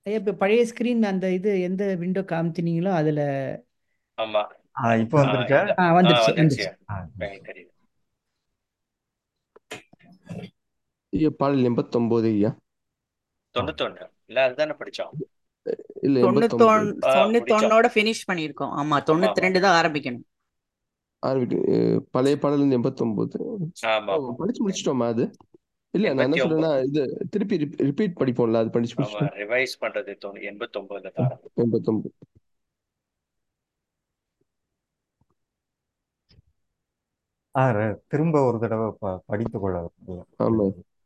ஐயா இப்போ பழைய ஸ்க்ரீன் அந்த இது எந்த விண்டோ காமிச்சினீங்களோ அதில் ஆமா ஆ, இப்போ ஆ, வந்துருச்சா இந்த- ஆ ஆ, வந்துருச்சு வந்துருச்சு வந்துருச்சு ஆ, எனக்கு தெரியுது ஐயா பாடல் எண்பத்தொம்போது ஐயா தொண்ணூத்தொன்னு இல்ல அதுதானே படிச்சோம் இல்ல எண்பத்தொம்போது தொண்ணூத்தொன்னு ஆ, தொண்ணூத்தொன்னோட ஃபினிஷ் பண்ணியிருக்கோம் ஆமா தொண்ணூத்தி ரெண்டு தான் ஆரம்பிக்கணும் ஆரம்பிக்கு அஹ் பழைய பாடல் இருந்து எண்பத்தொம்போது ஆமா ஓ, படிச்சு முடிச்சிட்டோமா அது இல்ல நான் என்ன எண்பத்தி சொல்றேன்னா இது திருப்பி ரிப்பீட் படிப்போம்ல அது படிச்சு ஆமா முடிச்சிட்டோம் ரிவைஸ் பண்றது தொண்ணூ எண்பத்தொன்பதுல தான் ஆரம்பிக்கும் எண்பத்தொம்போது ஆ, ர- திரும்ப ஒரு தடவை ப படித்து கொள்ள ஆமா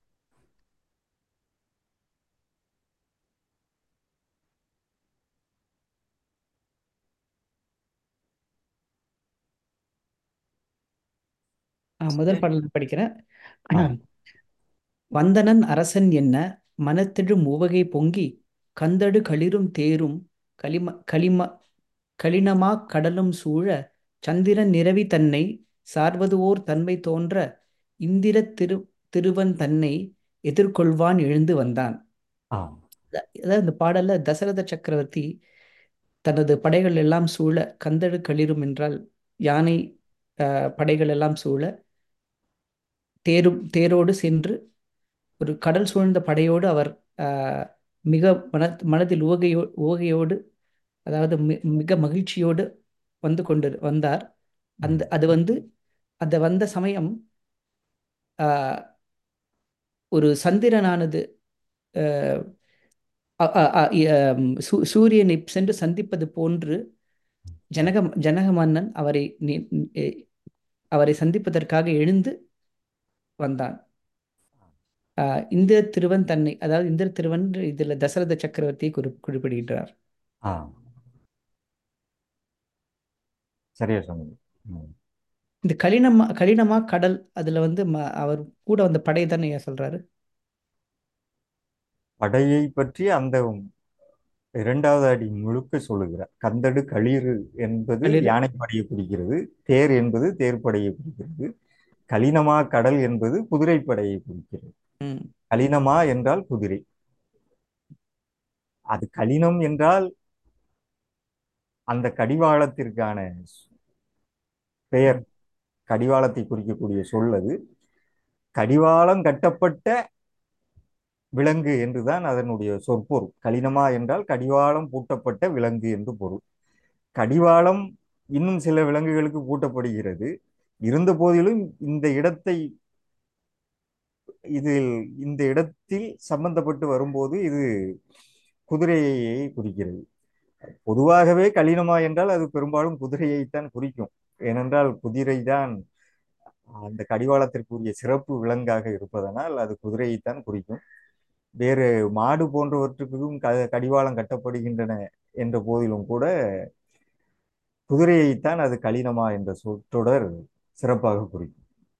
ஆ முதல் பாடல் நான் படிக்கிறேன் ஆ. வந்தனன் அரசன் என்ன மனத்தெழு மூவகை பொங்கி கந்தடு களிரும் தேரும் களிம களிம களினமாக் கடலும் சூழ சந்திரன் நிரவி தன்னை சார்வது ஓர் தன்மை தோன்ற இந்திர திரு திருவன் தன்னை எதிர்கொள்வான் எழுந்து வந்தான் ஆ அதாவது இந்த பாடல்ல தசரத சக்கரவர்த்தி தனது படைகள் எல்லாம் சூழ கந்தடு களிரும் என்றால் யானை அஹ், படைகள் எல்லாம் சூழ தேரும் தேரோடு சென்று ஒரு கடல் சூழ்ந்த படையோடு அவர் ஆஹ், மிக மன மனதில் உவகையோ உவகையோடு அதாவது மி- மிக மகிழ்ச்சியோடு வந்து கொண்டு வந்தார் அந்த அது வந்து அந்த வந்த சமயம் ஆஹ், ஒரு சந்திரனானது ஆஹ், அ- அ- அ- இ- ஆம், சூ- சூரியனை சென்று சந்திப்பது போன்று ஜனக ஜனக மன்னன் அவரை நி- நி- அவரை சந்திப்பதற்காக எழுந்து வந்தான் ஆஹ் இந்திர திருவன் தன்னை அதாவது இந்திர திருவன் இதுல தசரத சக்கரவர்த்தியை குறி குறிப்பிடுகின்றார் ஆ சரியா சொன்னீங்க ம். இந்த கலினமா கலினமா கடல் அதுல வந்து ம- அவர் கூட வந்த படை தானே ஐயா சொல்றாரு படையை பற்றி அந்த இரண்டாவது அடி முழுக்க சொல்லுகிறார் கந்தடு களிறு என்பது களிறு. யானைப்படையை குறிக்கிறது தேர் என்பது தேர்ப்படையை குறிக்கிறது கலினமா கடல் என்பது குதிரைப்படையை குறிக்கிறது ம் கலினமா என்றால் குதிரை அது கலினம் என்றால் அந்த கடிவாளத்திற்கான பெயர் கடிவாளத்தை குறிக்கக்கூடிய சொல் அது கடிவாளம் கட்டப்பட்ட விலங்கு என்றுதான் அதனுடைய சொற்பொருள் கலினமா என்றால் கடிவாளம் பூட்டப்பட்ட விலங்கு என்று பொருள் கடிவாளம் இன்னும் சில விலங்குகளுக்கு பூட்டப்படுகிறது இருந்த போதிலும் இந்த இடத்தை இதில் இந்த இடத்தில் சம்பந்தப்பட்டு வரும்போது இது குதிரையை குறிக்கிறது பொதுவாகவே கலினமா என்றால் அது பெரும்பாலும் குதிரையைத்தான் குறிக்கும் ஏனென்றால் குதிரை தான் அந்த கடிவாளத்திற்குரிய சிறப்பு விலங்காக இருப்பதனால் அது குதிரையைத்தான் குறிக்கும் வேறு மாடு போன்றவற்றுக்கும் க கடிவாளம் கட்டப்படுகின்றன என்ற போதிலும் கூட குதிரையைத்தான் அது கலினமா என்ற சொற்றொடர் சிறப்பாக குறிக்கும்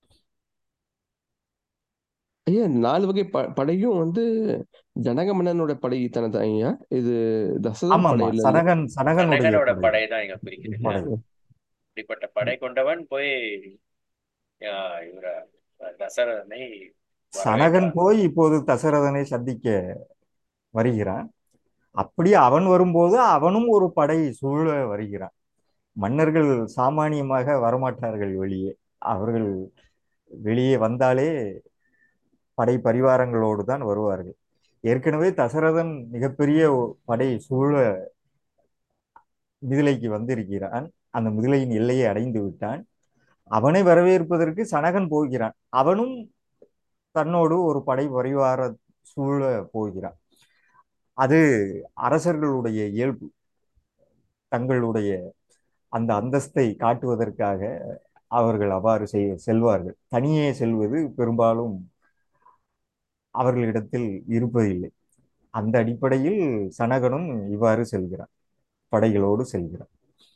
ஐயா நாலு வகை ப படையும் வந்து ஜனக மன்னனோட படை தானே தான் ஐயா இது தசரதன் ஆமா படை ஆமா இல்ல சனகன் சனகனுடைய சனகனோட படை படை தான் இங்க குறிக்குது இல்ல படை இப்படிப்பட்ட படை கொண்டவன் போய் ஆஹ், இவர தசரதனை சனகன் வரவேற்றான் போய் இப்போது தசரதனை சந்திக்க வருகிறான் அப்படி அவன் வரும்போது அவனும் ஒரு படை சூழ வருகிறான் மன்னர்கள் சாமானியமாக வரமாட்டார்கள் வெளியே அவர்கள் வெளியே வந்தாலே படை பரிவாரங்களோடு தான் வருவார்கள் ஏற்கனவே தசரதன் மிகப்பெரிய ஒரு படை சூழ மிதிலைக்கு வந்திருக்கிறான் அந்த மிதிலையின் எல்லையை அடைந்து விட்டான் அவனை வரவேற்பதற்கு சனகன் போகிறான் அவனும் தன்னோடு ஒரு படை பரிவார சூழ போகிறான் அது அரசர்களுடைய இயல்பு தங்களுடைய அந்த அந்தஸ்தை காட்டுவதற்காக அவர்கள் அவ்வாறு செய் செல்வார்கள் தனியே செல்வது பெரும்பாலும் அவர்களிடத்தில் இருப்பதில்லை அந்த அடிப்படையில் சனகனும் இவ்வாறு செல்கிறான் படைகளோடு செல்கிறான்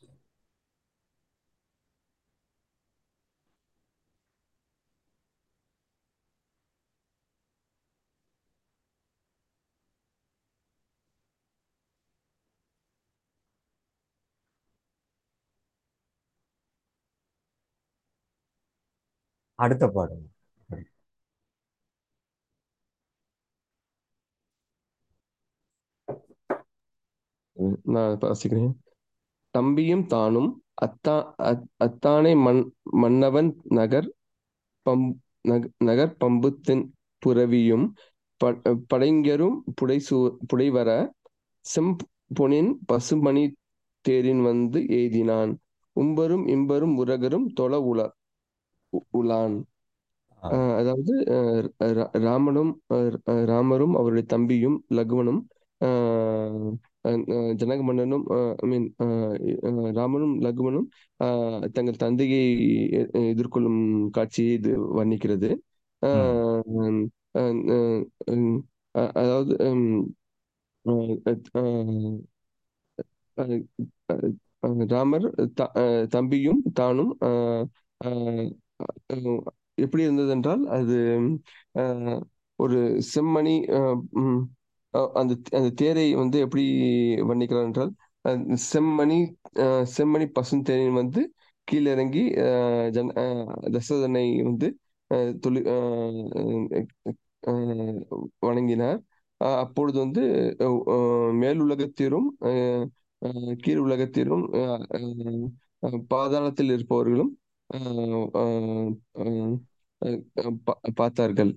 அடுத்த பாடல் நான் வாசிக்கிறேன் தம்பியும் தானும் அத்தா அத்- அத்தானை மன் மன்னவன் நகர் பம் நக- நகர் பம்புத்தின் புரவியும் ப- படைஞரும் புடைசூ புடைவர செம்பொனின் பசுமணி தேரின் வந்து எய்தினான் உம்பரும் இம்பரும் உரகரும் தொல உல உ- உலான் ஆ. அஹ் அதாவது அஹ் ரா- ராமனும் அஹ் அஹ் ராமரும் அவருடைய தம்பியும் லகுவனும் அஹ் அஹ் அஹ் ஜனக மன்னனும் ஐ மீன் ராமனும் லகுவனும் அஹ் தங்கள் தந்தையை எ- எதிர்கொள்ளும் காட்சியை இது வர்ணிக்கிறது ம். அஹ் அஹ் அஹ் அஹ் அஹ் அதாவது ஹம், அஹ் அஹ் அஹ் அஹ் அஹ் ராமர் த- அஹ் தம்பியும் தானும் அஹ் அஹ் அஹ் எப்படி இருந்தது என்றால் அது அஹ், ஒரு செம்மணி அஹ், ம், அஹ், அந்த அந்த தேரை வந்து எப்படி வர்ணிக்கிறார் என்றால் அஹ், செம்மணி அஹ், செம்மணி பசுந்தேரின் வந்து கீழிறங்கி அஹ், ஜன அஹ், தசரதனை வந்து அஹ், தொழி அஹ், அஹ், வணங்கினார் அஹ், அப்பொழுது வந்து அஹ், அஹ், மேலுலகத்திலும் அஹ், அஹ், கீழ் உலகத்திலும் அஹ், அஹ், அஹ், பாதாளத்தில் இருப்பவர்களும் அஹ், அஹ், அஹ், அஹ், பா- பார்த்தார்கள்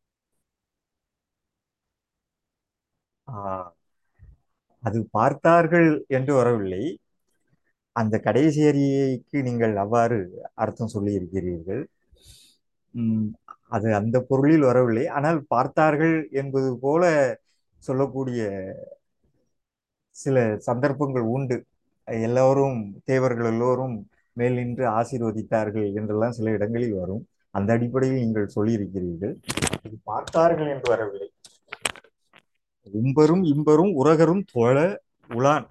ஆ, அது பார்த்தார்கள் என்று வரவில்லை அந்த கடைசி அரியைக்கு நீங்கள் அவ்வாறு அர்த்தம் சொல்லி இருக்கிறீர்கள் ம், அது அந்த பொருளில் வரவில்லை ஆனால் பார்த்தார்கள் என்பது போல சொல்லக்கூடிய சில சந்தர்ப்பங்கள் உண்டு எல்லோரும் தேவர்கள் எல்லோரும் மேல் நின்று ஆசீர்வதித்தார்கள் என்றெல்லாம் சில இடங்களில் வரும் அந்த அடிப்படையில் நீங்கள் சொல்லியிருக்கிறீர்கள் இது பார்த்தார்கள் என்று வரவில்லை உம்பரும் இம்பரும் உரகரும் தொழ உலான்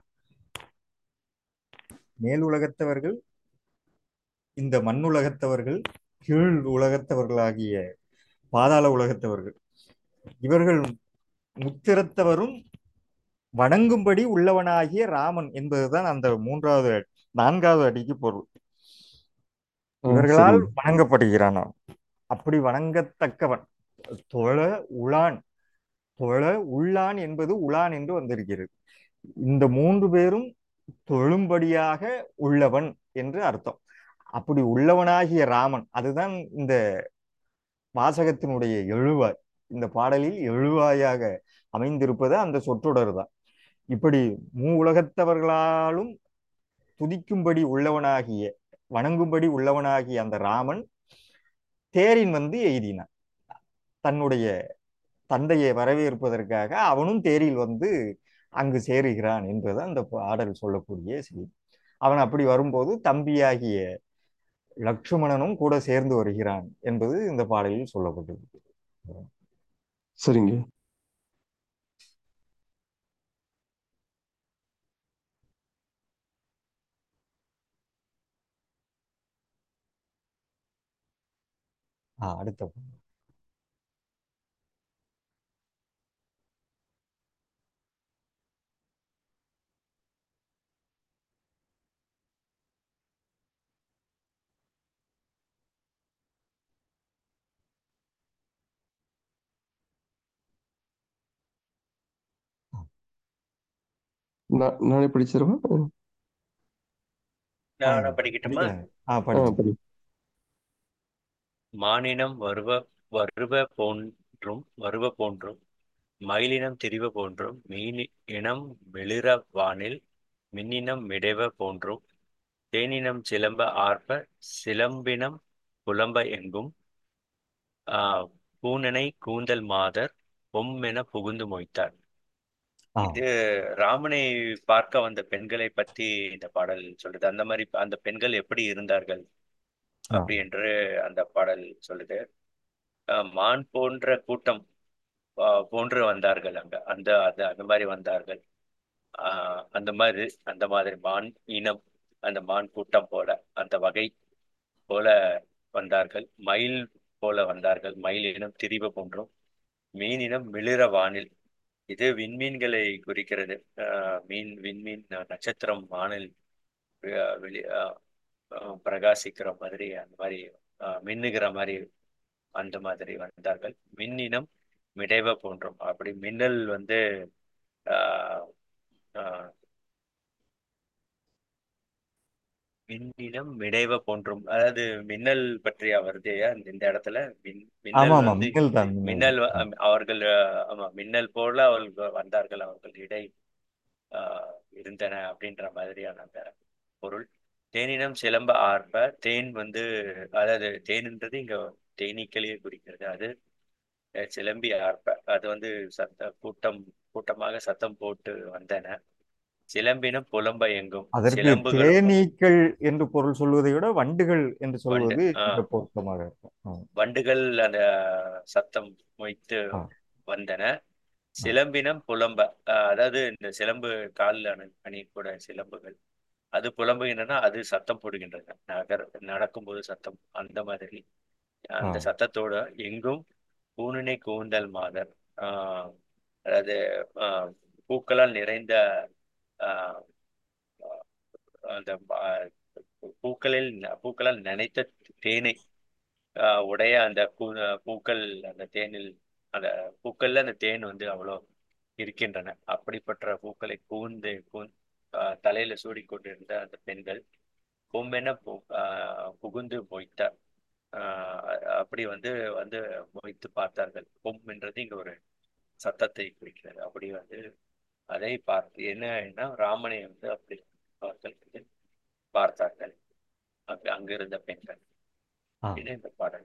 மேல் உலகத்தவர்கள் இந்த மண்ணுலகத்தவர்கள் கீழ் உலகத்தவர்களாகிய பாதாள உலகத்தவர்கள் இவர்கள் முத்திரத்தவரும் வணங்கும்படி உள்ளவனாகிய ராமன் என்பதுதான் அந்த மூன்றாவது நான்காவது அடிக்கு பொருள் ஆ, இவர்களால் சரிங்க வணங்கப்படுகிறான் அவன். அப்படி வணங்கத்தக்கவன் தொழ உலான் தொழ உள்ளான் என்பது உலான் என்று வந்திருக்கிறது இந்த மூன்று பேரும் தொழும்படியாக உள்ளவன் என்று அர்த்தம் அப்படி உள்ளவனாகிய ராமன் அதுதான் இந்த வாசகத்தினுடைய எழுவாய் இந்த பாடலில் எழுவாயாக அமைந்திருப்பது அந்த சொற்றொடர் தான் இப்படி மூ உலகத்தவர்களாலும் துதிக்கும்படி உள்ளவனாகிய வணங்கும்படி உள்ளவனாகிய அந்த ராமன் தேரின் வந்து எய்தினான் தன்னுடைய தந்தையை வரவேற்பதற்காக அவனும் தேரில் வந்து அங்கு சேருகிறான் என்பது அந்த பாடல் சொல்லக்கூடிய செய்தி அவன் அப்படி வரும்போது தம்பியாகிய லட்சுமணனும் கூட சேர்ந்து வருகிறான் என்பது இந்த பாடலில் சொல்லப்பட்டது சரிங்க ஆ, அடுத்த பாடல். நான் நானே படிச்சிருவா ஆ, நான் நான் படிக்கட்டுமா படிக்கலாம் ஆ ஆ படிங்க படி மானினம் வருவ வருவ போன்றும் வருவ போன்றும் மயிலினம் திரிவ போன்றும் மீன் இனம் வெளிற வானில் மின்னினம் மிடைவ போன்றும் தேனினம் சிலம்ப ஆர்ப்ப சிலம்பினம் புலம்ப எங்கும் ஆஹ் பூனனை கூந்தல் மாதர் பொம்மென புகுந்து மொய்த்தார் ஆ இது ராமனை பார்க்க வந்த பெண்களை பத்தி இந்த பாடல் சொல்லுது அந்த மாதிரி அந்த பெண்கள் எப்படி இருந்தார்கள் ஆ அப்படி என்று அந்த பாடல் சொல்லுது ஆஹ் மான் போன்ற கூட்டம் ஆஹ் போன்று வந்தார்கள் அங்க அந்த அது அந்த மாதிரி வந்தார்கள் ஆஹ் அந்த மாதிரி அந்த மாதிரி மான் இனம் அந்த மான் கூட்டம் போல அந்த வகை போல வந்தார்கள் மயில் போல வந்தார்கள் மயில் இனம் திரிப போன்றும் மீனினம் மிளிர வானில் இது விண்மீன்களை குறிக்கிறது ஆஹ் மீன் விண்மீன் நட்சத்திரம் வானில் ஆஹ் வெளி ஆஹ் ஆஹ் பிரகாசிக்கிற மாதிரி அந்த மாதிரி ஆஹ் மின்னுகிற மாதிரி அந்த மாதிரி வந்தார்கள் மின்னினம் மிடைவ போன்றும் அப்படி மின்னல் வந்து ஆஹ் ஆஹ் மின்னினம் மிடைவ போன்றும் அதாவது மின்னல் பற்றிய வருது அந்த இந்த இடத்துல மின் ஆமா மின்னல் ஆமா வந்து மின்னல் தான் மின்னல் மின்னல் தான் வ- ஆ. அம், அவர்கள் அஹ், ஆமா மின்னல் போல அவர்கள் வந்தார்கள் அவர்கள் இடை ஆஹ், இருந்தன அப்படின்ற மாதிரியான அந்த பொருள் தேனினம் சிலம்ப ஆர்ப்ப தேன் வந்து அதாவது தேன்ன்றது இங்க தேனீக்களையே குறிக்கிறது அது அஹ், சிலம்பி ஆர்ப்ப அது வந்து சத்த கூட்டம் கூட்டமாக சத்தம் போட்டு வந்தன சிலம்பினம் புலம்ப எங்கும் அதற்கு சிலம்புகளும் தேனீக்கள் என்று பொருள் சொல்வதை விட வண்டுகள் என்று வண்டு சொல்வது ஆஹ் மிக பொருத்தமாக இருக்கும் ஆ. வண்டுகள் அந்த சத்தம் மொய்த்து ஆ. வந்தன ஆ. சிலம்பினம் புலம்ப அஹ் அதாவது இந்த சிலம்பு காலில் அணி அணியக்கூட சிலம்புகள் அது புலம்புகின்றன அது சத்தம் போடுகின்றன நகர் நடக்கும்போது சத்தம் அந்த மாதிரி ஆ. அந்த சத்தத்தோட எங்கும் பூனினை கூந்தல் மாதர் ஆஹ் அதாவது ஆஹ் பூக்களால் நிறைந்த ஆஹ் அந்த ஆஹ் பூக்களில் பூக்களால் நனைத்த தேனை ஆஹ் உடைய அந்த பூ பூக்கள் அந்த தேனில் அந்த பூக்கள்ல அந்த தேன் வந்து அவ்வளோ இருக்கின்றன அப்படிப்பட்ட பூக்களை கூர்ந்து கூந் ஆஹ் தலையில சூடிக்கொண்டிருந்த அந்த பெண்கள் பொம்மென பு ஆஹ் புகுந்து மொய்த்தார் ஆஹ் அப்படி வந்து வந்து மொய்த்து பார்த்தார்கள் பொம் என்றது இங்க ஒரு சத்தத்தை குறிக்கிறது அப்படி வந்து அதை பார்த்து என்னன்னா ராமனை வந்து அப்படி அவர்கள் வந்து பார்த்தார்கள் அங்க அங்க இருந்த பெண்கள் ஆ. இது இந்த பாடல்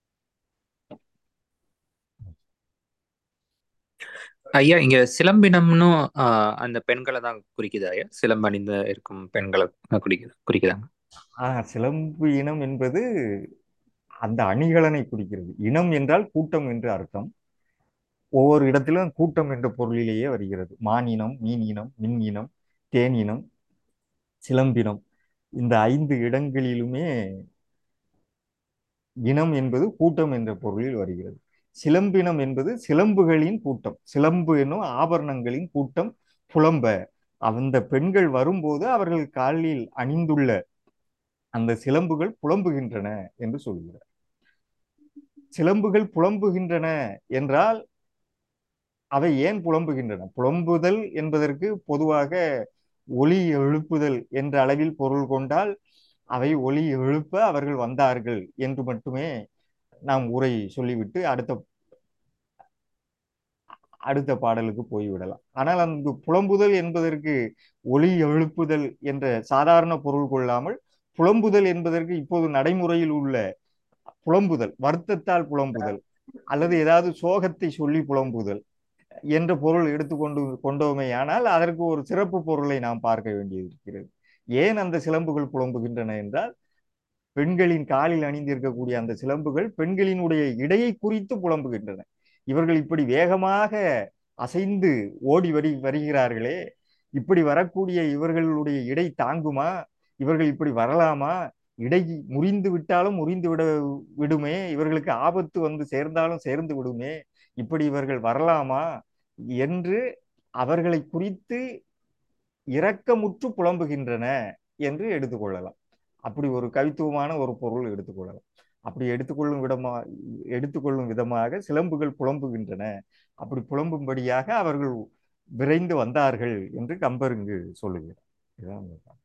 ஐயா இங்க சிலம்பினம்னு ஆஹ், அந்த பெண்களை தான் குறிக்குது ஐயா சிலம்பணிந்து இருக்கும் பெண்களை குறிக்குது குறிக்குதாங்க ஆ, சிலம்பு இனம் என்பது அந்த அணிகலனை குறிக்கிறது இனம் என்றால் கூட்டம் என்று அர்த்தம் ஒவ்வொரு இடத்திலும் கூட்டம் என்ற பொருளிலேயே வருகிறது மானினம் மீன் இனம் மின் இனம் தேன் இனம் சிலம்பினம் இந்த ஐந்து இடங்களிலுமே இனம் என்பது கூட்டம் என்ற பொருளில் வருகிறது சிலம்பினம் என்பது சிலம்புகளின் கூட்டம் சிலம்பு என்னும் ஆபரணங்களின் கூட்டம் புலம்ப அந்த பெண்கள் வரும்போது அவர்கள் காலில் அணிந்துள்ள அந்த சிலம்புகள் புலம்புகின்றன என்று சொல்கிறார் சிலம்புகள் புலம்புகின்றன என்றால் அவை ஏன் புலம்புகின்றன புலம்புதல் என்பதற்கு பொதுவாக ஒலி எழுப்புதல் என்ற அளவில் பொருள் கொண்டால் அவை ஒலி எழுப்ப அவர்கள் வந்தார்கள் என்று மட்டுமே நாம் உரை சொல்லிவிட்டு அடுத்த அடுத்த பாடலுக்கு போய்விடலாம் ஆனால் அங்கு புலம்புதல் என்பதற்கு ஒலி எழுப்புதல் என்ற சாதாரண பொருள் கொள்ளாமல் புலம்புதல் என்பதற்கு இப்போது நடைமுறையில் உள்ள புலம்புதல் வருத்தத்தால் புலம்புதல் அல்லது ஏதாவது சோகத்தை சொல்லி புலம்புதல் என்ற பொருள் எடுத்துக்கொண்டு கொண்டோமேயானால் அதற்கு ஒரு சிறப்பு பொருளை நாம் பார்க்க வேண்டியிருக்கிறது ஏன் அந்த சிலம்புகள் புலம்புகின்றன என்றால் பெண்களின் காலில் அணிந்திருக்கக்கூடிய அந்த சிலம்புகள் பெண்களினுடைய இடையை குறித்து புலம்புகின்றன இவர்கள் இப்படி வேகமாக அசைந்து ஓடி வரி வருகிறார்களே இப்படி வரக்கூடிய இவர்களுடைய இடை தாங்குமா இவர்கள் இப்படி வரலாமா இடை முறிந்து விட்டாலும் முறிந்து விட விடுமே இவர்களுக்கு ஆபத்து வந்து சேர்ந்தாலும் சேர்ந்து விடுமே இப்படி இவர்கள் வரலாமா என்று அவர்களை குறித்து இரக்கமுற்று புலம்புகின்றன என்று எடுத்துக்கொள்ளலாம் அப்படி ஒரு கவித்துவமான ஒரு பொருள் எடுத்துக்கொள்ளலாம் அப்படி எடுத்துக்கொள்ளும் விதமா எடுத்துக்கொள்ளும் விதமாக சிலம்புகள் புலம்புகின்றன அப்படி புலம்பும்படியாக அவர்கள் விரைந்து வந்தார்கள் என்று கம்பர் இங்கு சொல்லுகிறார் இதுதான் அந்த பாட்டு.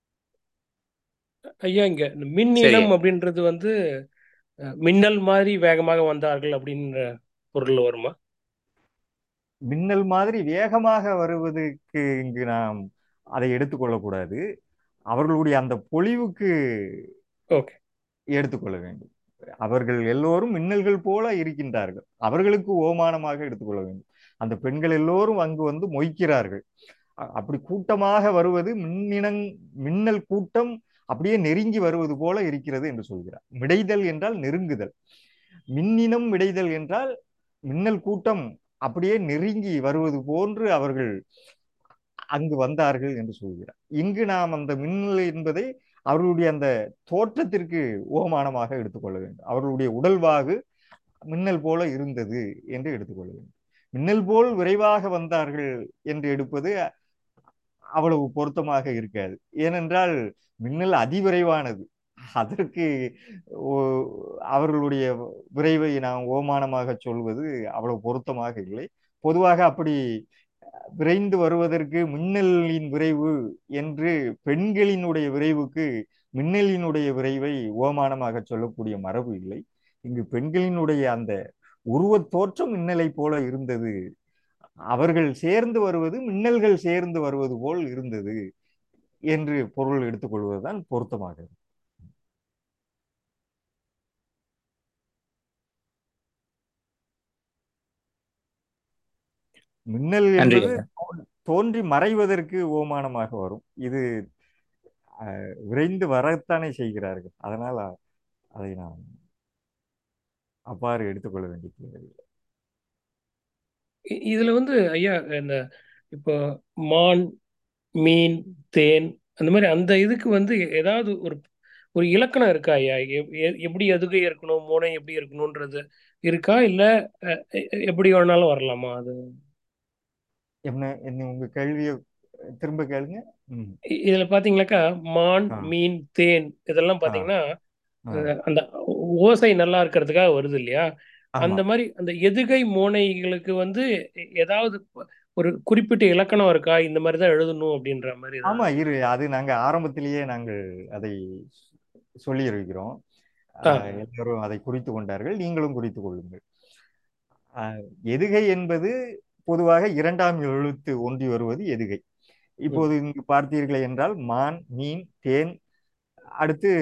ஐயா இங்க இந்த மின் சரி இனம் அப்படின்றது வந்து அஹ், மின்னல் மாதிரி வேகமாக வந்தார்கள் அப்படின்ற பொருள் வருமா மின்னல் மாதிரி வேகமாக வருவதற்கு இங்கு நாம் அதை எடுத்துக்கொள்ளக்கூடாது அவர்களுடைய அந்த பொழிவுக்கு ஓகே எடுத்துக்கொள்ள வேண்டும் அவர்கள் எல்லோரும் மின்னல்கள் போல இருக்கின்றார்கள் அவர்களுக்கு ஓமானமாக எடுத்துக்கொள்ள வேண்டும் அந்த பெண்கள் எல்லோரும் அங்கு வந்து மொய்க்கிறார்கள் அ- அப்படி கூட்டமாக வருவது மின்னினங் மின்னல் கூட்டம் அப்படியே நெருங்கி வருவது போல இருக்கிறது என்று சொல்கிறார் மிடைதல் என்றால் நெருங்குதல் மின்னினம் மிடைதல் என்றால் மின்னல் கூட்டம் அப்படியே நெருங்கி வருவது போன்று அவர்கள் அங்கு வந்தார்கள் என்று சொல்கிறார் இங்கு நாம் அந்த மின்னல் என்பதை அவர்களுடைய அந்த தோற்றத்திற்கு ஓமானமாக எடுத்துக்கொள்ள வேண்டும் அவர்களுடைய உடல்வாகு மின்னல் போல இருந்தது என்று எடுத்துக்கொள்ள வேண்டும் மின்னல் போல் விரைவாக வந்தார்கள் என்று எடுப்பது அவ்வளவு பொருத்தமாக இருக்காது ஏனென்றால் மின்னல் அதிவிரைவானது அதற்கு ஓ- அவர்களுடைய விரைவை நாம் ஓமானமாக சொல்வது அவ்வளவு பொருத்தமாக இல்லை பொதுவாக அப்படி விரைந்து வருவதற்கு மின்னலின் விரைவு என்று பெண்களினுடைய விரைவுக்கு மின்னலினுடைய விரைவை ஓமானமாக சொல்லக்கூடிய மரபு இல்லை இங்கு பெண்களினுடைய அந்த உருவத் தோற்றம் மின்னலை போல இருந்தது அவர்கள் சேர்ந்து வருவது மின்னல்கள் சேர்ந்து வருவது போல் இருந்தது என்று பொருள் எடுத்துக்கொள்வதுதான் பொருத்தமாக இருக்கும். மின்னல் நன்றி என்பது ஐயா தோன்- தோன்றி மறைவதற்கு ஓமானமாக வரும் இது அஹ், விரைந்து வரத்தானே செய்கிறார்கள் அதனால் அ- அதை நாம் அவ்வாறு எடுத்துக்கொள்ள வேண்டிய தேவையில்லை இ- இதுல வந்து ஐயா இந்த இப்போ மான் மீன் தேன் அந்த மாதிரி அந்த இதுக்கு வந்து ஏதாவது ஒரு ஒரு இலக்கணம் இருக்கா ஐயா எ- எ- எப்படி எதுகை இருக்கணும் மோனை எப்படி இருக்கணும்ன்றது இருக்கா இல்ல அஹ், எ- எப்படி வேணாலும் வரலாமா அது என்ன என்ன உங்க கேள்வியை திரும்ப கேளுங்க ம் இ- இதுல பாத்தீங்கன்னாக்கா மான் ஆ மீன் தேன் இதெல்லாம் ஆ பாத்தீங்கன்னா ஆ அஹ், அந்த ஓசை நல்லா இருக்கிறதுக்காக வருது இல்லையா ஆமா அந்த மாதிரி அந்த எதுகை மோனைகளுக்கு வந்து எ- ஏதாவது ப- ஒரு குறிப்பிட்ட இலக்கணம் இருக்கா இந்த மாதிரி தான் எழுதணும் அப்படின்ற மாதிரி ஆமா ஏதாவது இரு அது நாங்க ஆரம்பத்திலேயே நாங்கள் அதை சொல்லி இருக்கிறோம் ஆ எல்லாரும் அதை குறித்து கொண்டார்கள் நீங்களும் குறித்து கொள்ளுங்கள் ஆஹ் எதுகை என்பது பொதுவாக இரண்டாம் எழுத்து ஒன்றி வருவது எதுகை ம் இப்போது இங்கு பார்த்தீர்கள் என்றால் மான் மீன் தேன் அடுத்து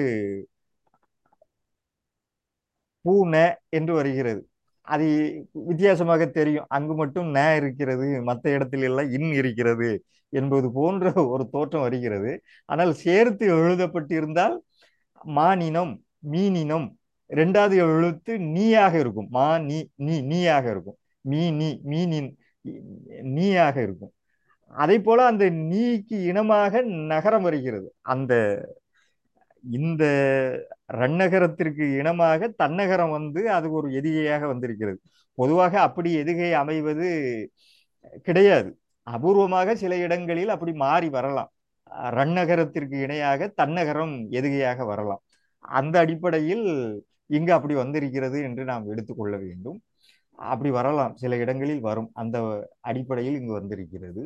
பூனை என்று வருகிறது அது வித்தியாசமாக தெரியும் அங்கு மட்டும் ந இருக்கிறது மற்ற இடத்தில் எல்லாம் இன் இருக்கிறது என்பது போன்ற ஒரு தோற்றம் வருகிறது ஆனால் சேர்த்து எழுதப்பட்டிருந்தால் மானினம் மீனினம் ரெண்டாவது எழுத்து நீயாக இருக்கும் மா நீ நீ நீயாக இருக்கும் மீ நீ மீனின் நீயாக இருக்கும் அதே போல அந்த நீக்கு இனமாக நகரம் வருகிறது அந்த இந்த ரன்னகரத்திற்கு இனமாக தன்னகரம் வந்து அது ஒரு எதிகையாக வந்திருக்கிறது பொதுவாக அப்படி எதுகை அமைவது கிடையாது அபூர்வமாக சில இடங்களில் அப்படி மாறி வரலாம் ரன்னகரத்திற்கு இணையாக தன்னகரம் எதுகையாக வரலாம் அந்த அடிப்படையில் இங்கு அப்படி வந்திருக்கிறது என்று நாம் எடுத்துக்கொள்ள வேண்டும் அப்படி வரலாம் சில இடங்களில் வரும் அந்த அடிப்படையில் இங்கு வந்திருக்கிறது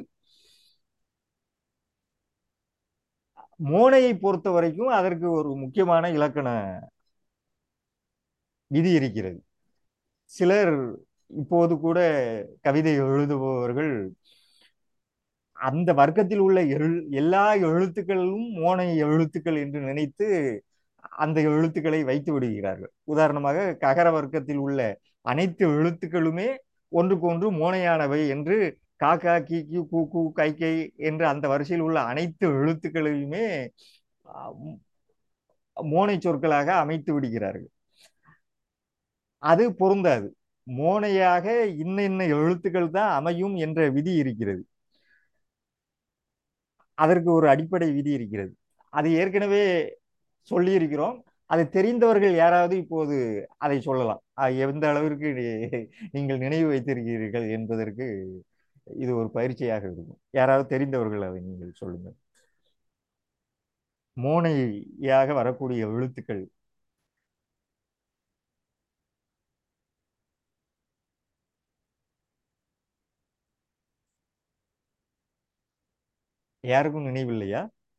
மோனையை பொறுத்த வரைக்கும் அதற்கு ஒரு முக்கியமான இலக்கண விதி இருக்கிறது சிலர் இப்போது கூட கவிதை எழுதுபவர்கள் அந்த வர்க்கத்தில் உள்ள எழு எல்லா எழுத்துக்களும் மோனை எழுத்துக்கள் என்று நினைத்து அந்த எழுத்துக்களை வைத்து விடுகிறார்கள் உதாரணமாக ககர வர்க்கத்தில் உள்ள அனைத்து எழுத்துக்களுமே ஒன்றுக்கொன்று மோனையானவை என்று காக்கா கி கி கூ கூ கை கை என்ற அந்த வரிசையில் உள்ள அனைத்து எழுத்துக்களையுமே மோனை சொற்களாக அமைத்து விடுகிறார்கள் அது பொருந்தாது மோனையாக இன்ன இன்ன எழுத்துக்கள் தான் அமையும் என்ற விதி இருக்கிறது அதற்கு ஒரு அடிப்படை விதி இருக்கிறது அது ஏற்கனவே சொல்லி இருக்கிறோம் அதை தெரிந்தவர்கள் யாராவது இப்போது அதை சொல்லலாம் எந்த அளவிற்கு நீங்கள் நினைவு வைத்திருக்கிறீர்கள் என்பதற்கு இது ஒரு பயிற்சியாக இருக்கும் யாராவது தெரிந்தவர்கள் அதை நீங்கள் சொல்லுங்கள் மோனையாக வரக்கூடிய எழுத்துக்கள் யாருக்கும் நினைவில்லையா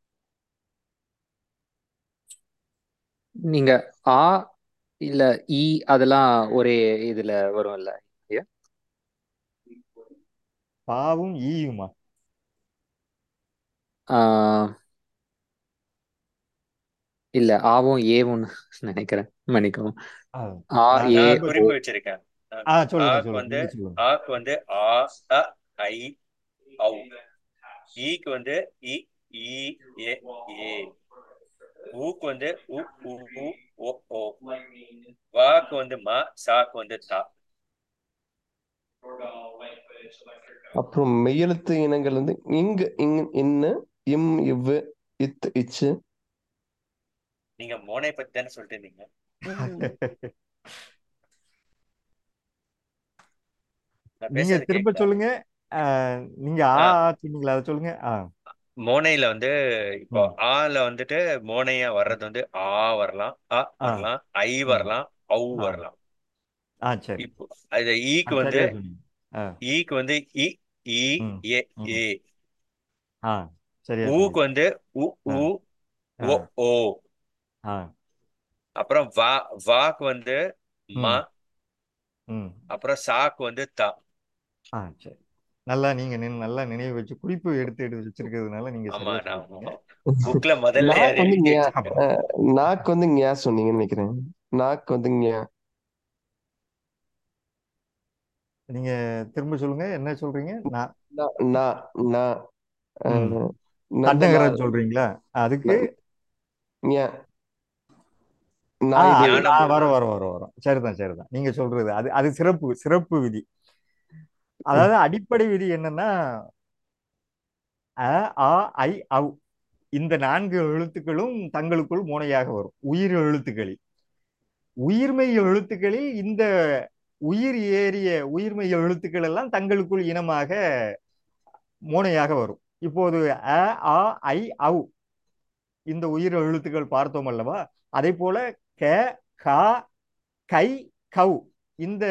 நீங்க ஆ இல்ல இ அதெல்லாம் ஒரே இதுல வரும்ல ஐயா பாவும் ஈயுமா ஆஹ் இல்ல ஆவும் ஏவும் நினைக்கிறேன் மன்னிக்கவும் ஆ, ஆ நான் ஏ நான் திரும்ப ஓ குறிப்பு வச்சிருக்கேன் ஆ சொல்லுங்க ஆக்கு சொல்லுங்க வந்து நீங்க சொல்லுங்க ஆக்கு வந்து ஆ அ ஐ ஔ ஈக்கு வந்து இ ஈ ஏ ஏ ஊக்கு வந்து உ உ உ ஓ ஓ வாக்கு வந்து மா சாக்கு வந்து தா அப்புறம் மெய்யெழுத்து இனங்கள் வந்து இங்க இங் இன்ன இம் இவ்வு இத் இச்சு நீங்க மோனை பத்தி தானே சொல்லிட்டு இருந்தீங்க நான் நீங்க பேசுறது திரும்ப கேக்குதா சொல்லுங்க ஆ, நீங்க ஆ ஆ ஆ சொன்னீங்களா அதை சொல்லுங்க ஆ மோனையில வந்து இப்போ ம் ஆல வந்துட்டு மோனையா வர்றது வந்து ஆ வரலாம் அ ஆ வரலாம் ஐ ம் வரலாம் ஔ ஆ வரலாம் ஆ சரி இப்போ அது ஆ ஈக்கு வந்து சரியா சொன்னீங்க ஆ ஈக்கு வந்து இ ஈ ம் ஏ ம் ஏ ஆ சரியா ஊக்கு சொன்னீங்க வந்து உ ஆ உ ஆ ஓ ஓ ஆ அப்புறம் வா வாக்கு வந்து மா ம் ம் அப்புறம் சாக்கு வந்து தா ஆ சரி நல்லா நீங்க நின் நல்லா நினைவு வச்சு குறிப்பு எடுத்து எடுத்து வச்சிருக்கிறதுனால நீங்க ஆமா சரியா நான் சொல்லிட்டீங்க புக்ல முதல்ல நாக்கு அதை வந்து எழுதி ஞா வச்சிருக்கேன் அஹ், நாக்கு வந்து ஞா சொன்னீங்கன்னு நினைக்கிறேன் நாக்கு வந்து ஞா நீங்க திரும்ப சொல்லுங்க என்ன சொல்றீங்க நான் நா நா நா ம் அஹ், நந்த நா தன்னகரம் சொல்றீங்களா அதுக்கு ந- ஞா ஆ நாய் அது டேவி ஆ ஞானம் வரும் வரும் வரும் வரும் சரிதான் சரிதான் நீங்க சொல்றது அது அது சிறப்பு சிறப்பு விதி அதாவது அடிப்படை விதி என்னன்னா அ ஆ ஐ அவ் இந்த நான்கு எழுத்துக்களும் தங்களுக்குள் மோனையாக வரும் உயிர் எழுத்துக்களில் உயிர்மெய் எழுத்துக்களில் இந்த உயிர் ஏறிய உயிர்மெய் எழுத்துக்கள் எல்லாம் தங்களுக்குள் இனமாக மோனையாக வரும் இப்போது அ ஆ ஐ அவ் இந்த உயிர் எழுத்துக்கள் பார்த்தோம் அல்லவா அதே போல க கா கை கவ் இந்த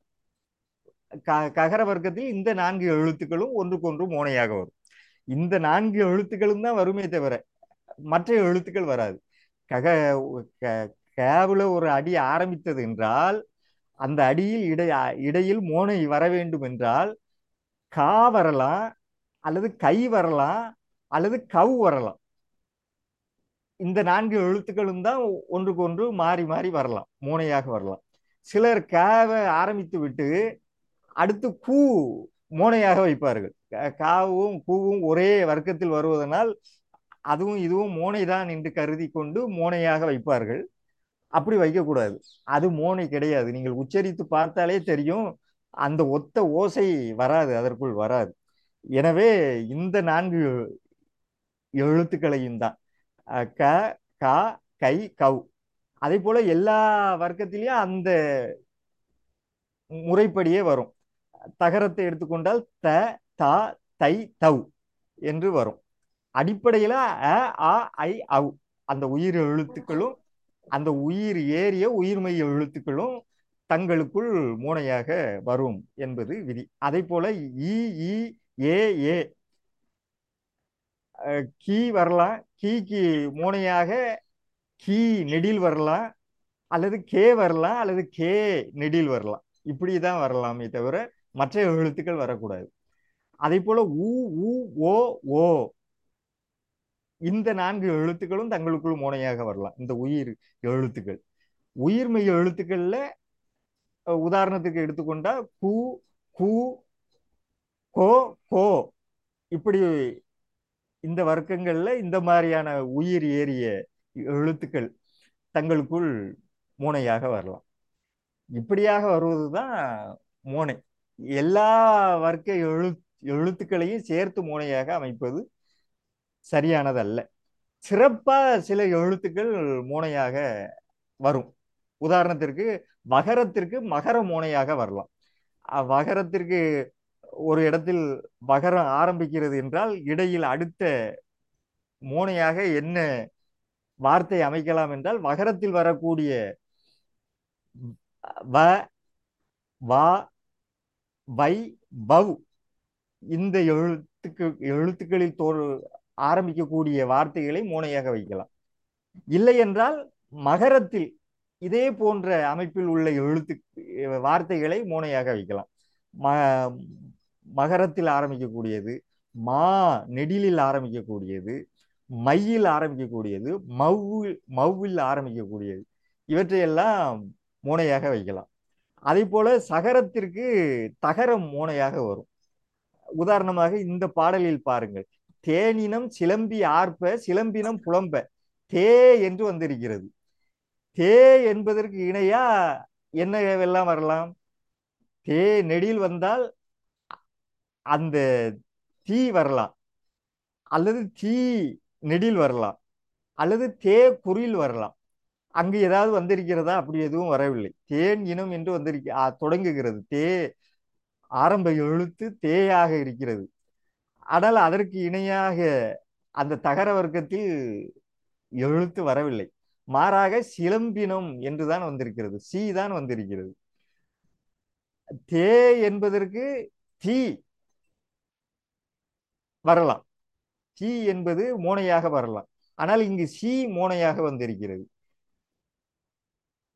க- ககர வர்க்கத்தில் இந்த நான்கு எழுத்துக்களும் ஒன்றுக்கொன்று மோனையாக வரும் இந்த நான்கு எழுத்துக்களும் தான் வருமே தவிர மற்ற எழுத்துக்கள் வராது கக க- கேவுல ஒரு அடி ஆரம்பித்தது என்றால் அந்த அடியில் இடை இடையில் மோனை வர வேண்டும் என்றால் கா வரலாம் அல்லது கை வரலாம் அல்லது கவ் வரலாம் இந்த நான்கு எழுத்துக்களும் தான் ஒன்றுக்கு ஒன்று மாறி மாறி வரலாம் மோனையாக வரலாம் சிலர் கேவை ஆரம்பித்து விட்டு அடுத்து கூ மோனையாக வைப்பார்கள் க- காவும் கூவும் ஒரே வர்க்கத்தில் வருவதனால் அதுவும் இதுவும் மோனைதான் என்று கருதி கொண்டு மோனையாக வைப்பார்கள் அப்படி வைக்கக்கூடாது அது மோனை கிடையாது நீங்கள் உச்சரித்து பார்த்தாலே தெரியும் அந்த ஒத்த ஓசை வராது அதற்குள் வராது எனவே இந்த நான்கு எழுத்துக்களையும் தான் அஹ், க கா கை கவ் அதே போல எல்லா வர்க்கத்திலையும் அந்த முறைப்படியே வரும் தகரத்தை எடுத்துக்கொண்டால் த தா தை தவ் என்று வரும் அடிப்படையில அ ஆ ஐ அவ் அந்த உயிர் எழுத்துக்களும் அந்த உயிர் ஏறிய உயிர்மெய் எழுத்துக்களும் தங்களுக்குள் மூனையாக வரும் என்பது விதி அதே போல இ இ ஏ ஏ அஹ், கீ வரலாம் கீக்கு மூனையாக கீ நெடில் வரலாம் அல்லது கே வரலாம் அல்லது கே நெடில் வரலாம் இப்படி தான் வரலாமே தவிர மற்ற எழுத்துக்கள் வரக்கூடாது அதே போல உ உ ஓ ஓ இந்த நான்கு எழுத்துக்களும் தங்களுக்குள் மோனையாக வரலாம் இந்த உயிர் எழுத்துக்கள் உயிர்மெய் எழுத்துக்கள்ல அஹ், உதாரணத்துக்கு எடுத்துக்கொண்டா கு கு கோ கோ இப்படி இந்த வர்க்கங்கள்ல இந்த மாதிரியான உயிர் ஏறிய எழுத்துக்கள் தங்களுக்குள் மோனையாக வரலாம் இப்படியாக வருவதுதான் மோனை எல்லா வர்க்க எழு எழுத்துக்களையும் சேர்த்து மோனையாக அமைப்பது சரியானதல்ல சிறப்பா சில எழுத்துக்கள் மோனையாக வரும் உதாரணத்திற்கு வகரத்திற்கு மகர மோனையாக வரலாம் அஹ் வகரத்திற்கு ஒரு இடத்தில் வகரம் ஆரம்பிக்கிறது என்றால் இடையில் அடுத்த மோனையாக என்ன வார்த்தை அமைக்கலாம் என்றால் வகரத்தில் வரக்கூடிய வ வா வை பவ் இந்த எழுத்துக்கு எழுத்துக்களில் தோ ஆரம்பிக்கக்கூடிய வார்த்தைகளை மோனையாக வைக்கலாம் இல்லை என்றால் மகரத்தில் இதே போன்ற அமைப்பில் உள்ள எழுத்து வார்த்தைகளை மோனையாக வைக்கலாம் ம மகரத்தில் ஆரம்பிக்கக்கூடியது மா நெடிலில் ஆரம்பிக்கக்கூடியது மையில் ஆரம்பிக்கக்கூடியது மவ்வில் மவ்வில் ஆரம்பிக்கக்கூடியது இவற்றையெல்லாம் மோனையாக வைக்கலாம் அதே போல சகரத்திற்கு தகரம் மோனையாக வரும் உதாரணமாக இந்த பாடலில் பாருங்கள் தேனினம் சிலம்பி ஆர்ப்ப சிலம்பினம் புலம்ப தே என்று வந்திருக்கிறது தே என்பதற்கு இணையா என்ன எல்லாம் வரலாம் தே நெடில் வந்தால் அந்த தீ வரலாம் அல்லது தீ நெடில் வரலாம் அல்லது தே குறில் வரலாம் அங்கு ஏதாவது வந்திருக்கிறதா அப்படி எதுவும் வரவில்லை தேன் இனம் என்று வந்திருக்க ஆ, தொடங்குகிறது தே ஆரம்ப எழுத்து தேயாக இருக்கிறது ஆனால் அதற்கு இணையாக அந்த தகர வர்க்கத்தில் எழுத்து வரவில்லை மாறாக சிலம்பினம் என்றுதான் வந்திருக்கிறது சி தான் வந்திருக்கிறது தே என்பதற்கு தீ வரலாம் சி என்பது மோனையாக வரலாம் ஆனால் இங்கு சி மோனையாக வந்திருக்கிறது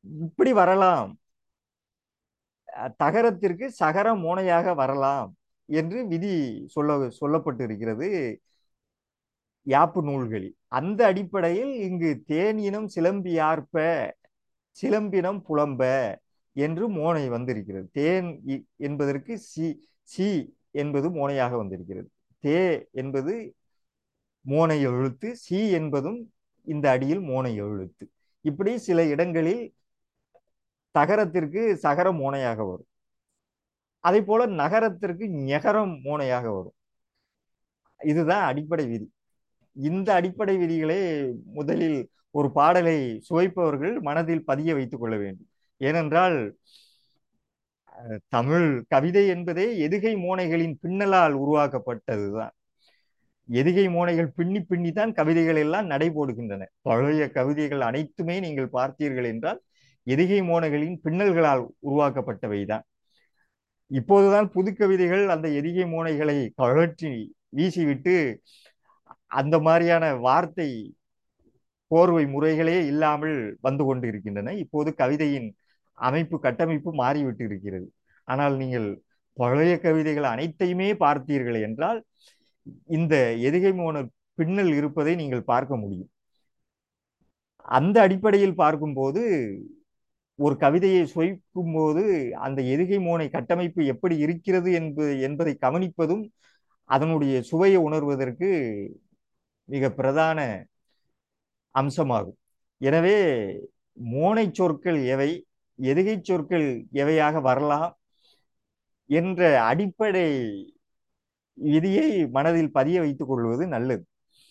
இப்படி வரலாம் அஹ், தகரத்திற்கு சகர மோனையாக வரலாம் என்று விதி சொல்ல சொல்லப்பட்டு இருக்கிறது யாப்பு நூல்களில் அந்த அடிப்படையில் இங்கு தேனினம் சிலம்பியார்ப்ப சிலம்பினம் புலம்ப என்று மோனை வந்திருக்கிறது தேன் இ- என்பதற்கு சி சி என்பது மோனையாக வந்திருக்கிறது தே என்பது மோனை எழுத்து சி என்பதும் இந்த அடியில் மோனை எழுத்து இப்படி சில இடங்களில் தகரத்திற்கு சகர மோனையாக வரும் அதே போல நகரத்திற்கு ஞகரம் மோனையாக வரும் இதுதான் அடிப்படை விதி இந்த அடிப்படை விதிகளை முதலில் ஒரு பாடலை சுவைப்பவர்கள் மனதில் பதிய வைத்துக் கொள்ள வேண்டும் ஏனென்றால் அஹ், தமிழ் கவிதை என்பதே எதுகை மோனைகளின் பின்னலால் உருவாக்கப்பட்டதுதான் எதுகை மோனைகள் பின்னி பின்னி தான் கவிதைகள் எல்லாம் நடைபோடுகின்றன பழைய கவிதைகள் அனைத்துமே நீங்கள் பார்த்தீர்கள் என்றால் எதுகை மோனைகளின் பின்னல்களால் உருவாக்கப்பட்டவைதான் இப்போதுதான் புது கவிதைகள் அந்த எதிகை மோனைகளை கழற்றி வீசிவிட்டு அந்த மாதிரியான வார்த்தை கோர்வை முறைகளே இல்லாமல் வந்து கொண்டு இருக்கின்றன இப்போது கவிதையின் அமைப்பு கட்டமைப்பு மாறிவிட்டு இருக்கிறது ஆனால் நீங்கள் பழைய கவிதைகள் அனைத்தையுமே பார்த்தீர்கள் என்றால் இந்த எதிகை மோன பின்னல் இருப்பதை நீங்கள் பார்க்க முடியும் அந்த அடிப்படையில் பார்க்கும்போது ஒரு கவிதையை சுவைக்கும் போது அந்த எதுகை மோனை கட்டமைப்பு எப்படி இருக்கிறது என்பது என்பதை கவனிப்பதும் அதனுடைய சுவையை உணர்வதற்கு மிக பிரதான அம்சமாகும் எனவே மோனை சொற்கள் எவை எதுகை சொற்கள் எவையாக வரலாம் என்ற அடிப்படை விதியை மனதில் பதிய வைத்துக் கொள்வது நல்லது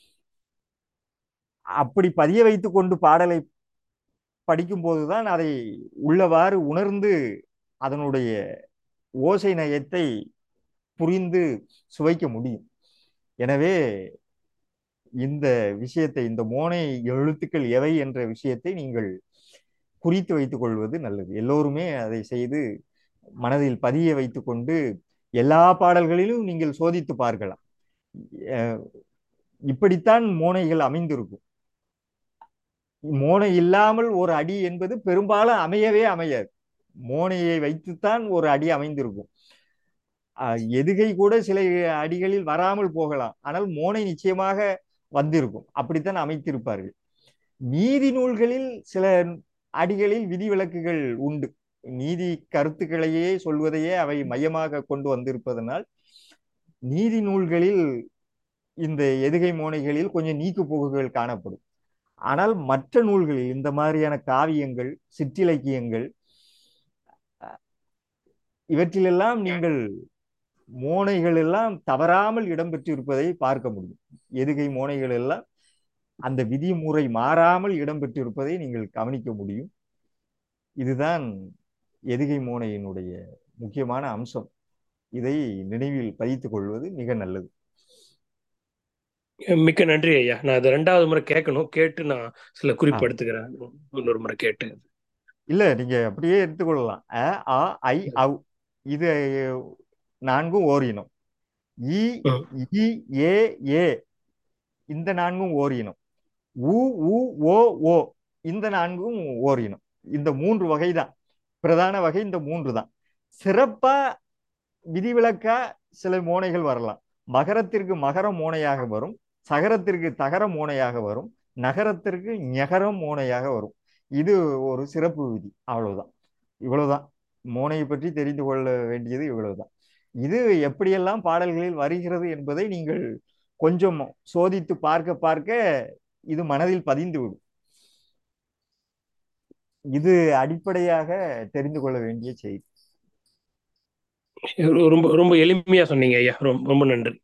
அப்படி பதிய வைத்துக் கொண்டு பாடலை படிக்கும் போதுதான் அதை உள்ளவாறு உணர்ந்து அதனுடைய ஓசை நயத்தை புரிந்து சுவைக்க முடியும் எனவே இந்த விஷயத்தை இந்த மோனை எழுத்துக்கள் எவை என்ற விஷயத்தை நீங்கள் குறித்து வைத்துக் கொள்வது நல்லது எல்லோருமே அதை செய்து மனதில் பதிய வைத்துக் கொண்டு எல்லா பாடல்களிலும் நீங்கள் சோதித்து பார்க்கலாம் அஹ் இப்படித்தான் மோனைகள் அமைந்திருக்கும் மோனை இல்லாமல் ஒரு அடி என்பது பெரும்பாலும் அமையவே அமையாது மோனையை வைத்துத்தான் ஒரு அடி அமைந்திருக்கும் அஹ் எதுகை கூட சில அடிகளில் வராமல் போகலாம் ஆனால் மோனை நிச்சயமாக வந்திருக்கும் அப்படித்தான் அமைத்திருப்பார்கள் நீதி நூல்களில் சில அடிகளில் விதிவிலக்குகள் உண்டு நீதி கருத்துக்களையே சொல்வதையே அவை மையமாக கொண்டு வந்திருப்பதனால் நீதி நூல்களில் இந்த எதுகை மோனைகளில் கொஞ்சம் நீக்கு போக்குகள் காணப்படும் ஆனால் மற்ற நூல்களில் இந்த மாதிரியான காவியங்கள் சிற்றிலக்கியங்கள் இவற்றிலெல்லாம் நீங்கள் மோனைகள் எல்லாம் தவறாமல் இடம்பெற்றிருப்பதை பார்க்க முடியும் எதுகை மோனைகள் எல்லாம் அந்த விதிமுறை மாறாமல் இடம்பெற்றிருப்பதை நீங்கள் கவனிக்க முடியும் இதுதான் எதுகை மோனையினுடைய முக்கியமான அம்சம் இதை நினைவில் பதித்துக் கொள்வது மிக நல்லது மிக்க நன்றி ஐயா நான் அதை ரெண்டாவது முறை கேட்கணும் கேட்டு நான் சில குறிப்பு எடுத்துக்கிறேன் இன்னொரு முறை கேட்டு இல்ல நீங்க அப்படியே எடுத்துக்கொள்ளலாம் அ ஆ ஐ அவ் இது நான்கும் ஓரினம் இ இ ஏ ஏ இந்த நான்கும் ஓரினம் உ உ ஓ ஓ இந்த நான்கும் ஓரினம் இந்த மூன்று வகை தான் பிரதான வகை இந்த மூன்று தான் சிறப்பா விதிவிலக்கா சில மோனைகள் வரலாம் மகரத்திற்கு மகர மோனையாக வரும் சகரத்திற்கு தகர மோனையாக வரும் நகரத்திற்கு ஞகரம் மோனையாக வரும் இது ஒரு சிறப்பு விதி அவ்வளவுதான் இவ்வளவுதான் மோனையை பற்றி தெரிந்து கொள்ள வேண்டியது இவ்வளவுதான் இது எப்படியெல்லாம் பாடல்களில் வருகிறது என்பதை நீங்கள் கொஞ்சம் சோதித்து பார்க்க பார்க்க இது மனதில் பதிந்து விடும் இது அடிப்படையாக தெரிந்து கொள்ள வேண்டிய செய்தி ரொம்ப ரொம்ப எளிமையா சொன்னீங்க ஐயா ரொம்ப ரொம்ப நன்றி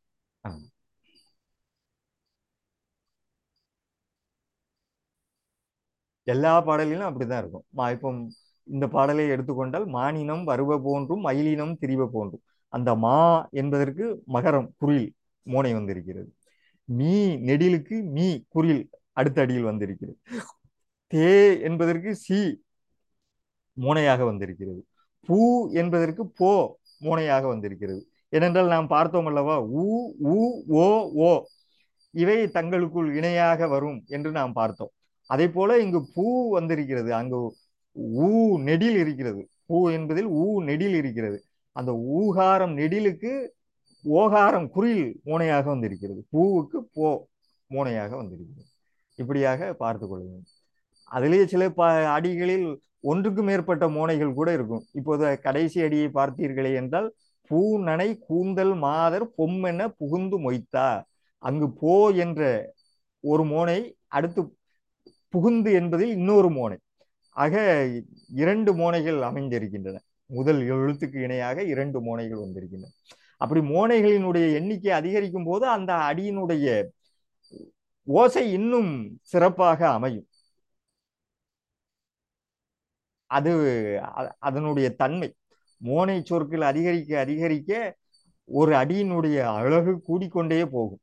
எல்லா பாடலிலும் அப்படிதான் இருக்கும் இப்போ இந்த பாடலை எடுத்துக்கொண்டால் மானினம் வருவ போன்றும் மயிலினம் திரிவ போன்றும் அந்த மா என்பதற்கு மகரம் குரில் மோனை வந்திருக்கிறது மீ நெடிலுக்கு மீ குரில் அடுத்த அடியில் வந்திருக்கிறது தே என்பதற்கு சி மோனையாக வந்திருக்கிறது பூ என்பதற்கு போ மோனையாக வந்திருக்கிறது ஏனென்றால் நாம் பார்த்தோம் அல்லவா உ உ ஓ ஓ இவை தங்களுக்குள் இணையாக வரும் என்று நாம் பார்த்தோம் அதே போல இங்கு பூ வந்திருக்கிறது அங்கு ஊ நெடில் இருக்கிறது பூ என்பதில் ஊ நெடில் இருக்கிறது அந்த ஊகாரம் நெடிலுக்கு ஓகாரம் குறில் மூனையாக வந்திருக்கிறது பூவுக்கு போ மூனையாக வந்திருக்கிறது இப்படியாக பார்த்து கொள்ள வேண்டும் அதிலேயே சில ப அடிகளில் ஒன்றுக்கு மேற்பட்ட மோனைகள் கூட இருக்கும் இப்போது கடைசி அடியை பார்த்தீர்களே என்றால் பூ நனை கூந்தல் மாதர் பொம்மென புகுந்து மொய்த்தா அங்கு போ என்ற ஒரு மோனை அடுத்து புகுந்து என்பதில் இன்னொரு மோனை ஆக இரண்டு மோனைகள் அமைந்திருக்கின்றன முதல் எழுத்துக்கு இணையாக இரண்டு மோனைகள் வந்திருக்கின்றன அப்படி மோனைகளினுடைய எண்ணிக்கை அதிகரிக்கும் போது அந்த அடியினுடைய ஓசை இன்னும் சிறப்பாக அமையும் அது அ- அதனுடைய தன்மை மோனை சொற்கள் அதிகரிக்க அதிகரிக்க ஒரு அடியினுடைய அழகு கூடிக்கொண்டே போகும்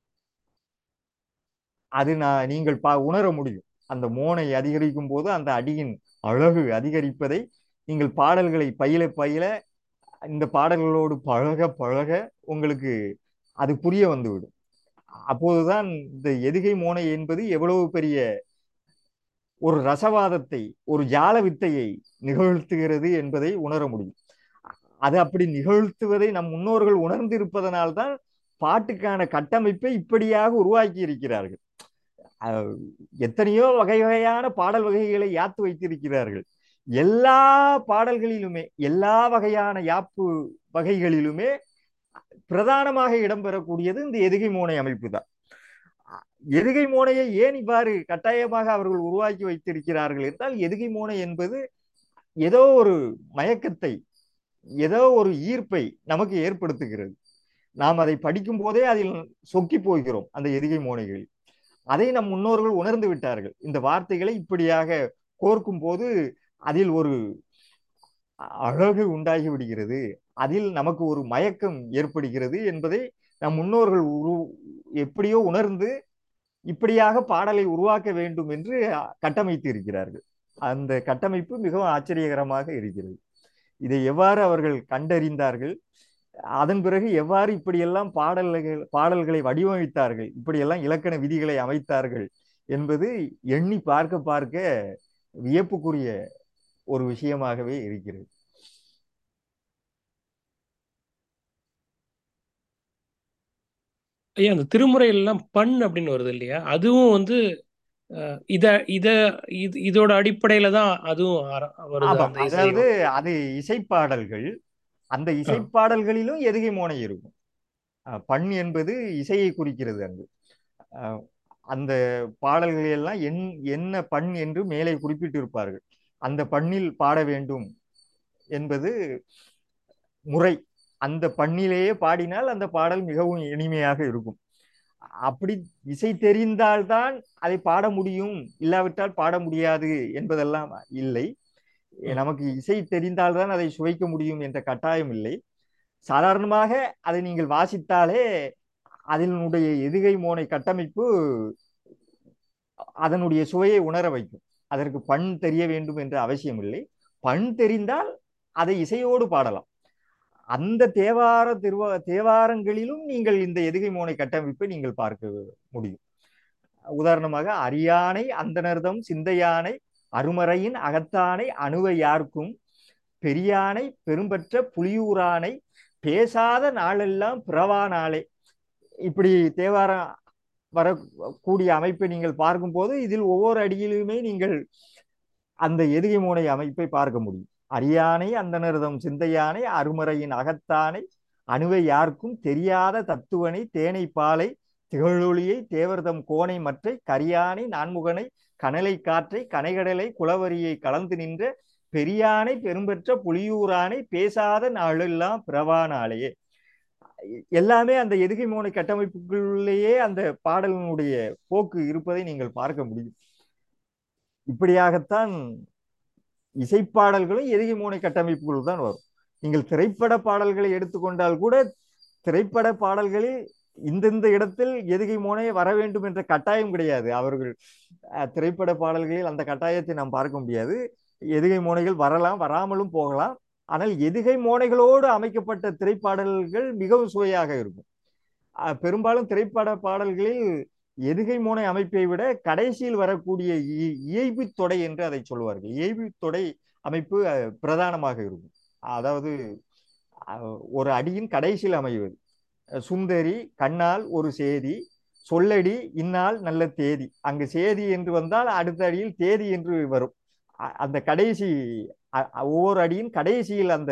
அது நான் நீங்கள் பா உணர முடியும் அந்த மோனை அதிகரிக்கும் போது அந்த அடியின் அழகு அதிகரிப்பதை நீங்கள் பாடல்களை பயில பயில இந்த பாடல்களோடு பழக பழக உங்களுக்கு அது புரிய வந்துவிடும் அப்போதுதான் இந்த எதுகை மோனை என்பது எவ்வளவு பெரிய ஒரு ரசவாதத்தை ஒரு ஜால வித்தையை நிகழ்த்துகிறது என்பதை உணர முடியும் அது அப்படி நிகழ்த்துவதை நம் முன்னோர்கள் உணர்ந்திருப்பதனால்தான் பாட்டுக்கான கட்டமைப்பை இப்படியாக உருவாக்கி இருக்கிறார்கள் அஹ் எத்தனையோ வகை வகையான பாடல் வகைகளை யாத்து வைத்திருக்கிறார்கள் எல்லா பாடல்களிலுமே எல்லா வகையான யாப்பு வகைகளிலுமே பிரதானமாக இடம்பெறக்கூடியது இந்த எதுகை மோனை அமைப்பு தான் எதுகை மோனையை ஏன் இவ்வாறு கட்டாயமாக அவர்கள் உருவாக்கி வைத்திருக்கிறார்கள் என்றால் எதுகை மோனை என்பது ஏதோ ஒரு மயக்கத்தை ஏதோ ஒரு ஈர்ப்பை நமக்கு ஏற்படுத்துகிறது நாம் அதை படிக்கும் போதே அதில் சொக்கி போகிறோம் அந்த எதுகை மோனைகளில் அதை நம் முன்னோர்கள் உணர்ந்து விட்டார்கள் இந்த வார்த்தைகளை இப்படியாக கோர்க்கும் போது அதில் ஒரு அழகு உண்டாகி விடுகிறது அதில் நமக்கு ஒரு மயக்கம் ஏற்படுகிறது என்பதை நம் முன்னோர்கள் உரு எப்படியோ உணர்ந்து இப்படியாக பாடலை உருவாக்க வேண்டும் என்று கட்டமைத்து இருக்கிறார்கள் அந்த கட்டமைப்பு மிகவும் ஆச்சரியகரமாக இருக்கிறது இதை எவ்வாறு அவர்கள் கண்டறிந்தார்கள் அதன் பிறகு எவ்வாறு இப்படியெல்லாம் பாடல்கள் பாடல்களை வடிவமைத்தார்கள் இப்படியெல்லாம் இலக்கண விதிகளை அமைத்தார்கள் என்பது எண்ணி பார்க்க பார்க்க வியப்புக்குரிய ஒரு விஷயமாகவே இருக்கிறது ஐயா அந்த திருமுறையில எல்லாம் பண் அப்படின்னு வருது இல்லையா அதுவும் வந்து அஹ், இத இத இது இதோட அடிப்படையில தான் அதுவும் ஆர- வருது ஆமாம் அந்த இசை அதாவது அது இசைப்பாடல்கள் அந்த இசைப்பாடல்களிலும் எதுகை மோனை இருக்கும் அஹ் பண் என்பது இசையை குறிக்கிறது அங்கு அஹ் அந்த பாடல்கள் எல்லாம் என் என்ன பண் என்று மேலே குறிப்பிட்டிருப்பார்கள் அந்த பண்ணில் பாட வேண்டும் என்பது முறை அந்த பண்ணிலேயே பாடினால் அந்த பாடல் மிகவும் இனிமையாக இருக்கும் அப்படி இசை தெரிந்தால்தான் அதை பாட முடியும் இல்லாவிட்டால் பாட முடியாது என்பதெல்லாம் இல்லை நமக்கு இசை தெரிந்தால்தான் அதை சுவைக்க முடியும் என்ற கட்டாயம் இல்லை சாதாரணமாக அதை நீங்கள் வாசித்தாலே அதனுடைய எதுகை மோனை கட்டமைப்பு அதனுடைய சுவையை உணர வைக்கும் அதற்கு பண் தெரிய வேண்டும் என்ற அவசியம் இல்லை பண் தெரிந்தால் அதை இசையோடு பாடலாம் அந்த தேவார திருவா தேவாரங்களிலும் நீங்கள் இந்த எதுகை மோனை கட்டமைப்பை நீங்கள் பார்க்க முடியும் உதாரணமாக அரியானை அந்தனர்தம் சிந்தையானை அருமறையின் அகத்தானை அணுவை யார்க்கும் பெரியானை பெரும்பற்ற புலியூரானை பேசாத நாளெல்லாம் பிறவா நாளே இப்படி தேவாரம் வரக்கூடிய அமைப்பை நீங்கள் பார்க்கும்போது இதில் ஒவ்வொரு அடியிலுமே நீங்கள் அந்த எதுகை மோனை அமைப்பை பார்க்க முடியும் அரியானை அந்தனர்தம் சிந்தையானை அருமறையின் அகத்தானை அணுவை யாருக்கும் தெரியாத தத்துவனை தேனை பாலை திகழொளியை தேவர்தம் கோணை மற்றை கரியானை நான்முகனை கனலை காற்றை கனைகடலை குளவரியை கலந்து நின்ற பெரியானை பெரும்பெற்ற புலியூரானை பேசாத நாளெல்லாம் பிறவா நாளையே எல்லாமே அந்த எதுகை மோனை கட்டமைப்புக்குள்ளேயே அந்த பாடலினுடைய போக்கு இருப்பதை நீங்கள் பார்க்க முடியும் இப்படியாகத்தான் இசைப்பாடல்களும் எதுகை மோனை கட்டமைப்புகள் தான் வரும் நீங்கள் திரைப்பட பாடல்களை எடுத்துக்கொண்டால் கூட திரைப்பட பாடல்களில் இந்தந்த இடத்தில் எதுகை மோனை வர வேண்டும் என்ற கட்டாயம் கிடையாது அவர்கள் திரைப்பட பாடல்களில் அந்த கட்டாயத்தை நாம் பார்க்க முடியாது எதுகை மோனைகள் வரலாம் வராமலும் போகலாம் ஆனால் எதுகை மோனைகளோடு அமைக்கப்பட்ட திரைப்பாடல்கள் மிகவும் சுவையாக இருக்கும் பெரும்பாலும் திரைப்பட பாடல்களில் எதுகை மோனை அமைப்பை விட கடைசியில் வரக்கூடிய இ- இயைபு தொடை என்று அதை சொல்வார்கள் இயைபு தொடை அமைப்பு அஹ், பிரதானமாக இருக்கும் அதாவது அஹ், ஒரு அடியின் கடைசியில் அமைவது அஹ், சுந்தரி கண்ணால் ஒரு சேதி சொல்லடி இந்நாள் நல்ல தேதி அங்கு சேதி என்று வந்தால் அடுத்த அடியில் தேதி என்று வரும் அ- அந்த கடைசி அ- அ- ஒவ்வொரு அடியின் கடைசியில் அந்த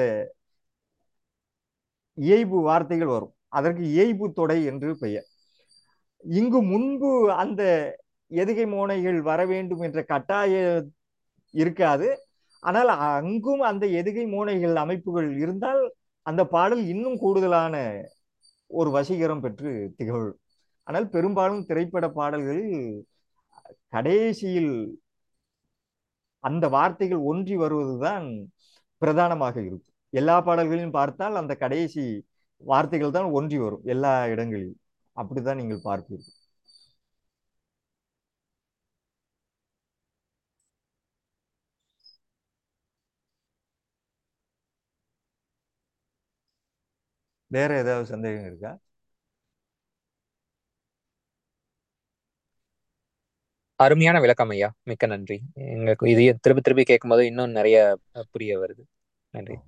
இயைபு வார்த்தைகள் வரும் அதற்கு இயைபு தொடை என்று பெயர் இங்கு முன்பு அந்த எதுகை மோனைகள் வர வேண்டும் என்ற கட்டாயம் இருக்காது ஆனால் அங்கும் அந்த எதுகை மோனைகள் அமைப்புகள் இருந்தால் அந்த பாடல் இன்னும் கூடுதலான ஒரு வசீகரம் பெற்று திகழும் ஆனால் பெரும்பாலும் திரைப்பட பாடல்களில் கடைசியில் அந்த வார்த்தைகள் ஒன்றி வருவதுதான் பிரதானமாக இருக்கும் எல்லா பாடல்களையும் பார்த்தால் அந்த கடைசி வார்த்தைகள் தான் ஒன்றி வரும் எல்லா இடங்களிலும் அப்படித்தான் நீங்கள் பார்ப்பீர்கள் வேற ஏதாவது சந்தேகம் இருக்கா அருமையான விளக்கம் ஐயா மிக்க நன்றி எங்களுக்கு இது திருப்பி திருப்பி கேட்கும்போது இன்னும் நிறைய அஹ், புரிய வருது நன்றி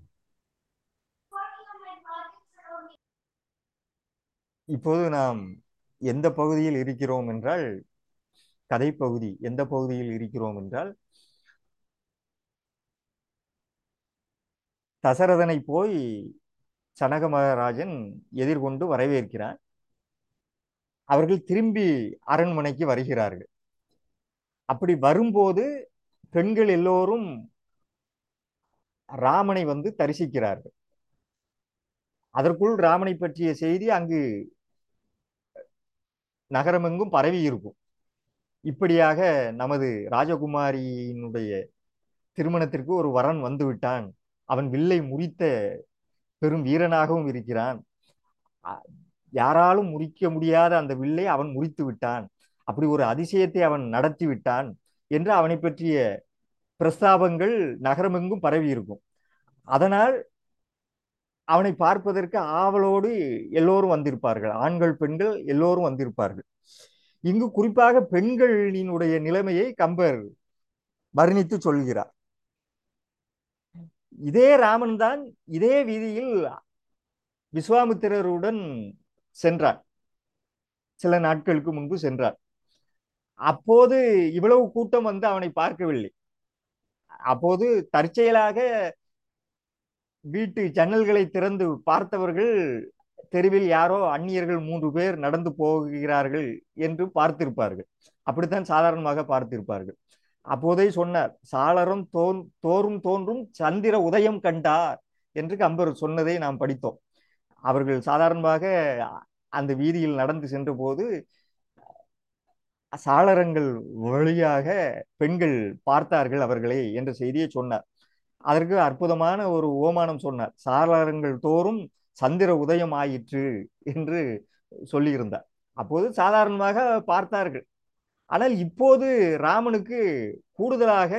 இப்போது நாம் எந்த பகுதியில் இருக்கிறோம் என்றால் கதைப்பகுதி எந்த பகுதியில் இருக்கிறோம் என்றால் தசரதனை போய் சனக மகாராஜன் எதிர்கொண்டு வரவேற்கிறார் அவர்கள் திரும்பி அரண்மனைக்கு வருகிறார்கள் அப்படி வரும்போது பெண்கள் எல்லோரும் ராமனை வந்து தரிசிக்கிறார்கள் அதற்குள் ராமனை பற்றிய செய்தி அங்கு நகரமெங்கும் பரவி இருக்கும் இப்படியாக நமது ராஜகுமாரியினுடைய திருமணத்திற்கு ஒரு வரன் வந்து விட்டான் அவன் வில்லை முறித்த பெரும் வீரனாகவும் இருக்கிறான் அ- யாராலும் முறிக்க முடியாத அந்த வில்லை அவன் முறித்து விட்டான் அப்படி ஒரு அதிசயத்தை அவன் நடத்தி விட்டான் என்று அவனை பற்றிய பிரஸ்தாபங்கள் நகரமெங்கும் பரவி இருக்கும் அதனால் அவனை பார்ப்பதற்கு ஆவலோடு எல்லோரும் வந்திருப்பார்கள் ஆண்கள் பெண்கள் எல்லோரும் வந்திருப்பார்கள் இங்கு குறிப்பாக பெண்களினுடைய நிலைமையை கம்பர் வர்ணித்து சொல்கிறார் இதே ராமன் தான் இதே வீதியில் விஸ்வாமித்திரருடன் சென்றான் சில நாட்களுக்கு முன்பு சென்றான் அப்போது இவ்வளவு கூட்டம் வந்து அவனை பார்க்கவில்லை அப்போது தற்செயலாக வீட்டு ஜன்னல்களை திறந்து பார்த்தவர்கள் தெருவில் யாரோ அந்நியர்கள் மூன்று பேர் நடந்து போகிறார்கள் என்று பார்த்திருப்பார்கள் அப்படித்தான் சாதாரணமாக பார்த்திருப்பார்கள் அப்போதே சொன்னார் சாளரம் தோன் தோறும் தோன்றும் சந்திர உதயம் கண்டார் என்று கம்பர் சொன்னதை நாம் படித்தோம் அவர்கள் சாதாரணமாக அந்த வீதியில் நடந்து சென்றபோது சாளரங்கள் வழியாக பெண்கள் பார்த்தார்கள் அவர்களை என்ற செய்தியை சொன்னார் அதற்கு அற்புதமான ஒரு ஓமானம் சொன்னார் சாளரங்கள் தோறும் சந்திர உதயம் ஆயிற்று என்று சொல்லியிருந்தார் அப்போது சாதாரணமாக பார்த்தார்கள் ஆனால் இப்போது ராமனுக்கு கூடுதலாக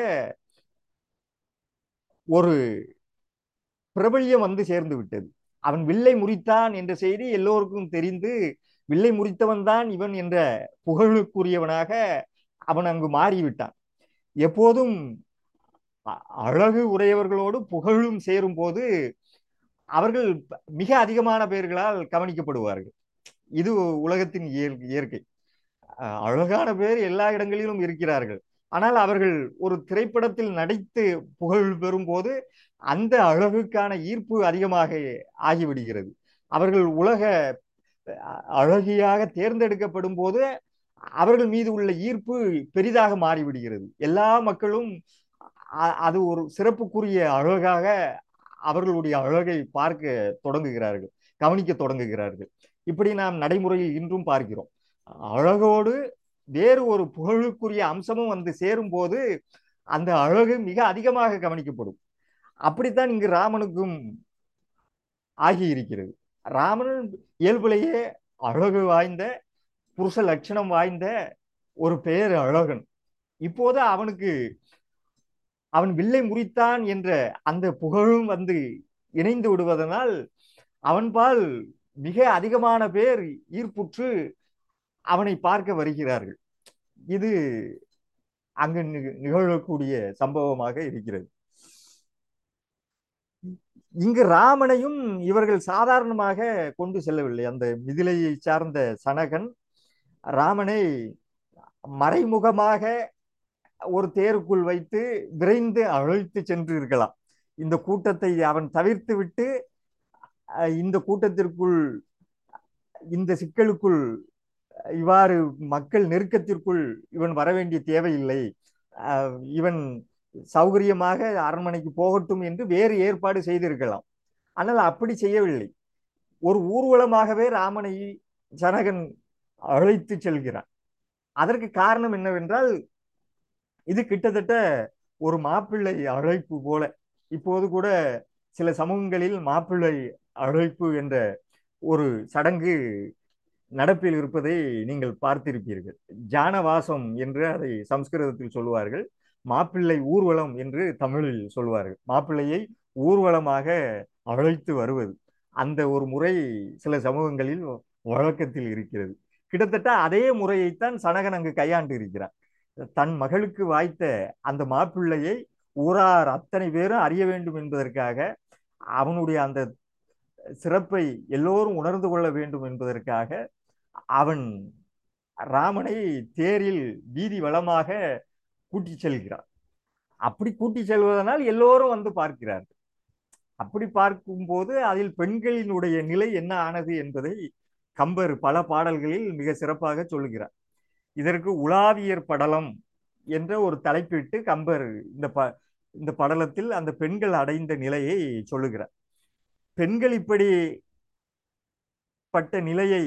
ஒரு பிரபல்யம் வந்து சேர்ந்து விட்டது அவன் வில்லை முறித்தான் என்ற செய்தி எல்லோருக்கும் தெரிந்து வில்லை முறித்தவன் தான் இவன் என்ற புகழுக்குரியவனாக அவன் அங்கு மாறிவிட்டான் எப்போதும் அ- அழகு உடையவர்களோடு புகழும் சேரும் போது அவர்கள் மிக அதிகமான பேர்களால் கவனிக்கப்படுவார்கள் இது உலகத்தின் இயல்- இயற்கை அஹ் அழகான பேர் எல்லா இடங்களிலும் இருக்கிறார்கள் ஆனால் அவர்கள் ஒரு திரைப்படத்தில் நடித்து புகழ் பெறும்போது அந்த அழகுக்கான ஈர்ப்பு அதிகமாக ஆகிவிடுகிறது அவர்கள் உலக அஹ், அழகியாக தேர்ந்தெடுக்கப்படும் போது அவர்கள் மீது உள்ள ஈர்ப்பு பெரிதாக மாறிவிடுகிறது எல்லா மக்களும் அ- அது ஒரு சிறப்புக்குரிய அழகாக அவர்களுடைய அழகை பார்க்க தொடங்குகிறார்கள் கவனிக்க தொடங்குகிறார்கள் இப்படி நாம் நடைமுறையில் இன்றும் பார்க்கிறோம் அழகோடு வேறு ஒரு புகழுக்குரிய அம்சமும் வந்து சேரும்போது அந்த அழகு மிக அதிகமாக கவனிக்கப்படும் அப்படித்தான் இங்கு ராமனுக்கும் ஆகி இருக்கிறது ராமன் இயல்பிலேயே அழகு வாய்ந்த புருஷ லட்சணம் வாய்ந்த ஒரு பெயர் அழகன் இப்போது அவனுக்கு அவன் வில்லை முறித்தான் என்ற அந்த புகழும் வந்து இணைந்து விடுவதனால் அவன்பால் மிக அதிகமான பேர் ஈர்ப்புற்று அவனை பார்க்க வருகிறார்கள் இது அங்கு நிக- நிகழக்கூடிய சம்பவமாக இருக்கிறது இங்கு ராமனையும் இவர்கள் சாதாரணமாக கொண்டு செல்லவில்லை அந்த மிதிலையை சார்ந்த சனகன் ராமனை மறைமுகமாக ஒரு தேருக்குள் வைத்து விரைந்து அழைத்து சென்று இருக்கலாம் இந்த கூட்டத்தை அவன் தவிர்த்து விட்டு அஹ், இந்த கூட்டத்திற்குள் இந்த சிக்கலுக்குள் இவ்வாறு மக்கள் நெருக்கத்திற்குள் இவன் வர வேண்டிய தேவையில்லை அஹ், இவன் சௌகரியமாக அரண்மனைக்கு போகட்டும் என்று வேறு ஏற்பாடு செய்திருக்கலாம் ஆனால் அப்படி செய்யவில்லை ஒரு ஊர்வலமாகவே ராமனை ஜனகன் அழைத்து செல்கிறான் அதற்கு காரணம் என்னவென்றால் இது கிட்டத்தட்ட ஒரு மாப்பிள்ளை அழைப்பு போல இப்போது கூட சில சமூகங்களில் மாப்பிள்ளை அழைப்பு என்ற ஒரு சடங்கு நடப்பில் இருப்பதை நீங்கள் பார்த்திருப்பீர்கள் ஜானவாசம் என்று அதை சம்ஸ்கிருதத்தில் சொல்லுவார்கள் மாப்பிள்ளை ஊர்வலம் என்று தமிழில் சொல்வார்கள் மாப்பிள்ளையை ஊர்வலமாக அழைத்து வருவது அந்த ஒரு முறை சில சமூகங்களில் வழக்கத்தில் இருக்கிறது கிட்டத்தட்ட அதே முறையைத்தான் சனகன் அங்கு கையாண்டு இருக்கிறான் தன் மகளுக்கு வாய்த்த அந்த மாப்பிள்ளையை ஊரார் அத்தனை பேரும் அறிய வேண்டும் என்பதற்காக அவனுடைய அந்த சிறப்பை எல்லோரும் உணர்ந்து கொள்ள வேண்டும் என்பதற்காக அவன் ராமனை தேரில் வீதி வளமாக கூட்டி செல்கிறான் அப்படி கூட்டி செல்வதனால் எல்லோரும் வந்து பார்க்கிறார்கள் அப்படி பார்க்கும்போது அதில் பெண்களினுடைய நிலை என்ன ஆனது என்பதை கம்பர் பல பாடல்களில் மிக சிறப்பாக சொல்லுகிறார் இதற்கு உலாவியர் படலம் என்ற ஒரு தலைப்பிட்டு கம்பர் இந்த ப இந்த படலத்தில் அந்த பெண்கள் அடைந்த நிலையை சொல்லுகிறார் பெண்கள் இப்படி பட்ட நிலையை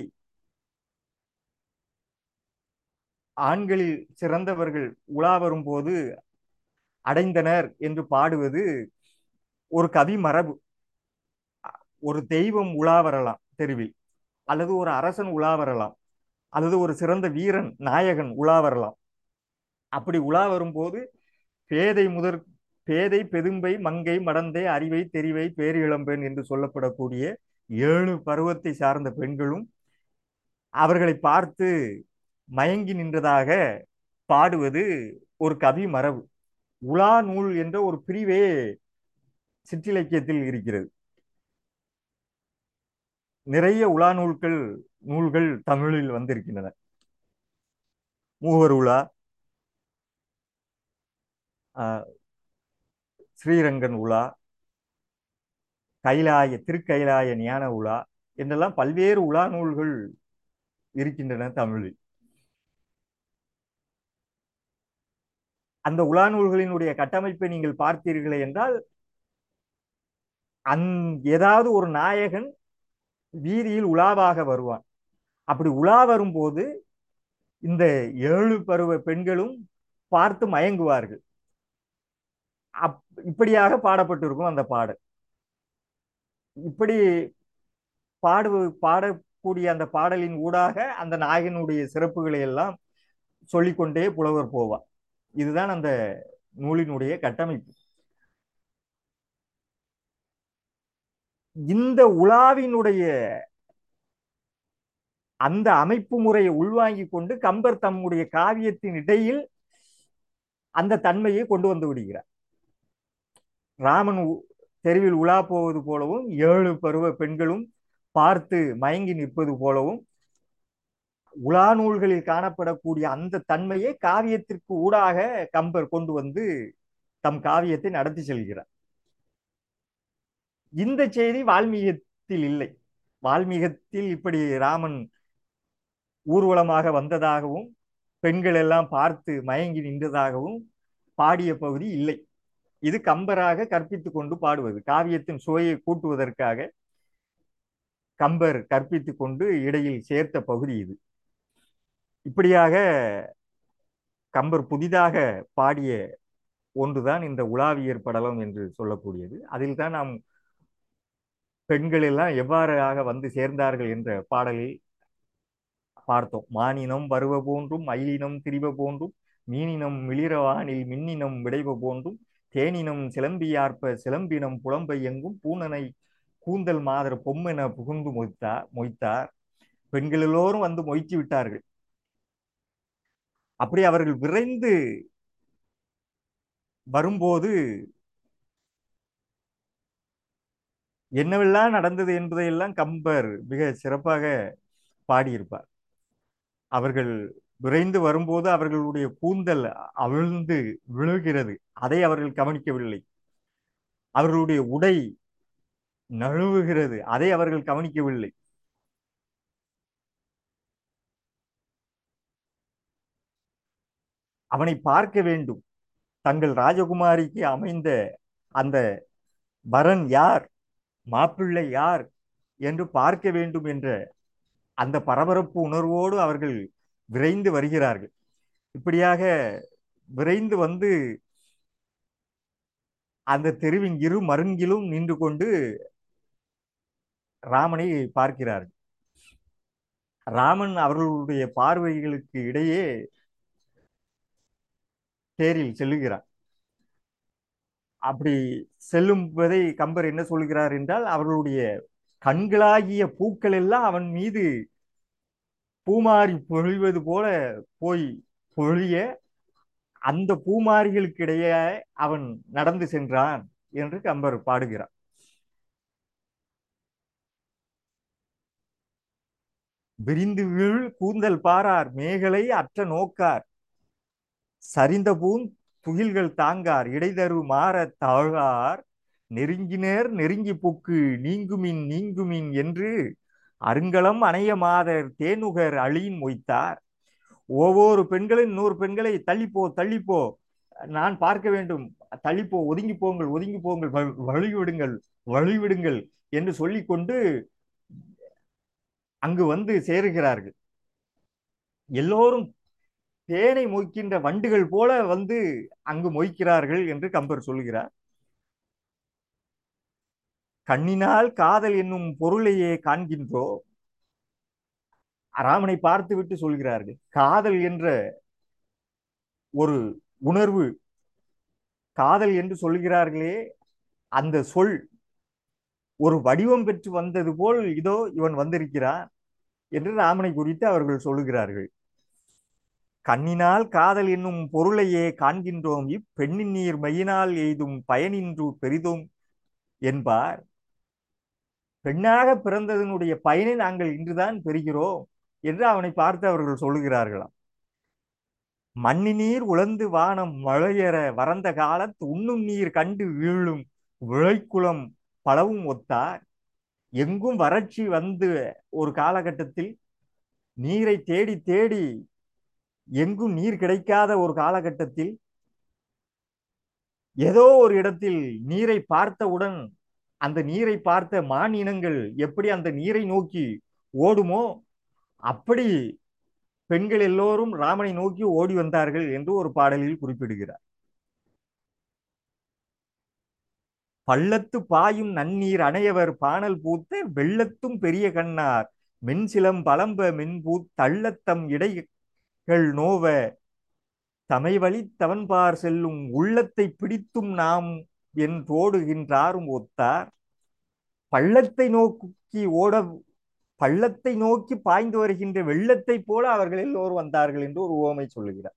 ஆண்களில் சிறந்தவர்கள் உலா வரும்போது அடைந்தனர் என்று பாடுவது ஒரு கவி மரபு ஒரு தெய்வம் உலா வரலாம் தெருவில் அல்லது ஒரு அரசன் உலா வரலாம் அல்லது ஒரு சிறந்த வீரன் நாயகன் உலா வரலாம் அப்படி உலா வரும்போது பேதை முதற் பேதை பெதும்பை மங்கை மடந்தை அறிவை தெரிவை பேரிளம்பெண் என்று சொல்லப்படக்கூடிய ஏழு பருவத்தை சார்ந்த பெண்களும் அவர்களை பார்த்து மயங்கி நின்றதாக பாடுவது ஒரு கவி மரபு உலா நூல் என்ற ஒரு பிரிவே சிற்றிலக்கியத்தில் இருக்கிறது நிறைய உலா நூல்கள் நூல்கள் தமிழில் வந்திருக்கின்றன மூவர் உலா ஆஹ், ஸ்ரீரங்கன் உலா கைலாய திருக்கைலாய ஞான உலா என்றெல்லாம் பல்வேறு உலா நூல்கள் இருக்கின்றன தமிழில் அந்த உலா நூல்களினுடைய கட்டமைப்பை நீங்கள் பார்த்தீர்களே என்றால் அந் ஏதாவது ஒரு நாயகன் வீதியில் உலாவாக வருவான் அப்படி உலா வரும்போது இந்த ஏழு பருவ பெண்களும் பார்த்து மயங்குவார்கள் அப் இப்படியாக பாடப்பட்டிருக்கும் அந்த பாடல் இப்படி பாடு பாடக்கூடிய அந்த பாடலின் ஊடாக அந்த நாயகனுடைய சிறப்புகளை எல்லாம் சொல்லிக்கொண்டே புலவர் போவார் இதுதான் அந்த நூலினுடைய கட்டமைப்பு இந்த உலாவினுடைய அந்த அமைப்பு முறையை உள்வாங்கிக் கொண்டு கம்பர் தம்முடைய காவியத்தின் இடையில் அந்த தன்மையை கொண்டு வந்து விடுகிறார் ராமன் உ- தெருவில் உலா போவது போலவும் ஏழு பருவ பெண்களும் பார்த்து மயங்கி நிற்பது போலவும் உலா நூல்களில் காணப்படக்கூடிய அந்த தன்மையை காவியத்திற்கு ஊடாக கம்பர் கொண்டு வந்து தம் காவியத்தை நடத்தி செல்கிறார் இந்த செய்தி வால்மீகத்தில் இல்லை வால்மீகத்தில் இப்படி ராமன் ஊர்வலமாக வந்ததாகவும் பெண்கள் எல்லாம் பார்த்து மயங்கி நின்றதாகவும் பாடிய பகுதி இல்லை இது கம்பராக கற்பித்துக் கொண்டு பாடுவது காவியத்தின் சுவையை கூட்டுவதற்காக கம்பர் கற்பித்துக் கொண்டு இடையில் சேர்த்த பகுதி இது இப்படியாக கம்பர் புதிதாக பாடிய ஒன்றுதான் இந்த உலாவியர் படலம் என்று சொல்லக்கூடியது அதில் தான் நாம் பெண்கள் எல்லாம் எவ்வாறாக வந்து சேர்ந்தார்கள் என்ற பாடலில் பார்த்தோம் மானினம் வருவ போன்றும் மயிலினம் திரிவ போன்றும் மீனினம் மிளிரவானில் மின்னினம் விடைவ போன்றும் தேனினம் சிலம்பியார்ப்ப சிலம்பினம் புலம்பை எங்கும் பூனனை கூந்தல் மாதர் பொம்மென புகுந்து மொய்த்தார் மொய்த்தார் பெண்கள் எல்லோரும் வந்து மொய்த்து விட்டார்கள் அப்படி அவர்கள் விரைந்து வரும்போது என்னவெல்லாம் நடந்தது என்பதையெல்லாம் கம்பர் மிக சிறப்பாக பாடியிருப்பார் அவர்கள் விரைந்து வரும்போது அவர்களுடைய கூந்தல் அவிழ்ந்து விழுகிறது அதை அவர்கள் கவனிக்கவில்லை அவர்களுடைய உடை நழுவுகிறது அதை அவர்கள் கவனிக்கவில்லை அவனை பார்க்க வேண்டும் தங்கள் ராஜகுமாரிக்கு அமைந்த அந்த வரன் யார் மாப்பிள்ளை யார் என்று பார்க்க வேண்டும் என்ற அந்த பரபரப்பு உணர்வோடு அவர்கள் விரைந்து வருகிறார்கள் இப்படியாக விரைந்து வந்து அந்த தெருவின் இரு மருங்கிலும் நின்று கொண்டு ராமனை பார்க்கிறார்கள் ராமன் அவர்களுடைய பார்வைகளுக்கு இடையே தேரில் செல்லுகிறார் அப்படி செல்லும்பதை கம்பர் என்ன சொல்கிறார் என்றால் அவர்களுடைய கண்களாகிய பூக்கள் எல்லாம் அவன் மீது பூமாரி பொழிவது போல போய் பொழிய அந்த பூமாரிகளுக்கு இடையே அவன் நடந்து சென்றான் என்று கம்பர் பாடுகிறார் விரிந்து வீழ் கூந்தல் பாரார் மேகலை அற்ற நோக்கார் சரிந்த பூந் துகில்கள் தாங்கார் இடைதரு மாற தாழார் நெருங்கினர் நெருங்கி புக்கு நீங்குமின் நீங்குமின் என்று அருங்கலம் அணைய மாதர் தேனுகர் அழியின் மொய்த்தார் ஒவ்வொரு பெண்களும் இன்னொரு பெண்களை தள்ளிப்போ தள்ளிப்போ நான் பார்க்க வேண்டும் தள்ளிப்போ ஒதுங்கி போங்கள் ஒதுங்கி போங்கள் வழிவிடுங்கள் வழிவிடுங்கள் என்று சொல்லிக்கொண்டு அங்கு வந்து சேருகிறார்கள் எல்லோரும் தேனை மொய்க்கின்ற வண்டுகள் போல வந்து அங்கு மொய்க்கிறார்கள் என்று கம்பர் சொல்கிறார் கண்ணினால் காதல் என்னும் பொருளையே காண்கின்றோ ராமனை பார்த்து விட்டு சொல்கிறார்கள் காதல் என்ற ஒரு உணர்வு காதல் என்று சொல்கிறார்களே அந்த சொல் ஒரு வடிவம் பெற்று வந்தது போல் இதோ இவன் வந்திருக்கிறான் என்று ராமனை குறித்து அவர்கள் சொல்லுகிறார்கள் கண்ணினால் காதல் என்னும் பொருளையே காண்கின்றோம் இப்பெண்ணின் நீர் மையினால் எய்தும் பயனின்று பெரிதும் என்பார் பெண்ணாக பிறந்ததனுடைய பயனை நாங்கள் இன்றுதான் பெறுகிறோம் என்று அவனை பார்த்து அவர்கள் சொல்லுகிறார்களாம் மண்ணி நீர் உழந்து வானம் மழையற வறந்த காலத்து உண்ணும் நீர் கண்டு வீழும் விளைக்குளம் பலவும் ஒத்தார் எங்கும் வறட்சி வந்து ஒரு காலகட்டத்தில் நீரை தேடி தேடி எங்கும் நீர் கிடைக்காத ஒரு காலகட்டத்தில் ஏதோ ஒரு இடத்தில் நீரை பார்த்தவுடன் அந்த நீரை பார்த்த மான் இனங்கள் எப்படி அந்த நீரை நோக்கி ஓடுமோ அப்படி பெண்கள் எல்லோரும் ராமனை நோக்கி ஓடி வந்தார்கள் என்று ஒரு பாடலில் குறிப்பிடுகிறார் பள்ளத்து பாயும் நன்னீர் அணையவர் பானல் பூத்த வெள்ளத்தும் பெரிய கண்ணார் மென்சிலம் பலம்ப மென்பூ தள்ளத்தம் இடைகள் நோவ தமைவழி தவன்பார் செல்லும் உள்ளத்தை பிடித்தும் நாம் என்றோடுகின்றாரும் ஒத்தார் பள்ளத்தை நோக்கி ஓட பள்ளத்தை நோக்கி பாய்ந்து வருகின்ற வெள்ளத்தை போல அவர்கள் எல்லோரும் வந்தார்கள் என்று ஒரு ஓமை சொல்லுகிறார்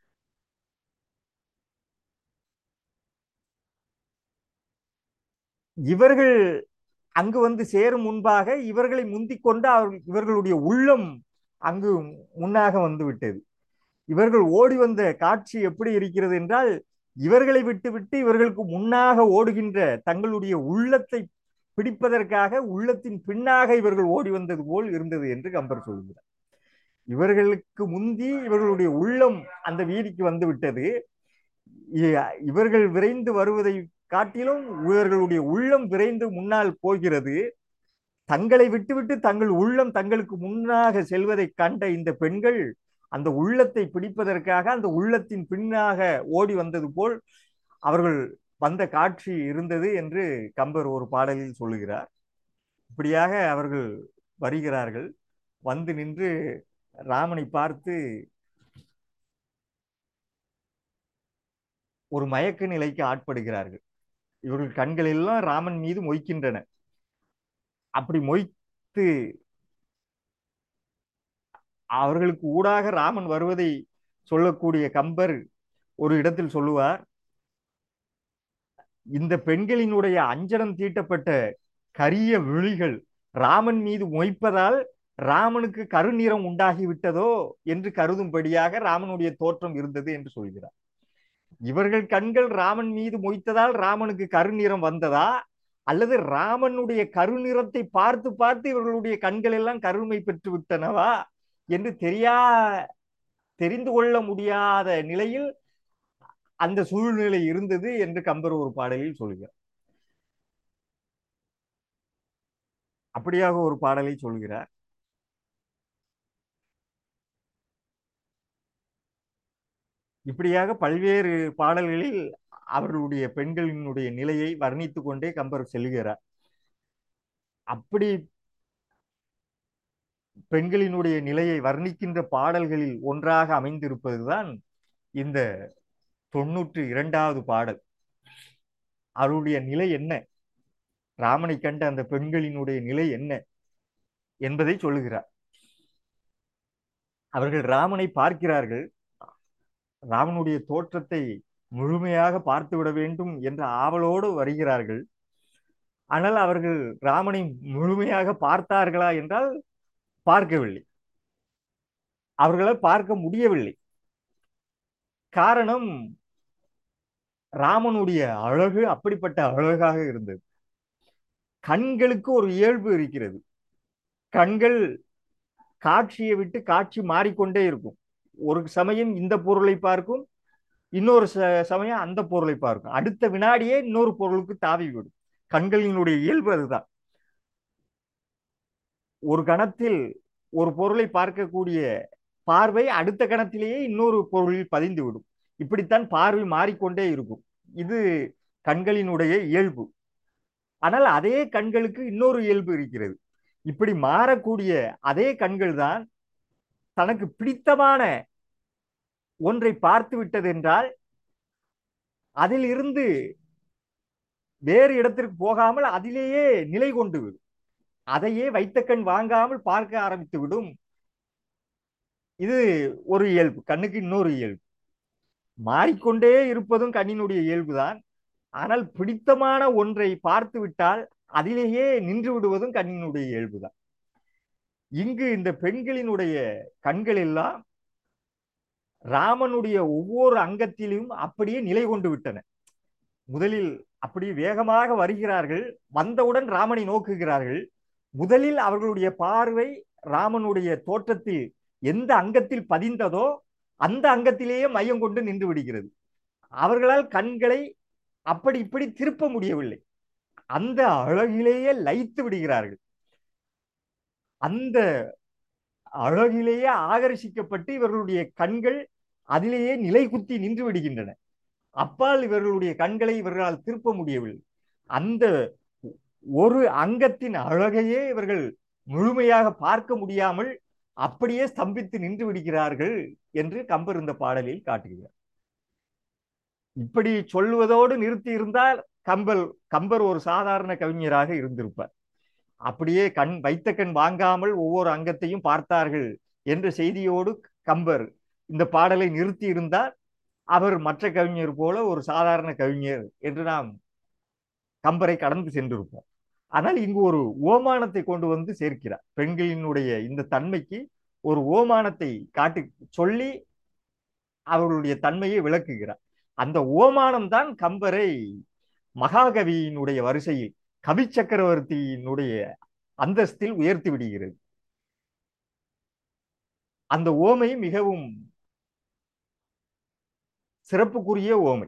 இவர்கள் அங்கு வந்து சேரும் முன்பாக இவர்களை முந்திக் கொண்டு அவர்கள் இவர்களுடைய உள்ளம் அங்கு முன்னாக வந்து விட்டது இவர்கள் ஓடி வந்த காட்சி எப்படி இருக்கிறது என்றால் இவர்களை விட்டுவிட்டு இவர்களுக்கு முன்னாக ஓடுகின்ற தங்களுடைய உள்ளத்தை பிடிப்பதற்காக உள்ளத்தின் பின்னாக இவர்கள் ஓடி வந்தது போல் இருந்தது என்று கம்பர் சொல்கிறார் இவர்களுக்கு முந்தி இவர்களுடைய உள்ளம் அந்த வீதிக்கு வந்து விட்டது இவர்கள் விரைந்து வருவதை காட்டிலும் இவர்களுடைய உள்ளம் விரைந்து முன்னால் போகிறது தங்களை விட்டுவிட்டு தங்கள் உள்ளம் தங்களுக்கு முன்னாக செல்வதை கண்ட இந்த பெண்கள் அந்த உள்ளத்தை பிடிப்பதற்காக அந்த உள்ளத்தின் பின்னாக ஓடி வந்தது போல் அவர்கள் வந்த காட்சி இருந்தது என்று கம்பர் ஒரு பாடலில் சொல்லுகிறார் இப்படியாக அவர்கள் வருகிறார்கள் வந்து நின்று ராமனை பார்த்து ஒரு மயக்க நிலைக்கு ஆட்படுகிறார்கள் இவர்கள் கண்கள் எல்லாம் ராமன் மீது மொய்க்கின்றன அப்படி மொய்த்து அவர்களுக்கு ஊடாக ராமன் வருவதை சொல்லக்கூடிய கம்பர் ஒரு இடத்தில் சொல்லுவார் இந்த பெண்களினுடைய அஞ்சனம் தீட்டப்பட்ட கரிய விழிகள் ராமன் மீது மொய்ப்பதால் ராமனுக்கு கருநிறம் உண்டாகி விட்டதோ என்று கருதும்படியாக ராமனுடைய தோற்றம் இருந்தது என்று சொல்கிறார் இவர்கள் கண்கள் ராமன் மீது மொய்த்ததால் ராமனுக்கு கருநிறம் வந்ததா அல்லது ராமனுடைய கருநிறத்தை பார்த்து பார்த்து இவர்களுடைய கண்கள் எல்லாம் கருமை பெற்று விட்டனவா என்று தெரியா தெரிந்து கொள்ள முடியாத நிலையில் அந்த சூழ்நிலை இருந்தது என்று கம்பர் ஒரு பாடலில் சொல்கிறார் அப்படியாக ஒரு பாடலை சொல்கிறார் இப்படியாக பல்வேறு பாடல்களில் அவர்களுடைய பெண்களினுடைய நிலையை வர்ணித்துக் கொண்டே கம்பர் செல்கிறார் அப்படி பெண்களினுடைய நிலையை வர்ணிக்கின்ற பாடல்களில் ஒன்றாக அமைந்திருப்பதுதான் இந்த தொன்னூற்றி இரண்டாவது பாடல் அவருடைய நிலை என்ன ராமனை கண்ட அந்த பெண்களினுடைய நிலை என்ன என்பதை சொல்லுகிறார் அவர்கள் ராமனை பார்க்கிறார்கள் ராமனுடைய தோற்றத்தை முழுமையாக பார்த்து விட வேண்டும் என்ற ஆவலோடு வருகிறார்கள் ஆனால் அவர்கள் ராமனை முழுமையாக பார்த்தார்களா என்றால் பார்க்கவில்லை அவர்களால் பார்க்க முடியவில்லை காரணம் ராமனுடைய அழகு அப்படிப்பட்ட அழகாக இருந்தது கண்களுக்கு ஒரு இயல்பு இருக்கிறது கண்கள் காட்சியை விட்டு காட்சி மாறிக்கொண்டே இருக்கும் ஒரு சமயம் இந்த பொருளை பார்க்கும் இன்னொரு சமயம் அந்த பொருளை பார்க்கும் அடுத்த வினாடியே இன்னொரு பொருளுக்கு தாவி விடும் கண்களினுடைய இயல்பு அதுதான் ஒரு கணத்தில் ஒரு பொருளை பார்க்கக்கூடிய பார்வை அடுத்த கணத்திலேயே இன்னொரு பொருளில் பதிந்து விடும் இப்படித்தான் பார்வை மாறிக்கொண்டே இருக்கும் இது கண்களினுடைய இயல்பு ஆனால் அதே கண்களுக்கு இன்னொரு இயல்பு இருக்கிறது இப்படி மாறக்கூடிய அதே கண்கள் தான் தனக்கு பிடித்தமான ஒன்றை பார்த்து விட்டது என்றால் அதில் இருந்து வேறு இடத்திற்கு போகாமல் அதிலேயே நிலை கொண்டு விடும் அதையே வைத்த கண் வாங்காமல் பார்க்க ஆரம்பித்து விடும் இது ஒரு இயல்பு கண்ணுக்கு இன்னொரு இயல்பு மாறிக்கொண்டே இருப்பதும் கண்ணினுடைய இயல்புதான் ஆனால் பிடித்தமான ஒன்றை பார்த்து விட்டால் அதிலேயே நின்று விடுவதும் கண்ணினுடைய இயல்புதான் இங்கு இந்த பெண்களினுடைய கண்கள் எல்லாம் ராமனுடைய ஒவ்வொரு அங்கத்திலும் அப்படியே நிலை கொண்டு விட்டன முதலில் அப்படி வேகமாக வருகிறார்கள் வந்தவுடன் ராமனை நோக்குகிறார்கள் முதலில் அவர்களுடைய பார்வை ராமனுடைய தோற்றத்தில் எந்த அங்கத்தில் பதிந்ததோ அந்த அங்கத்திலேயே மையம் கொண்டு நின்று விடுகிறது அவர்களால் கண்களை அப்படி இப்படி திருப்ப முடியவில்லை அந்த அழகிலேயே லயித்து விடுகிறார்கள் அந்த அழகிலேயே ஆகர்ஷிக்கப்பட்டு இவர்களுடைய கண்கள் அதிலேயே நிலை குத்தி நின்று விடுகின்றன அப்பால் இவர்களுடைய கண்களை இவர்களால் திருப்ப முடியவில்லை அந்த ஒரு அங்கத்தின் அழகையே இவர்கள் முழுமையாக பார்க்க முடியாமல் அப்படியே ஸ்தம்பித்து நின்று விடுகிறார்கள் என்று கம்பர் இந்த பாடலில் காட்டுகிறார் இப்படி சொல்வதோடு நிறுத்தி இருந்தால் கம்பல் கம்பர் ஒரு சாதாரண கவிஞராக இருந்திருப்பார் அப்படியே கண் வைத்த கண் வாங்காமல் ஒவ்வொரு அங்கத்தையும் பார்த்தார்கள் என்ற செய்தியோடு கம்பர் இந்த பாடலை நிறுத்தி இருந்தால் அவர் மற்ற கவிஞர் போல ஒரு சாதாரண கவிஞர் என்று நாம் கம்பரை கடந்து சென்றிருப்போம் ஆனால் இங்கு ஒரு ஓமானத்தை கொண்டு வந்து சேர்க்கிறார் பெண்களினுடைய இந்த தன்மைக்கு ஒரு ஓமானத்தை காட்டி சொல்லி அவர்களுடைய தன்மையை விளக்குகிறார் அந்த ஓமானம் தான் கம்பரை மகாகவியினுடைய வரிசையில் கவி சக்கரவர்த்தியினுடைய அந்தஸ்தில் உயர்த்தி விடுகிறது அந்த ஓமை மிகவும் சிறப்புக்குரிய ஓமை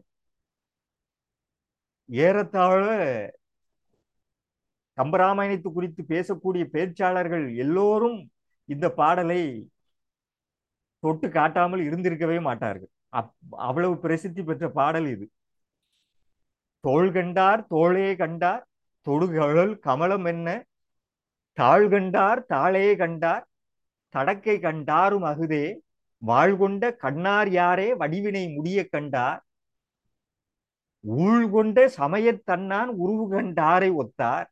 ஏறத்தாழ கம்பராமாயணத்து குறித்து பேசக்கூடிய பேச்சாளர்கள் எல்லோரும் இந்த பாடலை தொட்டு காட்டாமல் இருந்திருக்கவே மாட்டார்கள் அவ்வளவு பிரசித்தி பெற்ற பாடல் இது தோள் கண்டார் தோளே கண்டார் தொடுகழல் கமலம் என்ன தாழ் கண்டார் தாளே கண்டார் தடக்கை கண்டாரும் அகுதே வாழ்கொண்ட கண்ணார் யாரே வடிவினை முடிய கண்டார் ஊழ்கொண்ட சமயத் தன்னான் உருவு கண்டாரை ஒத்தார்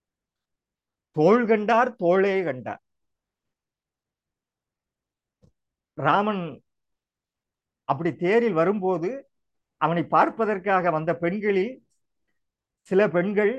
தோள் கண்டார் தோளே கண்டார் ராமன் அப்படி தேரில் வரும்போது அவனை பார்ப்பதற்காக வந்த பெண்களில் சில பெண்கள்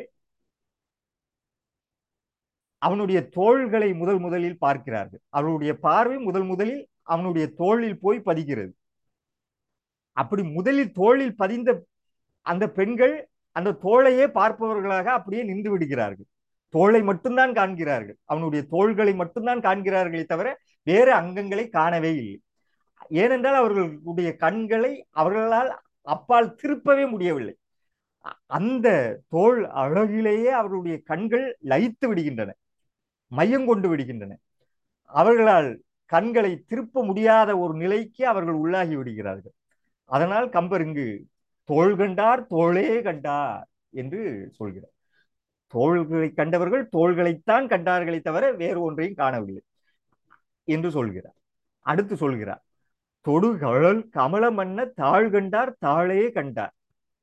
அவனுடைய தோள்களை முதல் முதலில் பார்க்கிறார்கள் அவளுடைய பார்வை முதல் முதலில் அவனுடைய தோளில் போய் பதிகிறது அப்படி முதலில் தோளில் பதிந்த அந்த பெண்கள் அந்த தோளையே பார்ப்பவர்களாக அப்படியே நின்று விடுகிறார்கள் தோளை மட்டும்தான் காண்கிறார்கள் அவனுடைய தோள்களை மட்டும்தான் காண்கிறார்களே தவிர வேறு அங்கங்களை காணவே இல்லை ஏனென்றால் அவர்களுடைய கண்களை அவர்களால் அப்பால் திருப்பவே முடியவில்லை அந்த தோல் அழகிலேயே அவர்களுடைய கண்கள் லயித்து விடுகின்றன மையம் கொண்டு விடுகின்றன அவர்களால் கண்களை திருப்ப முடியாத ஒரு நிலைக்கு அவர்கள் உள்ளாகி விடுகிறார்கள் அதனால் கம்பர் இங்கு தோள் கண்டார் தோளே கண்டார் என்று சொல்கிறார் தோள்களை கண்டவர்கள் தோள்களைத்தான் கண்டார்களே தவிர வேறு ஒன்றையும் காணவில்லை என்று சொல்கிறார் அடுத்து சொல்கிறார் தொடுகழல் கமலமன்ன தாழ் கண்டார் தாளே கண்டார்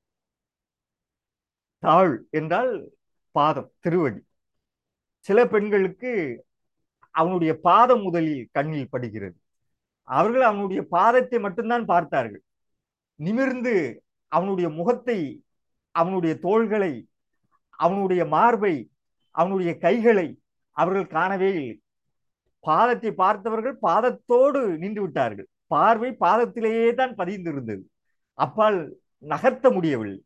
தாழ் என்றால் பாதம் திருவடி சில பெண்களுக்கு அவனுடைய பாதம் முதலில் கண்ணில் படுகிறது அவர்கள் அவனுடைய பாதத்தை மட்டும்தான் பார்த்தார்கள் நிமிர்ந்து அவனுடைய முகத்தை அவனுடைய தோள்களை அவனுடைய மார்பை அவனுடைய கைகளை அவர்கள் காணவே இல்லை பாதத்தை பார்த்தவர்கள் பாதத்தோடு நின்று விட்டார்கள் பார்வை பாதத்திலேயே தான் பதிந்திருந்தது அப்பால் நகர்த்த முடியவில்லை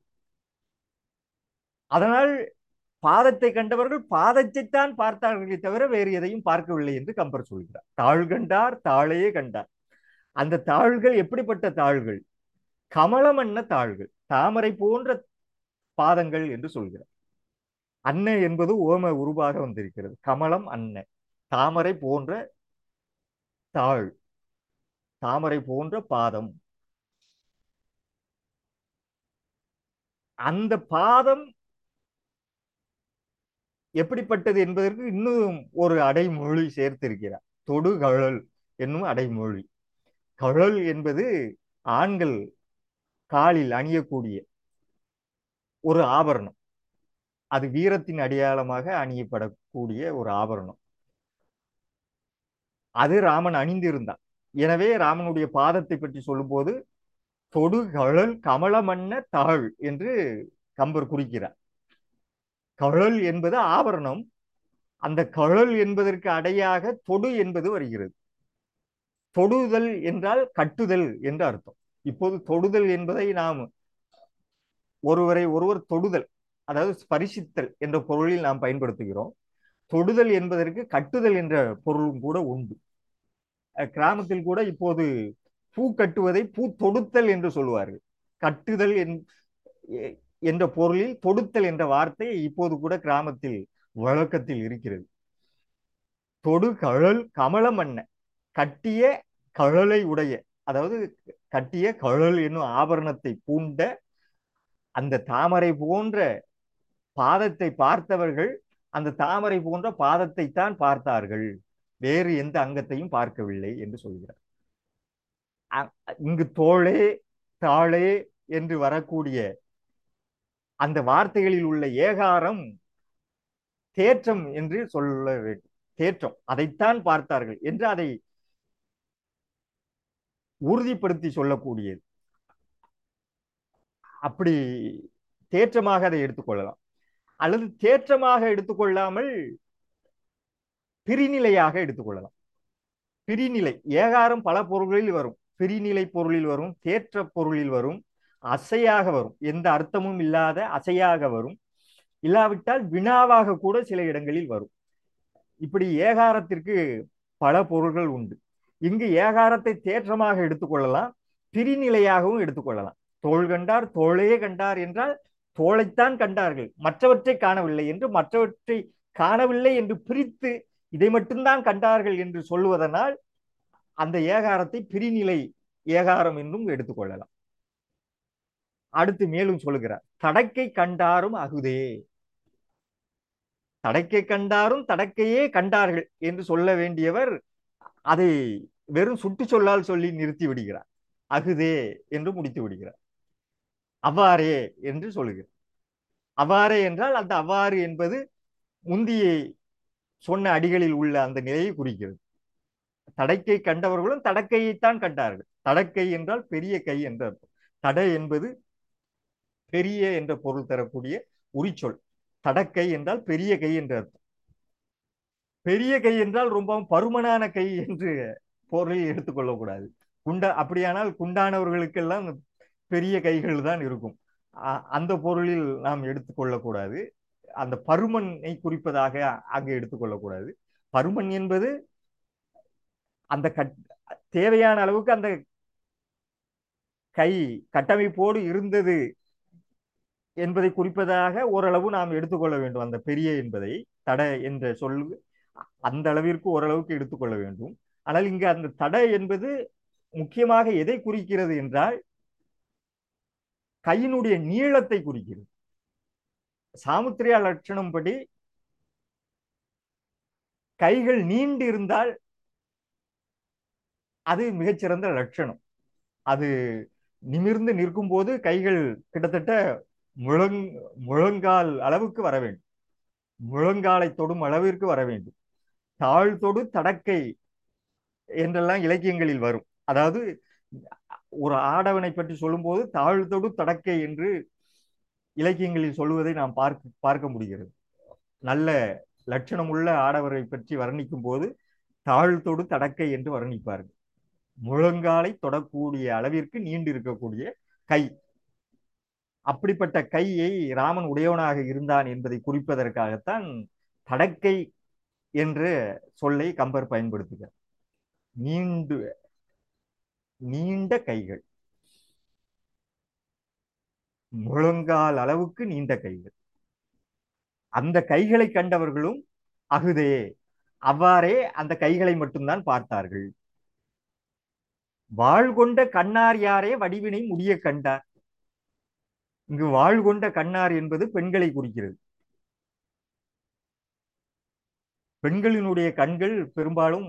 அதனால் பாதத்தை கண்டவர்கள் பாதத்தை தான் பார்த்தார்களே தவிர வேறு எதையும் பார்க்கவில்லை என்று கம்பர் சொல்கிறார் தாழ் கண்டார் தாளையே கண்டார் அந்த தாள்கள் எப்படிப்பட்ட தாள்கள் கமலமன்ன தாள்கள் தாமரை போன்ற பாதங்கள் என்று சொல்கிறார் அன்ன என்பது ஓம உருவாக வந்திருக்கிறது கமலம் அன்ன தாமரை போன்ற தாள் தாமரை போன்ற பாதம் அந்த பாதம் எப்படிப்பட்டது என்பதற்கு இன்னும் ஒரு அடைமொழி சேர்த்திருக்கிறார் தொடுகழல் என்னும் அடைமொழி கழல் என்பது ஆண்கள் காலில் அணியக்கூடிய ஒரு ஆபரணம் அது வீரத்தின் அடையாளமாக அணியப்படக்கூடிய ஒரு ஆபரணம் அது ராமன் அணிந்திருந்தான் எனவே ராமனுடைய பாதத்தை பற்றி சொல்லும்போது தொடுகழல் கமலமன்ன தாழ் என்று கம்பர் குறிக்கிறார் கழல் என்பது ஆபரணம் அந்த கழல் என்பதற்கு அடையாக தொடு என்பது வருகிறது தொடுதல் என்றால் கட்டுதல் என்று அர்த்தம் இப்போது தொடுதல் என்பதை நாம் ஒருவரை ஒருவர் தொடுதல் அதாவது ஸ்பரிசித்தல் என்ற பொருளில் நாம் பயன்படுத்துகிறோம் தொடுதல் என்பதற்கு கட்டுதல் என்ற பொருளும் கூட உண்டு கிராமத்தில் கூட இப்போது பூ கட்டுவதை பூ தொடுத்தல் என்று சொல்லுவார்கள் கட்டுதல் என்ற பொருளில் தொடுத்தல் என்ற வார்த்தை இப்போது கூட கிராமத்தில் வழக்கத்தில் இருக்கிறது தொடு கழல் கமலமன்ன கட்டிய கழலை உடைய அதாவது கட்டிய கழல் என்னும் ஆபரணத்தை பூண்ட அந்த தாமரை போன்ற பாதத்தை பார்த்தவர்கள் அந்த தாமரை போன்ற பாதத்தை தான் பார்த்தார்கள் வேறு எந்த அங்கத்தையும் பார்க்கவில்லை என்று சொல்கிறார் இங்கு தோளே தாளே என்று வரக்கூடிய அந்த வார்த்தைகளில் உள்ள ஏகாரம் தேற்றம் என்று சொல்ல வேண்டும் தேற்றம் அதைத்தான் பார்த்தார்கள் என்று அதை உறுதிப்படுத்தி சொல்லக்கூடியது அப்படி தேற்றமாக அதை எடுத்துக்கொள்ளலாம் அல்லது தேற்றமாக எடுத்துக்கொள்ளாமல் பிரிநிலையாக எடுத்துக்கொள்ளலாம் பிரிநிலை ஏகாரம் பல பொருள்களில் வரும் பிரிநிலை பொருளில் வரும் தேற்ற பொருளில் வரும் அசையாக வரும் எந்த அர்த்தமும் இல்லாத அசையாக வரும் இல்லாவிட்டால் வினாவாக கூட சில இடங்களில் வரும் இப்படி ஏகாரத்திற்கு பல பொருள்கள் உண்டு இங்கு ஏகாரத்தை தேற்றமாக எடுத்துக்கொள்ளலாம் பிரிநிலையாகவும் எடுத்துக்கொள்ளலாம் தோள் கண்டார் தோளே கண்டார் என்றால் தோளைத்தான் கண்டார்கள் மற்றவற்றை காணவில்லை என்று மற்றவற்றை காணவில்லை என்று பிரித்து இதை மட்டும்தான் கண்டார்கள் என்று சொல்லுவதனால் அந்த ஏகாரத்தை பிரிநிலை ஏகாரம் என்றும் எடுத்துக்கொள்ளலாம் அடுத்து மேலும் சொல்லுகிறார் தடக்கை கண்டாரும் அகுதே தடக்கை கண்டாரும் தடக்கையே கண்டார்கள் என்று சொல்ல வேண்டியவர் அதை வெறும் சுட்டு சொல்லால் சொல்லி நிறுத்தி விடுகிறார் அகுதே என்று முடித்து விடுகிறார் அவ்வாறே என்று சொல்லுகிறார் அவ்வாறே என்றால் அந்த அவ்வாறு என்பது முந்திய சொன்ன அடிகளில் உள்ள அந்த நிலையை குறிக்கிறது தடக்கை கண்டவர்களும் தடக்கையைத்தான் கண்டார்கள் தடக்கை என்றால் பெரிய கை என்ற அர்த்தம் தடை என்பது பெரிய என்ற பொருள் தரக்கூடிய உரிச்சொல் தடக்கை என்றால் பெரிய கை என்ற அர்த்தம் பெரிய கை என்றால் ரொம்பவும் பருமனான கை என்று பொருளில் எடுத்துக்கொள்ளக்கூடாது குண்டா அப்படியானால் குண்டானவர்களுக்கெல்லாம் பெரிய கைகள் தான் இருக்கும் அ- அந்த பொருளில் நாம் எடுத்துக்கொள்ளக்கூடாது அந்த பருமனை குறிப்பதாக அங்கு எடுத்துக்கொள்ளக்கூடாது பருமன் என்பது அந்த கட் தேவையான அளவுக்கு அந்த கை கட்டமைப்போடு இருந்தது என்பதை குறிப்பதாக ஓரளவு நாம் எடுத்துக்கொள்ள வேண்டும் அந்த பெரிய என்பதை தடை என்ற சொல் அந்த அளவிற்கு ஓரளவுக்கு எடுத்துக்கொள்ள வேண்டும் ஆனால் இங்கு அந்த தடை என்பது முக்கியமாக எதை குறிக்கிறது என்றால் கையினுடைய நீளத்தை குறிக்கிறது சாமுத்திரியா லட்சணம் படி கைகள் நீண்டு இருந்தால் அது மிகச்சிறந்த லட்சணம் அது நிமிர்ந்து நிற்கும் போது கைகள் கிட்டத்தட்ட முழங் முழங்கால் அளவுக்கு வர வேண்டும் முழங்காலை தொடும் அளவிற்கு வர வேண்டும் தாழ் தொடு தடக்கை என்றெல்லாம் இலக்கியங்களில் வரும் அதாவது ஒரு ஆடவனை பற்றி சொல்லும்போது தாழ் தொடு தடக்கை என்று இலக்கியங்களில் சொல்லுவதை நாம் பார்க்க பார்க்க முடிகிறது நல்ல லட்சணமுள்ள ஆடவரை பற்றி வர்ணிக்கும் போது தாழ் தொடு தடக்கை என்று வர்ணிப்பார்கள் முழங்காலை தொடக்கூடிய அளவிற்கு நீண்டு இருக்கக்கூடிய கை அப்படிப்பட்ட கையை ராமன் உடையவனாக இருந்தான் என்பதை குறிப்பதற்காகத்தான் தடக்கை என்ற சொல்லை கம்பர் பயன்படுத்துகிறார் நீண்டு நீண்ட கைகள் முழங்கால் அளவுக்கு நீண்ட கைகள் அந்த கைகளை கண்டவர்களும் அகுதே அவ்வாறே அந்த கைகளை மட்டும்தான் பார்த்தார்கள் வாழ் கொண்ட கண்ணார் யாரே வடிவினை முடிய கண்டார் இங்கு வாழ் கொண்ட கண்ணார் என்பது பெண்களை குறிக்கிறது பெண்களினுடைய கண்கள் பெரும்பாலும்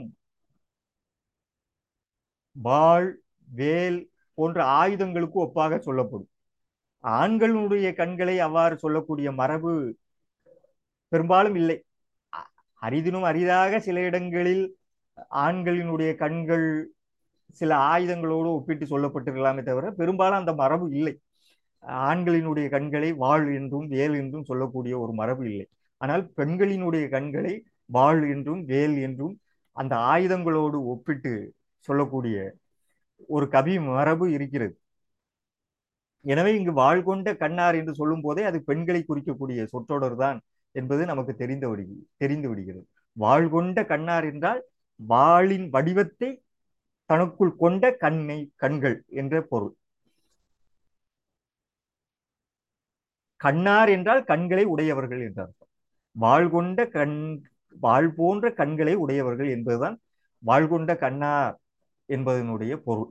வாள் வேல் போன்ற ஆயுதங்களுக்கு ஒப்பாக சொல்லப்படும் ஆண்களுடைய கண்களை அவ்வாறு சொல்லக்கூடிய மரபு பெரும்பாலும் இல்லை அ- அரிதினும் அரிதாக சில இடங்களில் ஆண்களினுடைய கண்கள் சில ஆயுதங்களோடு ஒப்பிட்டு சொல்லப்பட்டிருக்கலாமே தவிர பெரும்பாலும் அந்த மரபு இல்லை ஆண்களினுடைய கண்களை வாள் என்றும் வேல் என்றும் சொல்லக்கூடிய ஒரு மரபு இல்லை ஆனால் பெண்களினுடைய கண்களை வாள் என்றும் வேல் என்றும் அந்த ஆயுதங்களோடு ஒப்பிட்டு சொல்லக்கூடிய ஒரு கவி மரபு இருக்கிறது எனவே இங்கு வாழ் கொண்ட கண்ணார் என்று சொல்லும் போதே அது பெண்களை குறிக்கக்கூடிய சொற்றொடர் தான் என்பது நமக்கு தெரிந்து விடு தெரிந்து விடுகிறது வாழ் கொண்ட கண்ணார் என்றால் வாளின் வடிவத்தை தனக்குள் கொண்ட கண்ணை கண்கள் என்ற பொருள் கண்ணார் என்றால் கண்களை உடையவர்கள் என்ற அர்த்தம் வாழ் கொண்ட கண் வாழ் போன்ற கண்களை உடையவர்கள் என்பதுதான் வாழ் கொண்ட கண்ணார் என்பதனுடைய பொருள்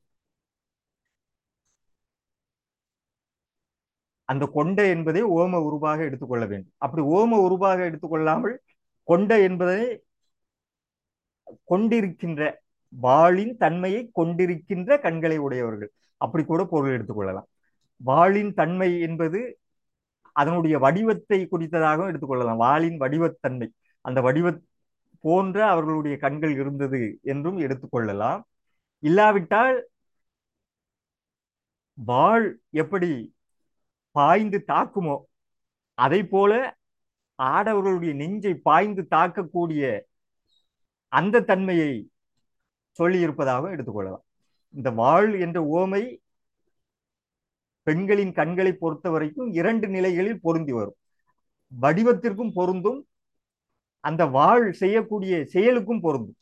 அந்த கொண்ட என்பதை ஓம உருவாக எடுத்துக்கொள்ள வேண்டும் அப்படி ஓம உருவாக எடுத்துக்கொள்ளாமல் கொண்ட என்பதை கொண்டிருக்கின்ற வாளின் தன்மையை கொண்டிருக்கின்ற கண்களை உடையவர்கள் அப்படி கூட பொருள் எடுத்துக்கொள்ளலாம் வாளின் தன்மை என்பது அதனுடைய வடிவத்தை குறித்ததாகவும் எடுத்துக்கொள்ளலாம் வாளின் வடிவத்தன்மை அந்த வடிவ போன்ற அவர்களுடைய கண்கள் இருந்தது என்றும் எடுத்துக்கொள்ளலாம் இல்லாவிட்டால் வாள் எப்படி பாய்ந்து தாக்குமோ அதை போல ஆடவர்களுடைய நெஞ்சை பாய்ந்து தாக்கக்கூடிய அந்த தன்மையை சொல்லி இருப்பதாக எடுத்துக்கொள்ளலாம் இந்த வாழ் என்ற ஓமை பெண்களின் கண்களை பொறுத்த வரைக்கும் இரண்டு நிலைகளில் பொருந்தி வரும் வடிவத்திற்கும் பொருந்தும் அந்த வாழ் செய்யக்கூடிய செயலுக்கும் பொருந்தும்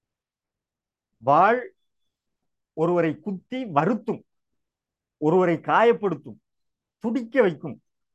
வாழ் ஒருவரை குத்தி வருத்தும் ஒருவரை காயப்படுத்தும் துடிக்க வைக்கும்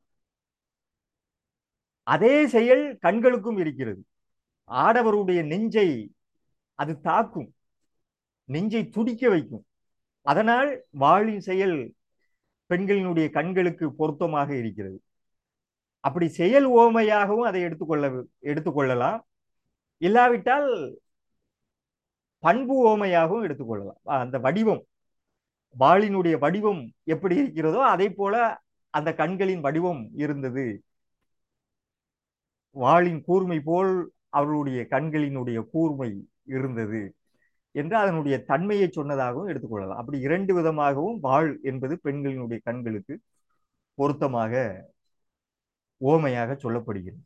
அதே செயல் கண்களுக்கும் இருக்கிறது ஆடவருடைய நெஞ்சை அது தாக்கும் நெஞ்சை துடிக்க வைக்கும் அதனால் வாழின் செயல் பெண்களினுடைய கண்களுக்கு பொருத்தமாக இருக்கிறது அப்படி செயல் ஓமையாகவும் அதை எடுத்துக்கொள்ள எடுத்துக்கொள்ளலாம் இல்லாவிட்டால் பண்பு ஓமையாகவும் எடுத்துக்கொள்ளலாம் அந்த வடிவம் வாளினுடைய வடிவம் எப்படி இருக்கிறதோ அதே போல அந்த கண்களின் வடிவம் இருந்தது வாளின் கூர்மை போல் அவர்களுடைய கண்களினுடைய கூர்மை இருந்தது என்று அதனுடைய தன்மையை சொன்னதாகவும் எடுத்துக்கொள்ளலாம் அப்படி இரண்டு விதமாகவும் வாழ் என்பது பெண்களினுடைய கண்களுக்கு பொருத்தமாக ஓமையாக சொல்லப்படுகிறது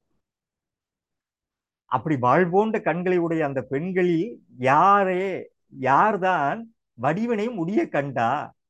அப்படி வாழ் போன்ற கண்களை உடைய அந்த பெண்களில் யாரே யார்தான் வடிவனை முடிய கண்டா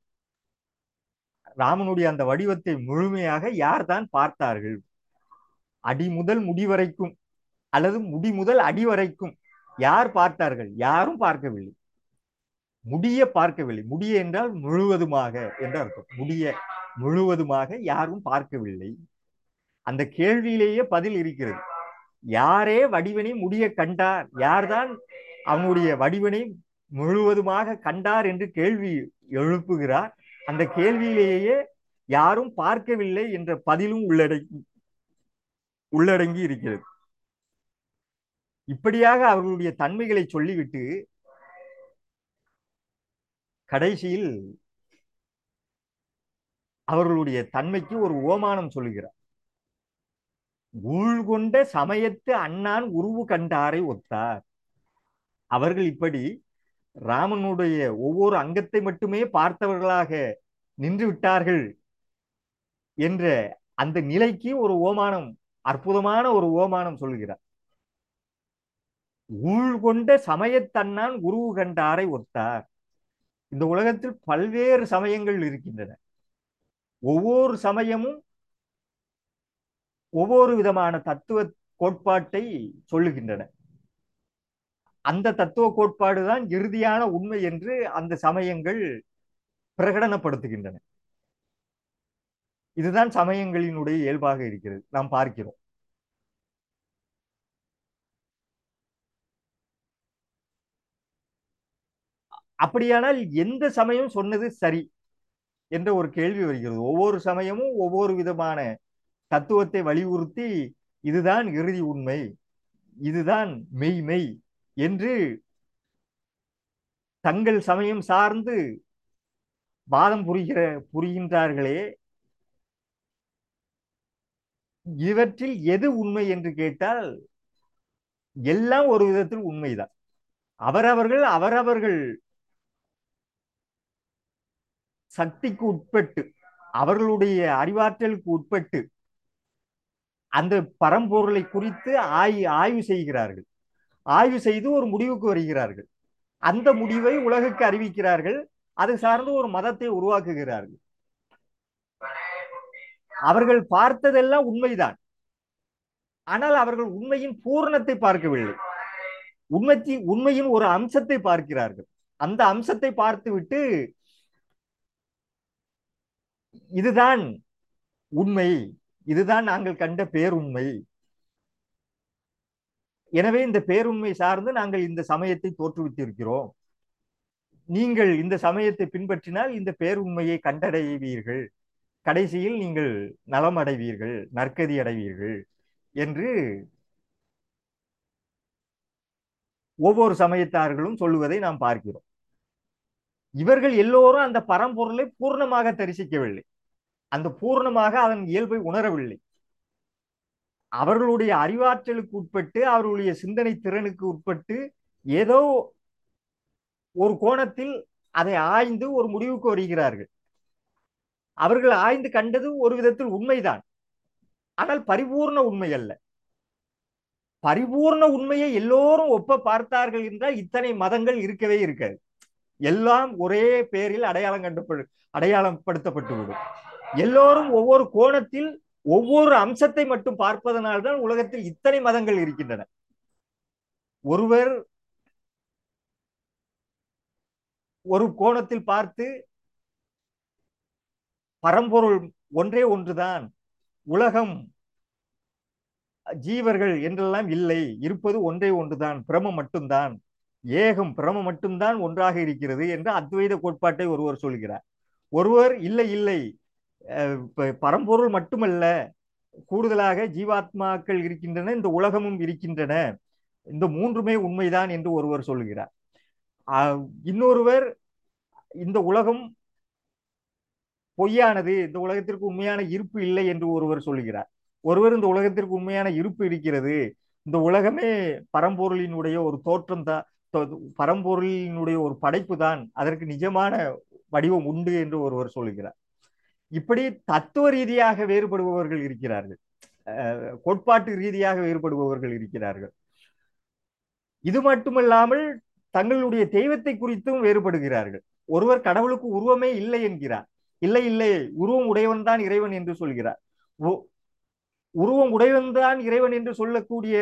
ராமனுடைய அந்த வடிவத்தை முழுமையாக யார்தான் பார்த்தார்கள் அடி முதல் முடி வரைக்கும் அல்லது முடி முதல் அடி வரைக்கும் யார் பார்த்தார்கள் யாரும் பார்க்கவில்லை முடிய பார்க்கவில்லை முடிய என்றால் முழுவதுமாக என்று அர்த்தம் முடிய முழுவதுமாக யாரும் பார்க்கவில்லை அந்த கேள்வியிலேயே பதில் இருக்கிறது யாரே வடிவனை முடிய கண்டார் யார்தான் அவனுடைய வடிவனை முழுவதுமாக கண்டார் என்று கேள்வி எழுப்புகிறார் அந்த கேள்வியிலேயே யாரும் பார்க்கவில்லை என்ற பதிலும் உள்ளடங்கி உள்ளடங்கி இருக்கிறது இப்படியாக அவர்களுடைய தன்மைகளை சொல்லிவிட்டு கடைசியில் அவர்களுடைய தன்மைக்கு ஒரு ஓமானம் சொல்லுகிறார் ஊழ்கொண்ட சமயத்து அண்ணான் உருவு கண்டாரை ஒத்தார் அவர்கள் இப்படி ராமனுடைய ஒவ்வொரு அங்கத்தை மட்டுமே பார்த்தவர்களாக நின்று விட்டார்கள் என்ற அந்த நிலைக்கு ஒரு ஓமானம் அற்புதமான ஒரு ஓமானம் சொல்லுகிறார் ஊழ் கொண்ட சமயத்தன்னான் உருவு கண்டாரை ஒத்தார் இந்த உலகத்தில் பல்வேறு சமயங்கள் இருக்கின்றன ஒவ்வொரு சமயமும் ஒவ்வொரு விதமான தத்துவ கோட்பாட்டை சொல்லுகின்றன அந்த தத்துவ கோட்பாடுதான் இறுதியான உண்மை என்று அந்த சமயங்கள் பிரகடனப்படுத்துகின்றன இதுதான் சமயங்களினுடைய இயல்பாக இருக்கிறது நாம் பார்க்கிறோம் அப்படியானால் எந்த சமயம் சொன்னது சரி என்ற ஒரு கேள்வி வருகிறது ஒவ்வொரு சமயமும் ஒவ்வொரு விதமான தத்துவத்தை வலியுறுத்தி இதுதான் இறுதி உண்மை இதுதான் மெய்மெய் என்று தங்கள் சமயம் சார்ந்து வாதம் புரிகிற புரிகின்றார்களே இவற்றில் எது உண்மை என்று கேட்டால் எல்லாம் ஒரு விதத்தில் உண்மைதான் அவரவர்கள் அவரவர்கள் சக்திக்கு உட்பட்டு அவர்களுடைய அறிவாற்றலுக்கு உட்பட்டு அந்த பரம்பொருளை குறித்து ஆய் ஆய்வு செய்கிறார்கள் ஆய்வு செய்து ஒரு முடிவுக்கு வருகிறார்கள் அந்த முடிவை உலகுக்கு அறிவிக்கிறார்கள் அது சார்ந்து ஒரு மதத்தை உருவாக்குகிறார்கள் அவர்கள் பார்த்ததெல்லாம் உண்மைதான் ஆனால் அவர்கள் உண்மையின் பூரணத்தை பார்க்கவில்லை உண்மைக்கு உண்மையின் ஒரு அம்சத்தை பார்க்கிறார்கள் அந்த அம்சத்தை பார்த்துவிட்டு இதுதான் உண்மை இதுதான் நாங்கள் கண்ட பேருண்மை எனவே இந்த பேருண்மை சார்ந்து நாங்கள் இந்த சமயத்தை தோற்றுவித்திருக்கிறோம் நீங்கள் இந்த சமயத்தை பின்பற்றினால் இந்த பேருண்மையை கண்டடைவீர்கள் கடைசியில் நீங்கள் நலம் அடைவீர்கள் நற்கதி அடைவீர்கள் என்று ஒவ்வொரு சமயத்தார்களும் சொல்லுவதை நாம் பார்க்கிறோம் இவர்கள் எல்லோரும் அந்த பரம்பொருளை பூர்ணமாக தரிசிக்கவில்லை அந்த பூர்ணமாக அதன் இயல்பை உணரவில்லை அவர்களுடைய அறிவாற்றலுக்கு உட்பட்டு அவர்களுடைய சிந்தனை திறனுக்கு உட்பட்டு ஏதோ ஒரு கோணத்தில் அதை ஆய்ந்து ஒரு முடிவுக்கு வருகிறார்கள் அவர்கள் ஆய்ந்து கண்டது ஒரு விதத்தில் உண்மைதான் ஆனால் பரிபூர்ண உண்மை அல்ல பரிபூர்ண உண்மையை எல்லோரும் ஒப்ப பார்த்தார்கள் என்றால் இத்தனை மதங்கள் இருக்கவே இருக்காது எல்லாம் ஒரே பேரில் அடையாளம் கண்டுபடு அடையாளப்படுத்தப்பட்டு விடும் எல்லோரும் ஒவ்வொரு கோணத்தில் ஒவ்வொரு அம்சத்தை மட்டும் பார்ப்பதனால்தான் உலகத்தில் இத்தனை மதங்கள் இருக்கின்றன ஒருவர் ஒரு கோணத்தில் பார்த்து பரம்பொருள் ஒன்றே ஒன்றுதான் உலகம் ஜீவர்கள் என்றெல்லாம் இல்லை இருப்பது ஒன்றே ஒன்றுதான் பிரமம் மட்டும்தான் ஏகம் பிரமம் மட்டும்தான் ஒன்றாக இருக்கிறது என்று அத்வைத கோட்பாட்டை ஒருவர் சொல்கிறார் ஒருவர் இல்லை இல்லை பரம்பொருள் மட்டுமல்ல கூடுதலாக ஜீவாத்மாக்கள் இருக்கின்றன இந்த உலகமும் இருக்கின்றன இந்த மூன்றுமே உண்மைதான் என்று ஒருவர் சொல்லுகிறார் இன்னொருவர் இந்த உலகம் பொய்யானது இந்த உலகத்திற்கு உண்மையான இருப்பு இல்லை என்று ஒருவர் சொல்லுகிறார் ஒருவர் இந்த உலகத்திற்கு உண்மையான இருப்பு இருக்கிறது இந்த உலகமே பரம்பொருளினுடைய ஒரு தோற்றம் தான் தொ- பரம்பொருளினுடைய ஒரு படைப்பு தான் அதற்கு நிஜமான வடிவம் உண்டு என்று ஒருவர் சொல்லுகிறார் இப்படி தத்துவ ரீதியாக வேறுபடுபவர்கள் இருக்கிறார்கள் அஹ், கோட்பாட்டு ரீதியாக வேறுபடுபவர்கள் இருக்கிறார்கள் இது மட்டுமல்லாமல் தங்களுடைய தெய்வத்தை குறித்தும் வேறுபடுகிறார்கள் ஒருவர் கடவுளுக்கு உருவமே இல்லை என்கிறார் இல்லை இல்லை உருவம் உடையவன் தான் இறைவன் என்று சொல்கிறார் உ- உருவம் உடையவன் தான் இறைவன் என்று சொல்லக்கூடிய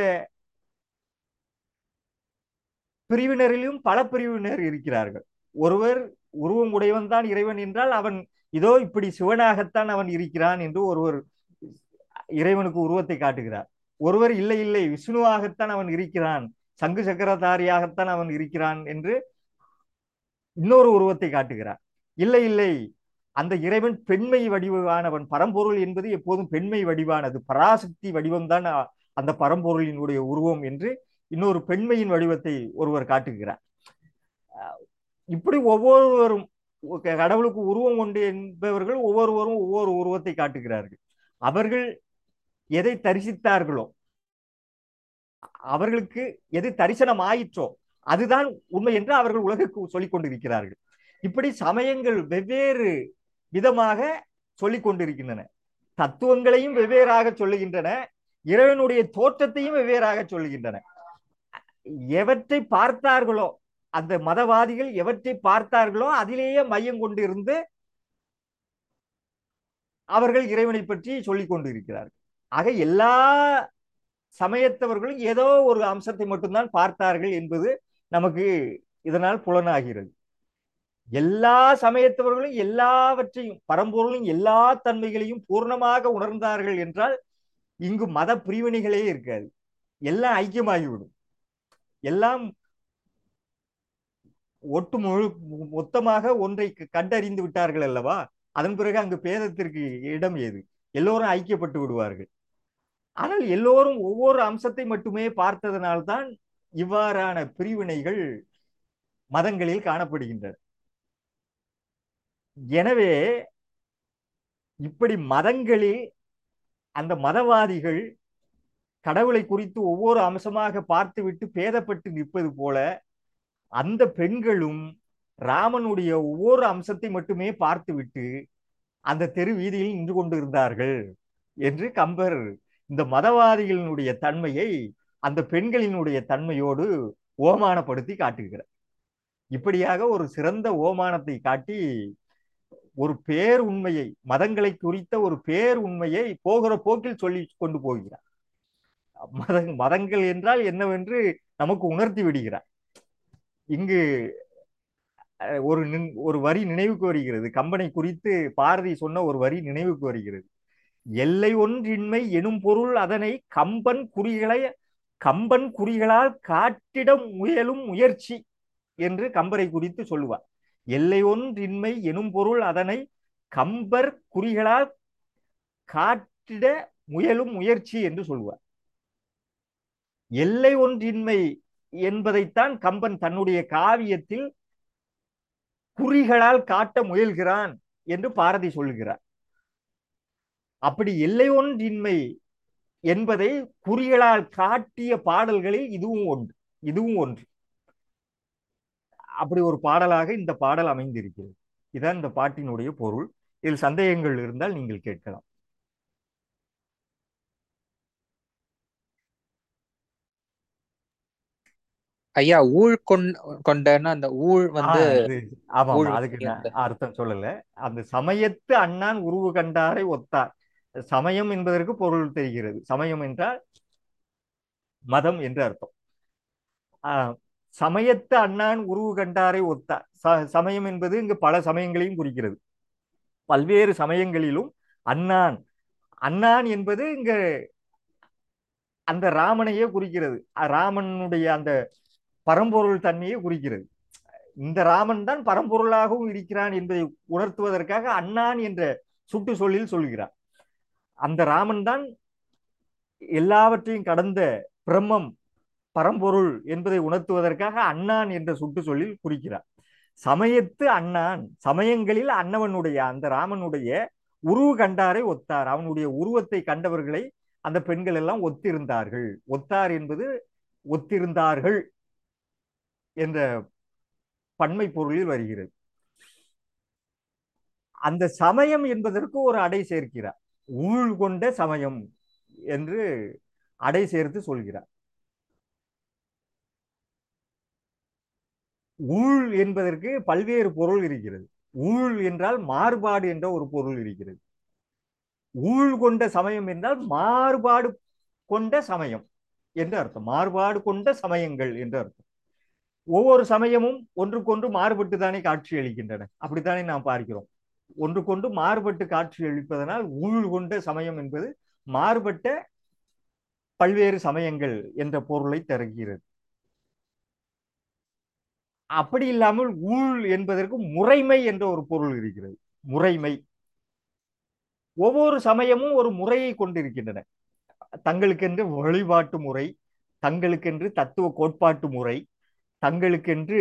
பிரிவினரிலும் பல பிரிவினர் இருக்கிறார்கள் ஒருவர் உருவம் உடையவன் தான் இறைவன் என்றால் அவன் இதோ இப்படி சிவனாகத்தான் அவன் இருக்கிறான் என்று ஒருவர் இறைவனுக்கு உருவத்தை காட்டுகிறார் ஒருவர் இல்லை இல்லை விஷ்ணுவாகத்தான் அவன் இருக்கிறான் சங்கு சக்கரதாரியாகத்தான் அவன் இருக்கிறான் என்று இன்னொரு உருவத்தை காட்டுகிறார் இல்லை இல்லை அந்த இறைவன் பெண்மை வடிவானவன் பரம்பொருள் என்பது எப்போதும் பெண்மை வடிவானது பராசக்தி வடிவம்தான் அ- அந்த பரம்பொருளினுடைய உருவம் என்று இன்னொரு பெண்மையின் வடிவத்தை ஒருவர் காட்டுகிறார் அஹ் இப்படி ஒவ்வொருவரும் க- கடவுளுக்கு உருவம் உண்டு என்பவர்கள் ஒவ்வொருவரும் ஒவ்வொரு உருவத்தை காட்டுகிறார்கள் அவர்கள் எதை தரிசித்தார்களோ அவர்களுக்கு எது தரிசனம் ஆயிற்றோ அதுதான் உண்மை என்று அவர்கள் உலகுக்கு சொல்லிக் கொண்டிருக்கிறார்கள் இப்படி சமயங்கள் வெவ்வேறு விதமாக சொல்லிக் கொண்டிருக்கின்றன தத்துவங்களையும் வெவ்வேறாக சொல்லுகின்றன இறைவனுடைய தோற்றத்தையும் வெவ்வேறாக சொல்லுகின்றன எவற்றை பார்த்தார்களோ அந்த மதவாதிகள் எவற்றை பார்த்தார்களோ அதிலேயே மையம் கொண்டிருந்து அவர்கள் இறைவனை பற்றி சொல்லிக் கொண்டிருக்கிறார்கள் ஆக எல்லா சமயத்தவர்களும் ஏதோ ஒரு அம்சத்தை மட்டும்தான் பார்த்தார்கள் என்பது நமக்கு இதனால் புலனாகிறது எல்லா சமயத்தவர்களும் எல்லாவற்றையும் பரம்பொருளும் எல்லா தன்மைகளையும் பூர்ணமாக உணர்ந்தார்கள் என்றால் இங்கு மத பிரிவினைகளே இருக்காது எல்லாம் ஐக்கியமாகிவிடும் எல்லாம் ஒட்டு முழு மொத்தமாக ஒன்றை கண்டறிந்து விட்டார்கள் அல்லவா அதன் பிறகு அங்கு பேதத்திற்கு இடம் ஏது எல்லோரும் ஐக்கியப்பட்டு விடுவார்கள் ஆனால் எல்லோரும் ஒவ்வொரு அம்சத்தை மட்டுமே பார்த்ததனால்தான் இவ்வாறான பிரிவினைகள் மதங்களில் காணப்படுகின்றன எனவே இப்படி மதங்களில் அந்த மதவாதிகள் கடவுளை குறித்து ஒவ்வொரு அம்சமாக பார்த்துவிட்டு பேதப்பட்டு நிற்பது போல அந்த பெண்களும் ராமனுடைய ஒவ்வொரு அம்சத்தை மட்டுமே பார்த்துவிட்டு அந்த தெரு வீதியில் நின்று கொண்டிருந்தார்கள் என்று கம்பர் இந்த மதவாதிகளினுடைய தன்மையை அந்த பெண்களினுடைய தன்மையோடு ஓமானப்படுத்தி காட்டுகிறார் இப்படியாக ஒரு சிறந்த ஓமானத்தை காட்டி ஒரு பேர் உண்மையை மதங்களை குறித்த ஒரு பேர் உண்மையை போகிற போக்கில் சொல்லி கொண்டு போகிறார் மத மதங்கள் என்றால் என்னவென்று நமக்கு உணர்த்தி விடுகிறார் இங்கு அஹ், ஒரு நின்- ஒரு வரி நினைவுக்கு வருகிறது கம்பனை குறித்து பாரதி சொன்ன ஒரு வரி நினைவுக்கு வருகிறது எல்லை ஒன்றின்மை எனும் பொருள் அதனை கம்பன் குறிகளை கம்பன் குறிகளால் காட்டிட முயலும் முயற்சி என்று கம்பரை குறித்து சொல்லுவார் எல்லை ஒன்றின்மை எனும் பொருள் அதனை கம்பர் குறிகளால் காட்டிட முயலும் முயற்சி என்று சொல்லுவார் எல்லை ஒன்றின்மை என்பதைத்தான் கம்பன் தன்னுடைய காவியத்தில் குறிகளால் காட்ட முயல்கிறான் என்று பாரதி சொல்லுகிறார் அப்படி எல்லை ஒன்றின்மை என்பதை குறிகளால் காட்டிய பாடல்களில் இதுவும் ஒன்று இதுவும் ஒன்று அப்படி ஒரு பாடலாக இந்த பாடல் அமைந்திருக்கிறது இதான் இந்த பாட்டினுடைய பொருள் இதில் சந்தேகங்கள் இருந்தால் நீங்கள் கேட்கலாம் ஐயா ஊழ் கொண் கொண்டன்னா அந்த ஊழ் ஆ, வந்து அது ஆமா ஊழ் ஆமா அதுக்கு வந்து நான் அந்த அர்த்தம் சொல்லல அந்த சமயத்து அண்ணான் உருவு கண்டாரை ஒத்தார் சமயம் என்பதற்கு பொருள் தெரிகிறது சமயம் என்றால் மதம் என்று அர்த்தம் ஆ, சமயத்து அண்ணான் உருவு கண்டாரை ஒத்தார் ச- சமயம் என்பது இங்கு பல சமயங்களையும் குறிக்கிறது பல்வேறு சமயங்களிலும் அண்ணான் அண்ணான் என்பது இங்க அந்த ராமனையே குறிக்கிறது அ, ராமனுடைய அந்த பரம்பொருள் தன்மையை குறிக்கிறது இந்த ராமன் தான் பரம்பொருளாகவும் இருக்கிறான் என்பதை உணர்த்துவதற்காக அண்ணான் என்ற சுட்டு சொல்லில் சொல்கிறார் அந்த ராமன் தான் எல்லாவற்றையும் கடந்த பிரம்மம் பரம்பொருள் என்பதை உணர்த்துவதற்காக அண்ணான் என்ற சுட்டு சொல்லில் குறிக்கிறார் சமயத்து அண்ணான் சமயங்களில் அன்னவனுடைய அந்த ராமனுடைய உருவு கண்டாரை ஒத்தார் அவனுடைய உருவத்தை கண்டவர்களை அந்த பெண்கள் எல்லாம் ஒத்திருந்தார்கள் ஒத்தார் என்பது ஒத்திருந்தார்கள் என்ற பன்மை பொருளில் வருகிறது அந்த சமயம் என்பதற்கு ஒரு அடை சேர்க்கிறார் ஊழ் கொண்ட சமயம் என்று அடை சேர்த்து சொல்கிறார் ஊழ் என்பதற்கு பல்வேறு பொருள் இருக்கிறது ஊழ் என்றால் மாறுபாடு என்ற ஒரு பொருள் இருக்கிறது ஊழ் கொண்ட சமயம் என்றால் மாறுபாடு கொண்ட சமயம் என்று அர்த்தம் மாறுபாடு கொண்ட சமயங்கள் என்று அர்த்தம் ஒவ்வொரு சமயமும் ஒன்றுக்கொன்று மாறுபட்டு தானே காட்சி அளிக்கின்றன அப்படித்தானே நாம் பார்க்கிறோம் ஒன்றுக்கொன்று மாறுபட்டு காட்சி அளிப்பதனால் ஊழ் கொண்ட சமயம் என்பது மாறுபட்ட பல்வேறு சமயங்கள் என்ற பொருளை தருகிறது அப்படி இல்லாமல் ஊழ் என்பதற்கு முறைமை என்ற ஒரு பொருள் இருக்கிறது முறைமை ஒவ்வொரு சமயமும் ஒரு முறையை கொண்டிருக்கின்றன தங்களுக்கென்று வழிபாட்டு முறை தங்களுக்கென்று தத்துவ கோட்பாட்டு முறை தங்களுக்கென்று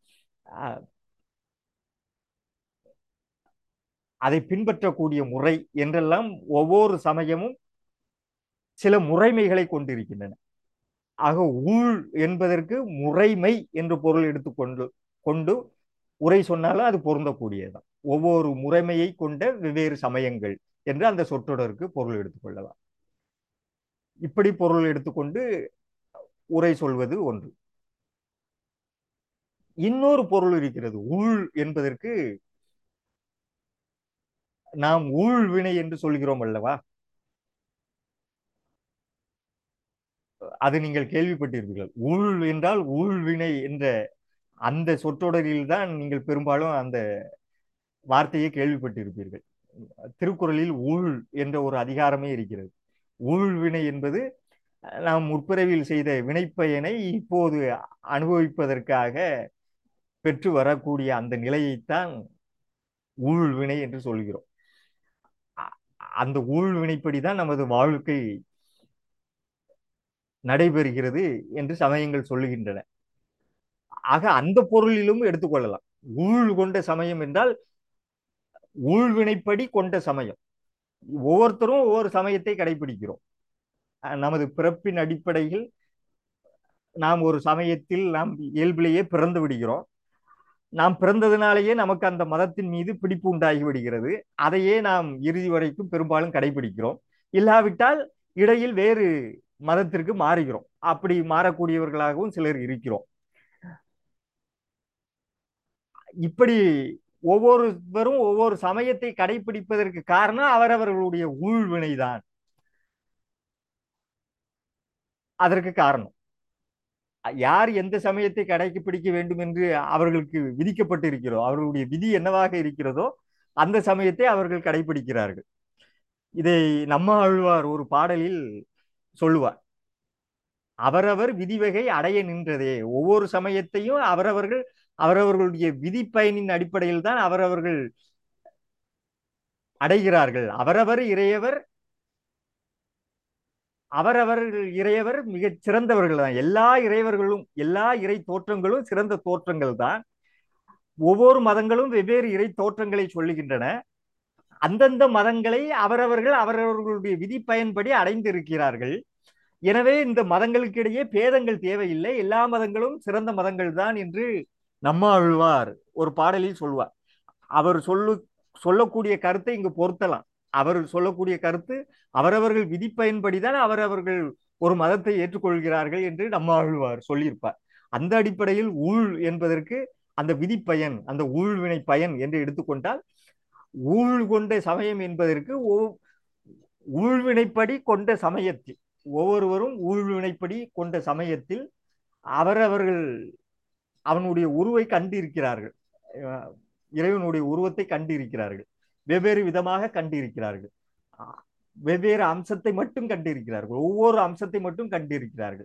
அதை பின்பற்றக்கூடிய முறை என்றெல்லாம் ஒவ்வொரு சமயமும் சில முறைமைகளை கொண்டிருக்கின்றன ஆக ஊழ் என்பதற்கு முறைமை என்று பொருள் எடுத்துக்கொண்டு கொண்டு உரை சொன்னாலும் அது பொருந்தக்கூடியதுதான் ஒவ்வொரு முறைமையை கொண்ட வெவ்வேறு சமயங்கள் என்று அந்த சொற்றொடருக்கு பொருள் எடுத்துக்கொள்ளலாம் இப்படி பொருள் எடுத்துக்கொண்டு உரை சொல்வது ஒன்று இன்னொரு பொருள் இருக்கிறது ஊழ் என்பதற்கு நாம் ஊழ் வினை என்று சொல்கிறோம் அல்லவா அது நீங்கள் கேள்விப்பட்டிருப்பீர்கள் ஊழ் என்றால் ஊழ்வினை என்ற அந்த சொற்றொடரில் தான் நீங்கள் பெரும்பாலும் அந்த வார்த்தையை கேள்விப்பட்டிருப்பீர்கள் திருக்குறளில் ஊழ் என்ற ஒரு அதிகாரமே இருக்கிறது ஊழ்வினை என்பது நாம் முற்பிறவியில் செய்த வினைப்பயனை இப்போது அனுபவிப்பதற்காக பெற்று வரக்கூடிய அந்த நிலையைத்தான் ஊழ்வினை என்று சொல்கிறோம் அந்த ஊழ்வினைப்படி தான் நமது வாழ்க்கை நடைபெறுகிறது என்று சமயங்கள் சொல்லுகின்றன ஆக அந்த பொருளிலும் எடுத்துக்கொள்ளலாம் ஊழ் கொண்ட சமயம் என்றால் ஊழ்வினைப்படி கொண்ட சமயம் ஒவ்வொருத்தரும் ஒவ்வொரு சமயத்தை கடைபிடிக்கிறோம் நமது பிறப்பின் அடிப்படையில் நாம் ஒரு சமயத்தில் நாம் இயல்பிலேயே பிறந்து விடுகிறோம் நாம் பிறந்ததுனாலேயே நமக்கு அந்த மதத்தின் மீது பிடிப்பு உண்டாகி விடுகிறது அதையே நாம் இறுதி வரைக்கும் பெரும்பாலும் கடைபிடிக்கிறோம் இல்லாவிட்டால் இடையில் வேறு மதத்திற்கு மாறுகிறோம் அப்படி மாறக்கூடியவர்களாகவும் சிலர் இருக்கிறோம் இப்படி ஒவ்வொருவரும் ஒவ்வொரு சமயத்தை கடைபிடிப்பதற்கு காரணம் அவரவர்களுடைய ஊழ்வினைதான் அதற்கு காரணம் யார் எந்த சமயத்தை கடைபிடிக்க வேண்டும் என்று அவர்களுக்கு விதிக்கப்பட்டு இருக்கிறதோ அவர்களுடைய விதி என்னவாக இருக்கிறதோ அந்த சமயத்தை அவர்கள் கடைபிடிக்கிறார்கள் இதை நம்ம ஆழ்வார் ஒரு பாடலில் சொல்லுவார் அவரவர் விதிவகை அடைய நின்றதே ஒவ்வொரு சமயத்தையும் அவரவர்கள் அவரவர்களுடைய விதி பயனின் அடிப்படையில் தான் அவரவர்கள் அடைகிறார்கள் அவரவர் இறையவர் அவரவர்கள் இறையவர் மிகச் சிறந்தவர்கள் தான் எல்லா இறைவர்களும் எல்லா இறை தோற்றங்களும் சிறந்த தோற்றங்கள் தான் ஒவ்வொரு மதங்களும் வெவ்வேறு இறை தோற்றங்களை சொல்லுகின்றன அந்தந்த மதங்களை அவரவர்கள் அவரவர்களுடைய விதி பயன்படி அடைந்திருக்கிறார்கள் எனவே இந்த மதங்களுக்கிடையே பேதங்கள் தேவையில்லை எல்லா மதங்களும் சிறந்த மதங்கள் தான் என்று நம்ம ஆழ்வார் ஒரு பாடலில் சொல்வார் அவர் சொல்லு சொல்லக்கூடிய கருத்தை இங்கு பொருத்தலாம் அவர் சொல்லக்கூடிய கருத்து அவரவர்கள் விதி பயன்படிதான் அவரவர்கள் ஒரு மதத்தை ஏற்றுக்கொள்கிறார்கள் என்று நம்ம ஆழ்வார் சொல்லியிருப்பார் அந்த அடிப்படையில் ஊழ் என்பதற்கு அந்த விதி பயன் அந்த ஊழ்வினை பயன் என்று எடுத்துக்கொண்டால் ஊழ் கொண்ட சமயம் என்பதற்கு ஊழ்வினைப்படி கொண்ட சமயத்தில் ஒவ்வொருவரும் ஊழ்வினைப்படி கொண்ட சமயத்தில் அவரவர்கள் அவனுடைய உருவை கண்டிருக்கிறார்கள் இறைவனுடைய உருவத்தை கண்டிருக்கிறார்கள் வெவ்வேறு விதமாக கண்டிருக்கிறார்கள் வெவ்வேறு அம்சத்தை மட்டும் கண்டிருக்கிறார்கள் ஒவ்வொரு அம்சத்தை மட்டும் கண்டிருக்கிறார்கள்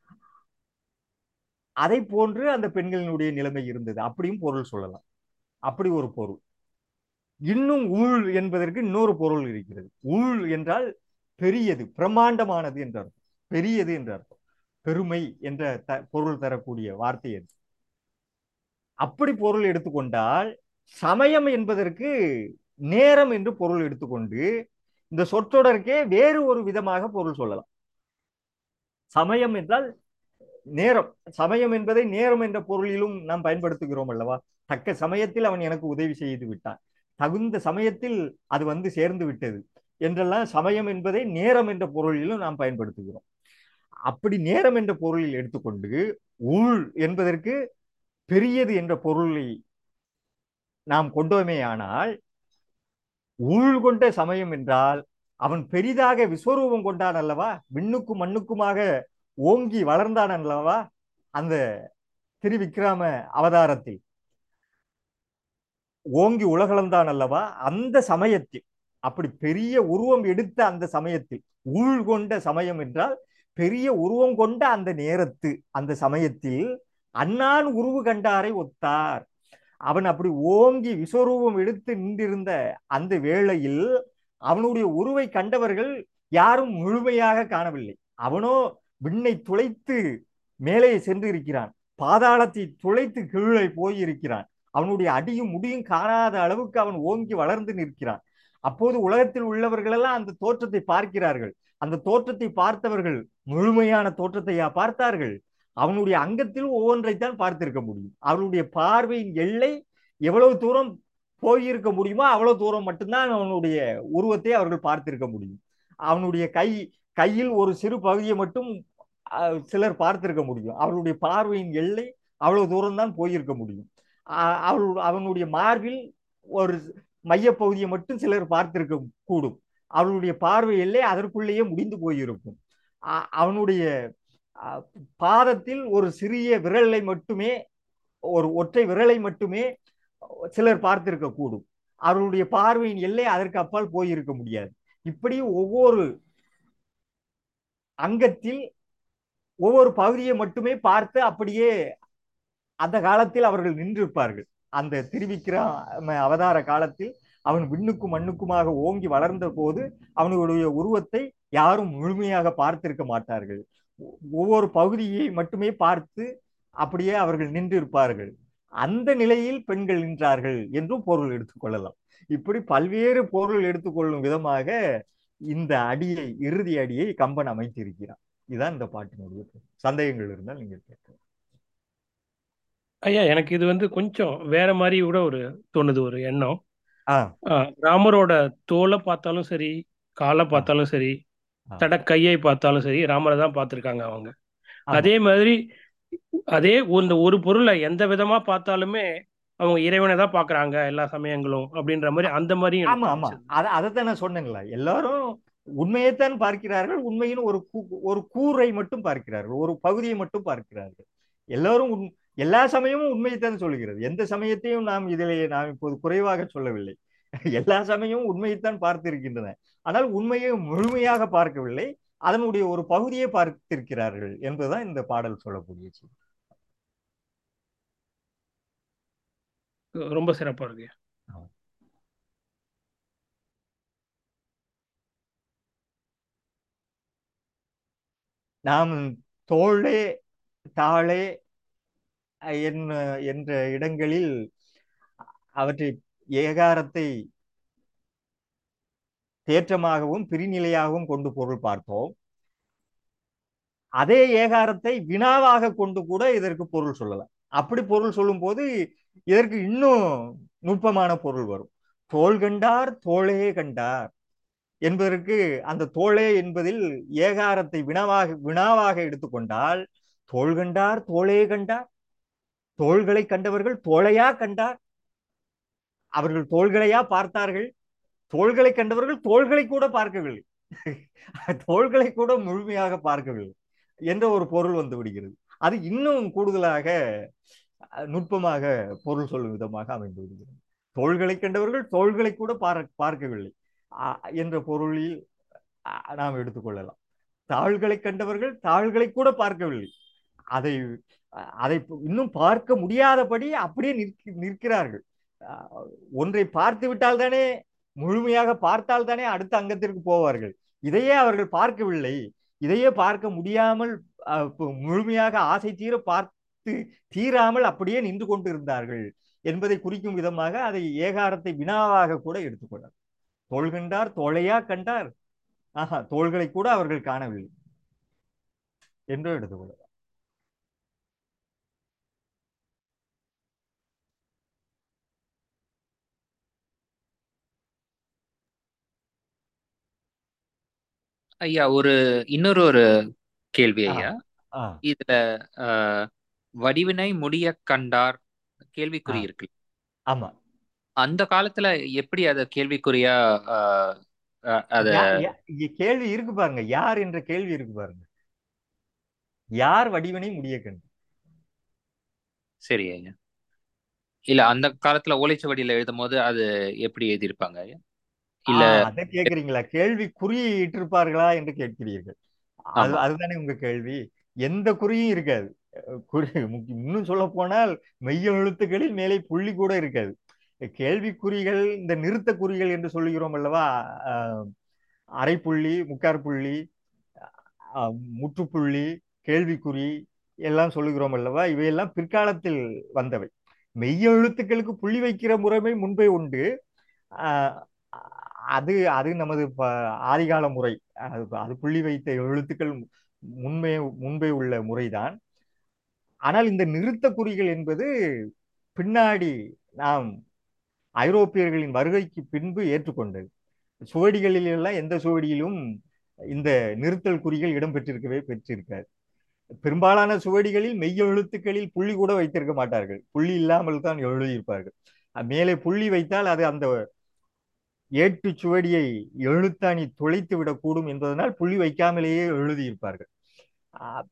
அதை போன்று அந்த பெண்களினுடைய நிலைமை இருந்தது அப்படியும் பொருள் சொல்லலாம் அப்படி ஒரு பொருள் இன்னும் ஊழ் என்பதற்கு இன்னொரு பொருள் இருக்கிறது ஊழ் என்றால் பெரியது பிரம்மாண்டமானது என்ற அர்த்தம் பெரியது என்ற அர்த்தம் பெருமை என்ற த பொருள் தரக்கூடிய வார்த்தை அது அப்படி பொருள் எடுத்துக்கொண்டால் சமயம் என்பதற்கு நேரம் என்று பொருள் எடுத்துக்கொண்டு இந்த சொற்றொடருக்கே வேறு ஒரு விதமாக பொருள் சொல்லலாம் சமயம் என்றால் நேரம் சமயம் என்பதை நேரம் என்ற பொருளிலும் நாம் பயன்படுத்துகிறோம் அல்லவா தக்க சமயத்தில் அவன் எனக்கு உதவி செய்து விட்டான் தகுந்த சமயத்தில் அது வந்து சேர்ந்து விட்டது என்றெல்லாம் சமயம் என்பதை நேரம் என்ற பொருளிலும் நாம் பயன்படுத்துகிறோம் அப்படி நேரம் என்ற பொருளில் எடுத்துக்கொண்டு உள் என்பதற்கு பெரியது என்ற பொருளை நாம் கொண்டோமேயானால் உள் கொண்ட சமயம் என்றால் அவன் பெரிதாக விஸ்வரூபம் கொண்டான் அல்லவா விண்ணுக்கும் மண்ணுக்குமாக ஓங்கி வளர்ந்தான் அல்லவா அந்த திருவிக்கிராம அவதாரத்தில் ஓங்கி உலகளந்தான் அல்லவா அந்த சமயத்தில் அப்படி பெரிய உருவம் எடுத்த அந்த சமயத்தில் உள் கொண்ட சமயம் என்றால் பெரிய உருவம் கொண்ட அந்த நேரத்து அந்த சமயத்தில் அண்ணான் உருவு கண்டாரை ஒத்தார் அவன் அப்படி ஓங்கி விஸ்வரூபம் எடுத்து நின்றிருந்த அந்த வேளையில் அவனுடைய உருவை கண்டவர்கள் யாரும் முழுமையாக காணவில்லை அவனோ விண்ணை துளைத்து மேலே சென்று இருக்கிறான் பாதாளத்தை துளைத்து கீழே போய் இருக்கிறான் அவனுடைய அடியும் முடியும் காணாத அளவுக்கு அவன் ஓங்கி வளர்ந்து நிற்கிறான் அப்போது உலகத்தில் உள்ளவர்கள் எல்லாம் அந்த தோற்றத்தை பார்க்கிறார்கள் அந்த தோற்றத்தை பார்த்தவர்கள் முழுமையான தோற்றத்தையா பார்த்தார்கள் அவனுடைய அங்கத்தில் ஒவ்வொன்றைத்தான் பார்த்திருக்க முடியும் அவனுடைய பார்வையின் எல்லை எவ்வளவு தூரம் போயிருக்க முடியுமோ அவ்வளவு தூரம் மட்டும்தான் அவனுடைய உருவத்தை அவர்கள் பார்த்திருக்க முடியும் அவனுடைய கை கையில் ஒரு சிறு பகுதியை மட்டும் அஹ், சிலர் பார்த்திருக்க முடியும் அவருடைய பார்வையின் எல்லை அவ்வளவு தூரம் தான் போயிருக்க முடியும் அஹ், அவள் அவனுடைய மார்பில் ஒரு மையப்பகுதியை மட்டும் சிலர் பார்த்திருக்க கூடும் அவளுடைய பார்வை எல்லை அதற்குள்ளேயே முடிந்து போயிருக்கும் அ- அவனுடைய அஹ், பாதத்தில் ஒரு சிறிய விரலை மட்டுமே ஒரு ஒற்றை விரலை மட்டுமே சிலர் பார்த்திருக்க கூடும் அவர்களுடைய பார்வையின் எல்லை அதற்கு அப்பால் போயிருக்க முடியாது இப்படி ஒவ்வொரு அங்கத்தில் ஒவ்வொரு பகுதியை மட்டுமே பார்த்து அப்படியே அந்த காலத்தில் அவர்கள் நின்றிருப்பார்கள் அந்த திருவிக்கிரம அவதார காலத்தில் அவன் விண்ணுக்கும் மண்ணுக்குமாக ஓங்கி வளர்ந்த போது அவனுடைய உருவத்தை யாரும் முழுமையாக பார்த்திருக்க மாட்டார்கள் ஒ- ஒவ்வொரு பகுதியை மட்டுமே பார்த்து அப்படியே அவர்கள் நின்றிருப்பார்கள் அந்த நிலையில் பெண்கள் நின்றார்கள் என்றும் பொருள் எடுத்துக்கொள்ளலாம் இப்படி பல்வேறு பொருள் எடுத்துக்கொள்ளும் விதமாக இந்த அடியை இறுதி அடியை கம்பன் அமைத்திருக்கிறான் இதுதான் இந்த பாட்டினுடைய பொருள். சந்தேகங்கள் இருந்தால் நீங்கள் கேட்கலாம் ஐயா எனக்கு இது வந்து கொஞ்சம் வேற மாதிரி கூட ஒரு தோணுது ஒரு எண்ணம் ஆ ஆ, ராமரோட தோலை பார்த்தாலும் சரி காலை பார்த்தாலும் சரி ஆ. தட கையை பார்த்தாலும் சரி ராமரை தான் பார்த்துருக்காங்க அவங்க ஆமா. அதே மாதிரி அதே இந்த ஒரு பொருளை எந்த விதமா பார்த்தாலுமே அவங்க இறைவனை தான் பார்க்கறாங்க எல்லா சமயங்களும் அப்படின்ற மாதிரி அந்த மாதிரியும் ஆமா எனக்கு ஆமா தோணுச்சு. அத அதைத்தான் நான் சொன்னேங்களா எல்லாரும் உண்மையைத்தான் பார்க்கிறார்கள் உண்மையின் ஒரு கூ- ஒரு கூரை மட்டும் பார்க்கிறார்கள் ஒரு பகுதியை மட்டும் பார்க்கிறார்கள் எல்லாரும் உண்- எல்லா சமயமும் உண்மையைத்தான் சொல்கிறது எந்த சமயத்தையும் நாம் இதிலே நாம் இப்போது குறைவாக சொல்லவில்லை எல்லா சமயமும் உண்மையைத்தான் பார்த்திருக்கின்றன ஆனால் உண்மையை முழுமையாக பார்க்கவில்லை அதனுடைய ஒரு பகுதியை பார்த்திருக்கிறார்கள் என்பதுதான் இந்த பாடல் சொல்லக்கூடிய செய்தி ரொம்ப சிறப்பா இருக்கு நாம் தோளே தாளே என்ன என்ற இடங்களில் அவற்றை ஏகாரத்தை தேற்றமாகவும் பிரிநிலையாகவும் கொண்டு பொருள் பார்த்தோம் அதே ஏகாரத்தை வினாவாக கொண்டு கூட இதற்கு பொருள் சொல்லலாம் அப்படி பொருள் சொல்லும்போது இதற்கு இன்னும் நுட்பமான பொருள் வரும் தோள் கண்டார் தோளே கண்டார் என்பதற்கு அந்த தோளே என்பதில் ஏகாரத்தை வினாவாக வினாவாக எடுத்துக்கொண்டால் தோள் கண்டார் தோளே கண்டார் தோள்களை கண்டவர்கள் தோளையா கண்டார் அவர்கள் தோள்களையா பார்த்தார்கள் தோள்களை கண்டவர்கள் தோள்களை கூட பார்க்கவில்லை தோள்களை கூட முழுமையாக பார்க்கவில்லை என்ற ஒரு பொருள் வந்து விடுகிறது அது இன்னும் கூடுதலாக அஹ், நுட்பமாக பொருள் சொல்லும் விதமாக அமைந்து விடுகிறது தோள்களை கண்டவர்கள் தோள்களை கூட பார- பார்க்கவில்லை அஹ், என்ற பொருளில் அஹ், நாம் எடுத்துக்கொள்ளலாம் தாள்களை கண்டவர்கள் தாள்களை கூட பார்க்கவில்லை அதை அஹ், அதை இன்னும் பார்க்க முடியாதபடி அப்படியே நிற்க நிற்கிறார்கள் அஹ், ஒன்றை பார்த்து விட்டால் தானே முழுமையாக பார்த்தால் தானே அடுத்த அங்கத்திற்கு போவார்கள் இதையே அவர்கள் பார்க்கவில்லை இதையே பார்க்க முடியாமல் அஹ், பு- முழுமையாக ஆசை தீர பார்த்து தீராமல் அப்படியே நின்று கொண்டு இருந்தார்கள் என்பதை குறிக்கும் விதமாக அதை ஏகாரத்தை வினாவாக கூட எடுத்துக்கொள்ளலாம் தோள் கண்டார் தோளையா கண்டார் ஆஹா தோள்களை கூட அவர்கள் காணவில்லை என்று எடுத்துக்கொள்ளலாம் ஐயா ஒரு இன்னொரு ஒரு கேள்வி ஆ ஐயா ஆ இதுல ஆஹ், வடிவினை முடிய கண்டார் கேள்விக்குறி ஆ இருக்கு ஆமா அந்த காலத்துல எப்படி அத கேள்விக்குறியா ஆஹ், அஹ், அத யா யா- இங்க கேள்வி இருக்கு பாருங்க யார் என்ற கேள்வி இருக்கு பாருங்க யார் வடிவினை முடிய கண்டு சரி ஐயா இல்ல அந்த காலத்துல ஓலைச்சுவடியில எழுதும் போது அது எப்படி எழுதியிருப்பாங்க ஐயா ஆ இல்ல அதை கேக்குறீங்களா கேள்வி குறி இட்டிருப்பார்களா என்று கேட்கிறீர்கள் அது ஆமா அதுதானே உங்க கேள்வி எந்த குறியும் இருக்காது அஹ் குறி முக்கி- இன்னும் சொல்ல போனால் மெய்ய எழுத்துக்களில் மேலே புள்ளி கூட இருக்காது கேள்விக்குறிகள் இந்த நிறுத்த குறிகள் என்று சொல்லுகிறோம் அல்லவா அஹ் அரைப்புள்ளி முக்கார் புள்ளி அஹ் முற்றுப்புள்ளி கேள்விக்குறி எல்லாம் சொல்லுகிறோம் அல்லவா இவையெல்லாம் பிற்காலத்தில் வந்தவை மெய்ய எழுத்துக்களுக்கு புள்ளி வைக்கிற முறைமை முன்பே உண்டு ஆஹ் அது அது நமது ப- ஆதிகால முறை அது அது புள்ளி வைத்த எழுத்துக்கள் முன்பே முன்பே உள்ள முறைதான் ஆனால் இந்த நிறுத்த குறிகள் என்பது பின்னாடி நாம் ஐரோப்பியர்களின் வருகைக்கு பின்பு ஏற்றுக்கொண்டது சுவடிகளில் எல்லாம் எந்த சுவடியிலும் இந்த நிறுத்தல் குறிகள் இடம்பெற்றிருக்கவே பெற்றிருக்காது பெரும்பாலான சுவடிகளில் மெய்ய எழுத்துக்களில் புள்ளி கூட வைத்திருக்க மாட்டார்கள் புள்ளி இல்லாமல் தான் எழுதியிருப்பார்கள் அஹ் மேலே புள்ளி வைத்தால் அது அந்த ஏட்டு சுவடியை எழுத்தாணி துளைத்து விடக்கூடும் என்பதனால் புள்ளி வைக்காமலேயே எழுதியிருப்பார்கள் அஹ்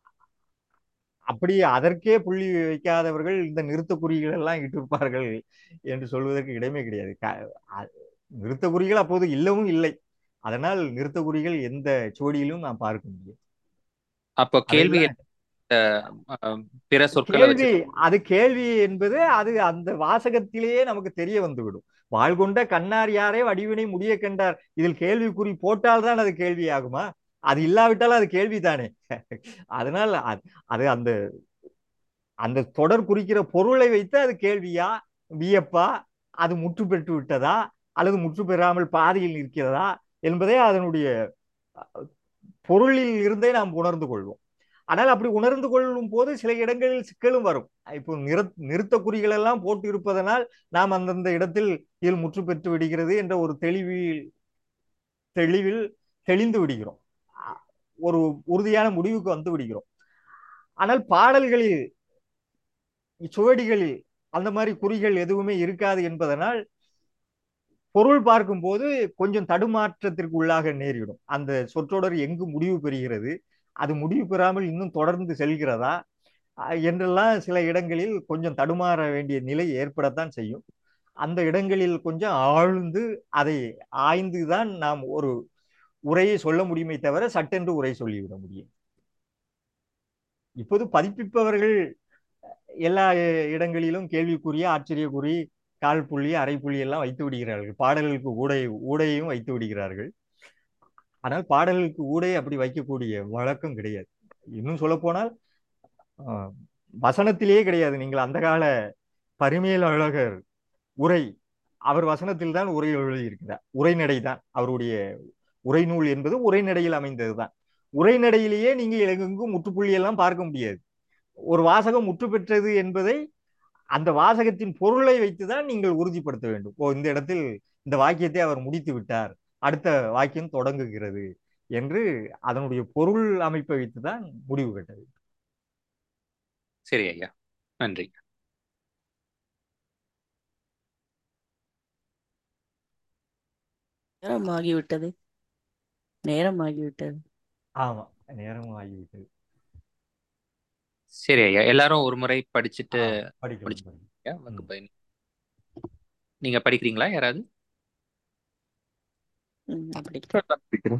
அப்படி அதற்கே புள்ளி வைக்காதவர்கள் இந்த நிறுத்த குறிகள் எல்லாம் இட்டிருப்பார்கள் என்று சொல்வதற்கு இடமே கிடையாது க- அ- நிறுத்த குறிகள் அப்போது இல்லவும் இல்லை அதனால் நிறுத்த குறிகள் எந்த சுவடியிலும் நாம் பார்க்க முடியும் அப்போ கேள்வி அதெல்லாம் ஆஹ், பிற சொற்களை கேள்வி வச்சு அது கேள்வி என்பது அது அந்த வாசகத்திலேயே நமக்கு தெரிய வந்துவிடும் வாழ்கொண்ட கண்ணார் யாரே வடிவினை முடிய கண்டார் இதில் கேள்விக்குறி போட்டால்தான் அது கேள்வி ஆகுமா அது இல்லாவிட்டால் அது கேள்விதானே அதனால் அது அது அந்த அந்த தொடர் குறிக்கிற பொருளை வைத்து அது கேள்வியா வியப்பா அது முற்று பெற்று விட்டதா அல்லது முற்று பெறாமல் பாதியில் நிற்கிறதா என்பதை அதனுடைய பொருளில் இருந்தே நாம் உணர்ந்து கொள்வோம் ஆனால் அப்படி உணர்ந்து கொள்ளும் போது சில இடங்களில் சிக்கலும் வரும் இப்போ நிற நிறுத்த குறிகள் எல்லாம் போட்டு இருப்பதனால் நாம் அந்தந்த இடத்தில் இதில் முற்று பெற்று விடுகிறது என்ற ஒரு தெளிவில் தெளிவில் தெளிந்து விடுகிறோம் அ- ஒரு உறுதியான முடிவுக்கு வந்து விடுகிறோம் ஆனால் பாடல்களில் சுவடிகளில் அந்த மாதிரி குறிகள் எதுவுமே இருக்காது என்பதனால் பொருள் பார்க்கும்போது கொஞ்சம் தடுமாற்றத்திற்கு உள்ளாக நேரிடும் அந்த சொற்றொடர் எங்கு முடிவு பெறுகிறது அது முடிவு பெறாமல் இன்னும் தொடர்ந்து செல்கிறதா அஹ் என்றெல்லாம் சில இடங்களில் கொஞ்சம் தடுமாற வேண்டிய நிலை ஏற்படத்தான் செய்யும் அந்த இடங்களில் கொஞ்சம் ஆழ்ந்து அதை ஆய்ந்து தான் நாம் ஒரு உரையை சொல்ல முடியுமே தவிர சட்டென்று உரை சொல்லிவிட முடியும் இப்போது பதிப்பிப்பவர்கள் எல்லா இடங்களிலும் கேள்விக்குரிய ஆச்சரியக்குறி கால் புள்ளி அரை புள்ளி எல்லாம் வைத்து விடுகிறார்கள் பாடல்களுக்கு ஊடை ஊடையும் வைத்து விடுகிறார்கள் ஆனால் பாடல்களுக்கு ஊடே அப்படி வைக்கக்கூடிய வழக்கம் கிடையாது இன்னும் சொல்ல போனால் வசனத்திலேயே கிடையாது நீங்கள் அந்த கால பரிமேல் அழகர் உரை அவர் வசனத்தில் தான் உரை எழுதியிருக்கிறார் உரைநடை தான் அவருடைய உரைநூல் என்பது உரைநடையில் அமைந்தது தான் உரைநடையிலேயே நீங்கள் எங்கும் முற்றுப்புள்ளி எல்லாம் பார்க்க முடியாது ஒரு வாசகம் முற்று பெற்றது என்பதை அந்த வாசகத்தின் பொருளை வைத்துதான் நீங்கள் உறுதிப்படுத்த வேண்டும் ஓ இந்த இடத்தில் இந்த வாக்கியத்தை அவர் முடித்து விட்டார் அடுத்த வாக்கியம் தொடங்குகிறது என்று அதனுடைய பொருள் அமைப்பை வைத்துதான் முடிவு கட்டது சரி ஐயா நன்றி நேரம் ஆகிவிட்டது நேரம் ஆகிவிட்டது ஆமா நேரமும் ஆகிவிட்டது சரி ஐயா எல்லாரும் ஒரு முறை படிச்சுட்டு ஆ, படிக்கலாம் முடிச்சு படிக்கலாம். ஐயா, வகுப்பை நீங்க படிக்கிறீங்களா யாராவது ம், நான் படிக்கிறேன் படிக்கிறேன்.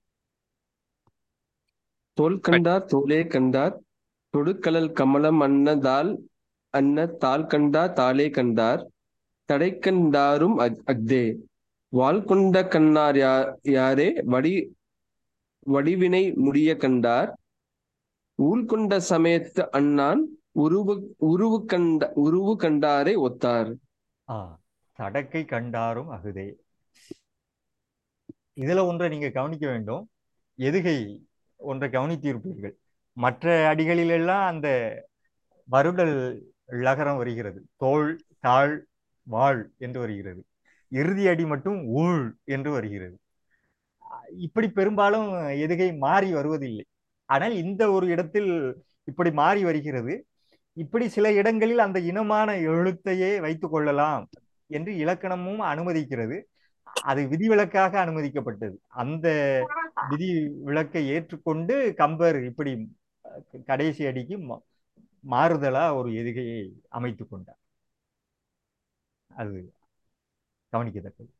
தோல் கண்டார் தோலே கண்டார் தொடுக்கலல் கமலம் அன்னதால் அன்ன தாள் கண்டார் தாளே கண்டார் தடை கண்டாரும் அக்- அஃதே வாள் கொண்ட கண்ணார் யா- யாரே வடி வடிவினை முடிய கண்டார் ஊழ் கொண்ட சமயத்து அண்ணான் உருவு உருவு கண்ட உருவு கண்டாரை ஒத்தார் ஆ தடக்கை கண்டாரும் அகுதே இதுல ஒன்றை நீங்க கவனிக்க வேண்டும் எதுகை ஒன்றை கவனித்திருப்பீர்கள் மற்ற அடிகளிலெல்லாம் அந்த வருடல் லகரம் வருகிறது தோள் தாள் வாழ் என்று வருகிறது இறுதி அடி மட்டும் ஊழ் என்று வருகிறது இப்படி பெரும்பாலும் எதுகை மாறி வருவதில்லை ஆனால் இந்த ஒரு இடத்தில் இப்படி மாறி வருகிறது இப்படி சில இடங்களில் அந்த இனமான எழுத்தையே வைத்துக் கொள்ளலாம் என்று இலக்கணமும் அனுமதிக்கிறது அது விதிவிலக்காக அனுமதிக்கப்பட்டது அந்த விதி விலக்கை ஏற்றுக்கொண்டு கம்பர் இப்படி கடைசி அடிக்கு மா- மாறுதலா ஒரு எதுகையை அமைத்துக் கொண்டார் அது கவனிக்கத்தக்கது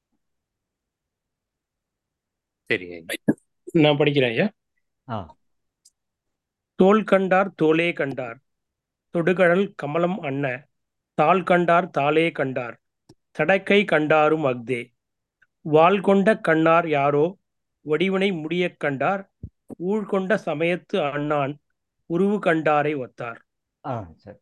சரி ஐயா நான் படிக்கிறேன் ஐயா ஆ தோல் கண்டார் தோளே கண்டார் தொடுகழல் கமலம் அன்ன தாள் கண்டார் தாளே கண்டார் தடக்கை கண்டாரும் அஃதே வாள் கொண்ட கண்ணார் யாரோ வடிவினை முடியக் கண்டார் ஊழ் கொண்ட சமயத்து அண்ணான் உருவு கண்டாரை ஒத்தார் ஆ சரி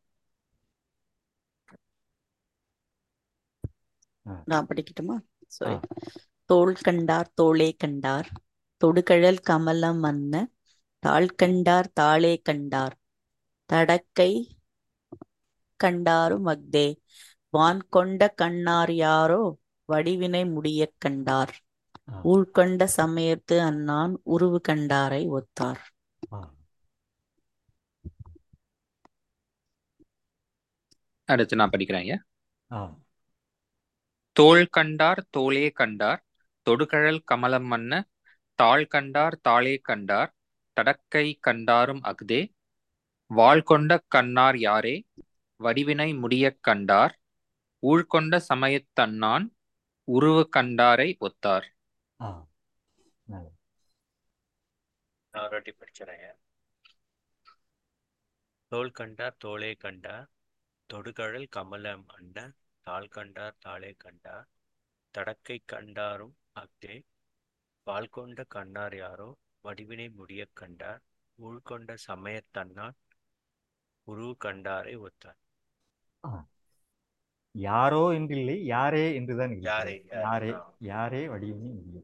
ஆ நான் படிக்கட்டுமா ஆ சாரி தோள் கண்டார் தோளே கண்டார் தொடுகழல் கமலம் மன்ன தாள் கண்டார் தாளே கண்டார் தடக்கை கண்டாரும் அஃதே வான் கொண்ட கண்ணார் யாரோ வடிவினை முடியக் கண்டார் ஆ ஊழ்கொண்ட சமயத்து அண்ணான் உருவு கண்டாரை ஒத்தார் ஆ அடுத்து நான் படிக்கிறேன் ஐயா ஆ தோள் கண்டார் தோளே கண்டார் தொடுகழல் கமலம் மன்ன தாள் கண்டார் தாளே கண்டார் தடக்கை கண்டாரும் அஃதே வாள் கொண்ட கண்ணார் யாரே வடிவினை முடியக் கண்டார் ஊழ்கொண்ட சமயத்தன்னான் உருவு கண்டாரை ஒத்தார் ஆ நல்லது நான் ஒரு வாட்டி படிச்சிடறேன் தோள் கண்டார் தோளே கண்டார் தொடுகழல் கமலம் அண்ட தாள் கண்டார் தாளே கண்டார் தடக்கை கண்டாரும் அக்தே வாள் கொண்ட கண்ணார் யாரோ வடிவினை முடியக் கண்டார் ஊழ்கொண்ட சமயத்தன்னான் உருவு கண்டாரை ஒத்தார் ஆ யாரோ என்றில்லை யாரே என்றுதான் யாரே இருக்கிறது யாரே யாரே ஆ யாரே வடிவினை முடியும்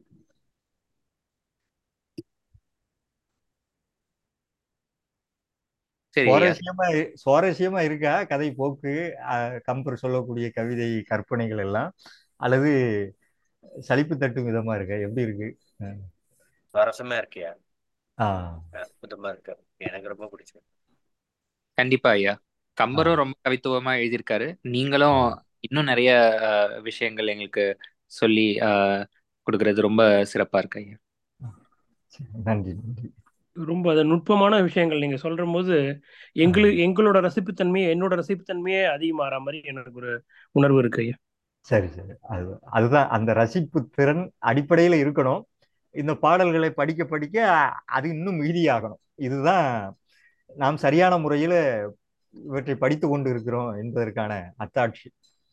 சரி ஐயா சுவாரஸ்யமா இ- சுவாரஸ்யமா இருக்கா கதை போக்கு அஹ், கம்பர் சொல்லக்கூடிய கவிதை கற்பனைகள் எல்லாம் அல்லது சலிப்பு தட்டும் விதமா இருக்கா எப்படி இருக்கு அஹ், சுவாரஸ்யமா இருக்கியா ஆ அற்புதமா இருக்கு எனக்கு ரொம்ப பிடிச்சது கண்டிப்பா ஐயா ஆ கம்பரும் ரொம்ப கவித்துவமா எழுதியிருக்காரு நீங்களும் ஆ இன்னும் நிறைய அஹ், விஷயங்கள் எங்களுக்கு சொல்லி அஹ், கொடுக்கறது ரொம்ப சிறப்பா இருக்கு ஐயா சரி, நன்றி நன்றி ரொம்ப அது நுட்பமான விஷயங்கள் நீங்க சொல்ற போது ஆ எங்களு எங்களோட ரசிப்புத்தன்மையே என்னோட ரசிப்புத்தன்மையே அதிகமாற மாதிரி எனக்கு ஒரு உணர்வு இருக்கு ஐயா சரி சரி அது அதுதான் அந்த ரசிப்பு திறன் அடிப்படையில் இருக்கணும் இந்த பாடல்களை படிக்க படிக்க அது இன்னும் மிகுதியாகணும் இதுதான் நாம் சரியான முறையில் இவற்றை படித்து கொண்டு இருக்கிறோம் என்பதற்கான அத்தாட்சி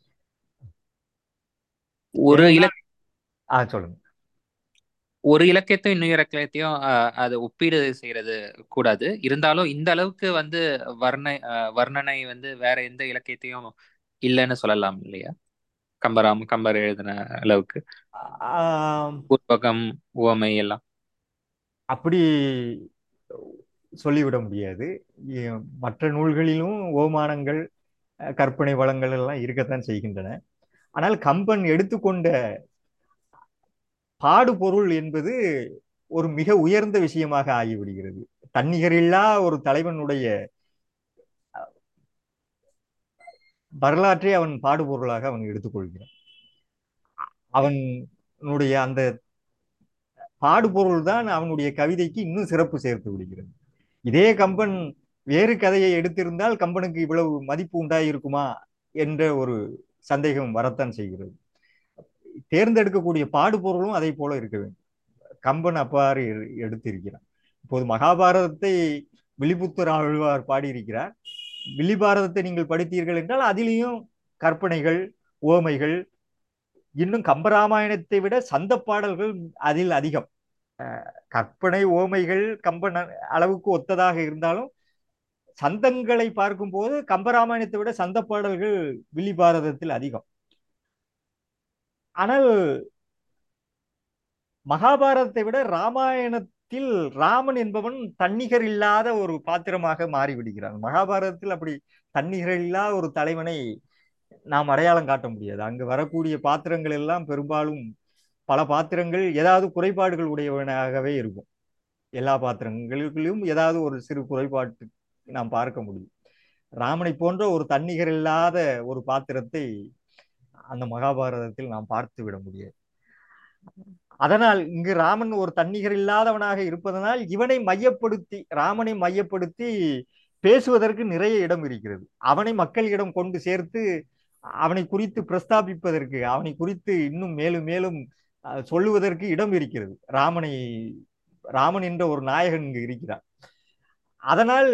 ஒரு ஏனென்றால் இலக் ஆ சொல்லுங்க ஒரு இலக்கியத்தையும் இன்னொரு இலக்கியத்தையும் அஹ், அதை ஒப்பீடு செய்யறது கூடாது இருந்தாலும் இந்த அளவுக்கு வந்து வர்ண அஹ், வர்ணனை வந்து வேற எந்த இலக்கியத்தையும் இல்லைன்னு சொல்லலாம் இல்லையா கம்பராம் கம்பர் எழுதின அளவுக்கு ஆம், உருவகம் உவமை எல்லாம் அப்படி சொல்லிவிட முடியாது ஏ- மற்ற நூல்களிலும் ஓமானங்கள் அஹ், கற்பனை வளங்கள் எல்லாம் இருக்கத்தான் செய்கின்றன ஆனால் கம்பன் எடுத்துக்கொண்ட பாடுபொருள் என்பது ஒரு மிக உயர்ந்த விஷயமாக ஆகிவிடுகிறது தன்னிகரில்லா ஒரு தலைவனுடைய வரலாற்றை அவன் பாடுபொருளாக அவன் எடுத்துக்கொள்கிறான் அவனுடைய அந்த பாடுபொருள் தான் அவனுடைய கவிதைக்கு இன்னும் சிறப்பு சேர்த்து விடுகிறது இதே கம்பன் வேறு கதையை எடுத்திருந்தால் கம்பனுக்கு இவ்வளவு மதிப்பு உண்டாயிருக்குமா என்ற ஒரு சந்தேகம் வரத்தான் செய்கிறது தேர்ந்தெடுக்கக்கூடிய பாடுபொருளும் அதை போல இருக்க வேண்டும் கம்பன் அவ்வாறு எ- எடுத்திருக்கிறான் இப்போது மகாபாரதத்தை வில்லிபுத்தர் ஆழ்வார் பாடியிருக்கிறார் வில்லிபாரதத்தை நீங்கள் படித்தீர்கள் என்றால் அதிலேயும் கற்பனைகள் ஓமைகள் இன்னும் கம்பராமாயணத்தை விட சந்த பாடல்கள் அதில் அதிகம் கற்பனை ஓமைகள் கம்பன் அ- அளவுக்கு ஒத்ததாக இருந்தாலும் சந்தங்களை பார்க்கும்போது கம்பராமாயணத்தை விட சந்த பாடல்கள் வில்லிபாரதத்தில் அதிகம் ஆனால் மகாபாரதத்தை விட ராமாயணத்தில் ராமன் என்பவன் தன்னிகர் இல்லாத ஒரு பாத்திரமாக மாறிவிடுகிறான் மகாபாரதத்தில் அப்படி தன்னிகர் இல்லாத ஒரு தலைவனை நாம் அடையாளம் காட்ட முடியாது அங்கு வரக்கூடிய பாத்திரங்கள் எல்லாம் பெரும்பாலும் பல பாத்திரங்கள் ஏதாவது குறைபாடுகள் உடையவனாகவே இருக்கும் எல்லா பாத்திரங்களிலும் ஏதாவது ஒரு சிறு குறைபாட்டு நாம் பார்க்க முடியும் ராமனை போன்ற ஒரு தன்னிகர் இல்லாத ஒரு பாத்திரத்தை அந்த மகாபாரதத்தில் நாம் பார்த்து விட முடியாது அதனால் இங்கு ராமன் ஒரு தன்னிகர் இல்லாதவனாக இருப்பதனால் இவனை மையப்படுத்தி ராமனை மையப்படுத்தி பேசுவதற்கு நிறைய இடம் இருக்கிறது அவனை மக்களிடம் கொண்டு சேர்த்து அவனை குறித்து பிரஸ்தாபிப்பதற்கு அவனை குறித்து இன்னும் மேலும் மேலும் அஹ், சொல்லுவதற்கு இடம் இருக்கிறது ராமனை ராமன் என்ற ஒரு நாயகன் இங்கு இருக்கிறான் அதனால்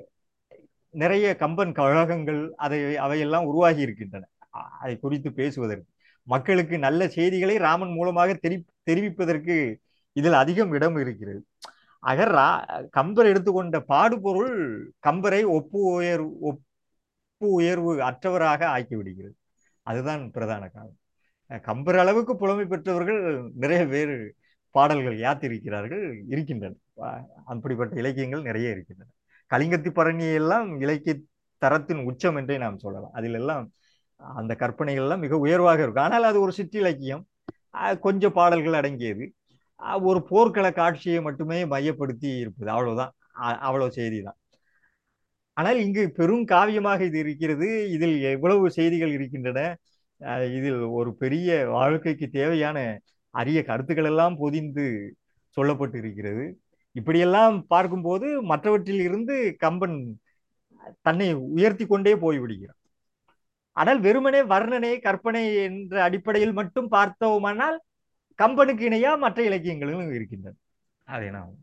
நிறைய கம்பன் கழகங்கள் அதை அவையெல்லாம் உருவாகி இருக்கின்றன அ- அதை குறித்து பேசுவதற்கு மக்களுக்கு நல்ல செய்திகளை ராமன் மூலமாக தெரி தெரிவிப்பதற்கு இதில் அதிகம் இடம் இருக்கிறது ஆக ரா கம்பர் எடுத்துக்கொண்ட பாடுபொருள் கம்பரை ஒப்பு உயர்வு ஒப்பு உயர்வு அற்றவராக ஆக்கி விடுகிறது அதுதான் பிரதான காரணம் அஹ் கம்பர் அளவுக்கு புலமை பெற்றவர்கள் நிறைய பேர் பாடல்கள் யாத்திருக்கிறார்கள் இருக்கின்றன அஹ் அப்படிப்பட்ட இலக்கியங்கள் நிறைய இருக்கின்றன கலிங்கத்தி பரணி எல்லாம் இலக்கிய தரத்தின் உச்சம் என்றே நாம் சொல்லலாம் அதில் எல்லாம் அந்த கற்பனைகள் எல்லாம் மிக உயர்வாக இருக்கும் ஆனால் அது ஒரு சிற்றிலக்கியம் அஹ் கொஞ்சம் பாடல்கள் அடங்கியது அஹ் ஒரு போர்க்கள காட்சியை மட்டுமே மையப்படுத்தி இருப்பது அவ்வளவுதான் அ- அவ்வளவு செய்தி தான் ஆனால் இங்கு பெரும் காவியமாக இது இருக்கிறது இதில் எவ்வளவு செய்திகள் இருக்கின்றன அஹ் இதில் ஒரு பெரிய வாழ்க்கைக்கு தேவையான அரிய கருத்துக்கள் எல்லாம் பொதிந்து சொல்லப்பட்டு இருக்கிறது இப்படியெல்லாம் பார்க்கும்போது மற்றவற்றில் இருந்து கம்பன் தன்னை உயர்த்தி கொண்டே போய்விடுகிறான் ஆனால் வெறுமனே வர்ணனை கற்பனை என்ற அடிப்படையில் மட்டும் பார்த்தோமானால் கம்பனுக்கு இணையா மற்ற இலக்கியங்களும் இருக்கின்றன அதை நாம்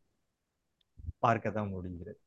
பார்க்கத்தான் முடிகிறது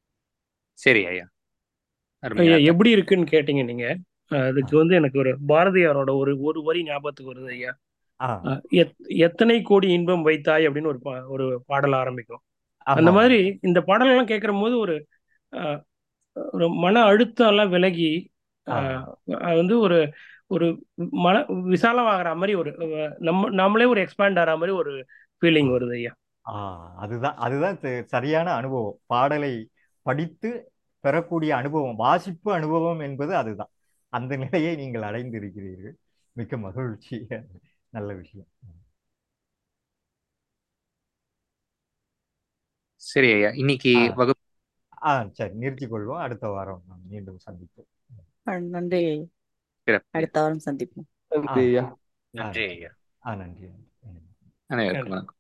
சரி ஐயா ஐயா அருமையா எப்படி இருக்குன்னு கேட்டீங்க நீங்க அஹ் அதுக்கு வந்து எனக்கு ஒரு பாரதியாரோட ஒரு ஒரு வரி ஞாபகத்துக்கு வருது ஐயா ஆ அஹ் எத்- எத்தனை கோடி இன்பம் வைத்தாய் அப்படின்னு ஒரு பா- ஒரு பாடல் ஆரம்பிக்கும் அந்த ஆமா மாதிரி இந்த பாடலெல்லாம் கேட்கிற போது ஒரு அஹ், ஒரு மன அழுத்தம் எல்லாம் விலகி ஆ அஹ், அது வந்து ஒரு ஒரு மன விசாலமாகற மாதிரி ஒரு அஹ், நம்ம நம்மளே ஒரு எக்ஸ்பேண்ட் ஆகிற மாதிரி ஒரு ஃபீலிங் வருது ஐயா ஆ அதுதான் அதுதான் ச- சரியான அனுபவம் பாடலை படித்து பெறக்கூடிய அனுபவம் வாசிப்பு அனுபவம் என்பது அதுதான் அந்த நிலையை நீங்கள் அடைந்திருக்கிறீர்கள் மிக்க மகிழ்ச்சி நல்ல விஷயம் சரி ஐயா இன்னைக்கு ஆ வகுப்பு ஆ சரி நிறுத்திக் கொள்வோம் அடுத்த வாரம் நாம் மீண்டும் சந்திப்போம் நன்றி சிறப்பு ஐயா. அடுத்த வாரம் சந்திப்போம் ஆ நன்றி ஐயா ஆ நன்றி ஐயா ஆ நன்றி நன்றி. அனைவருக்கும் நன்றி வணக்கம்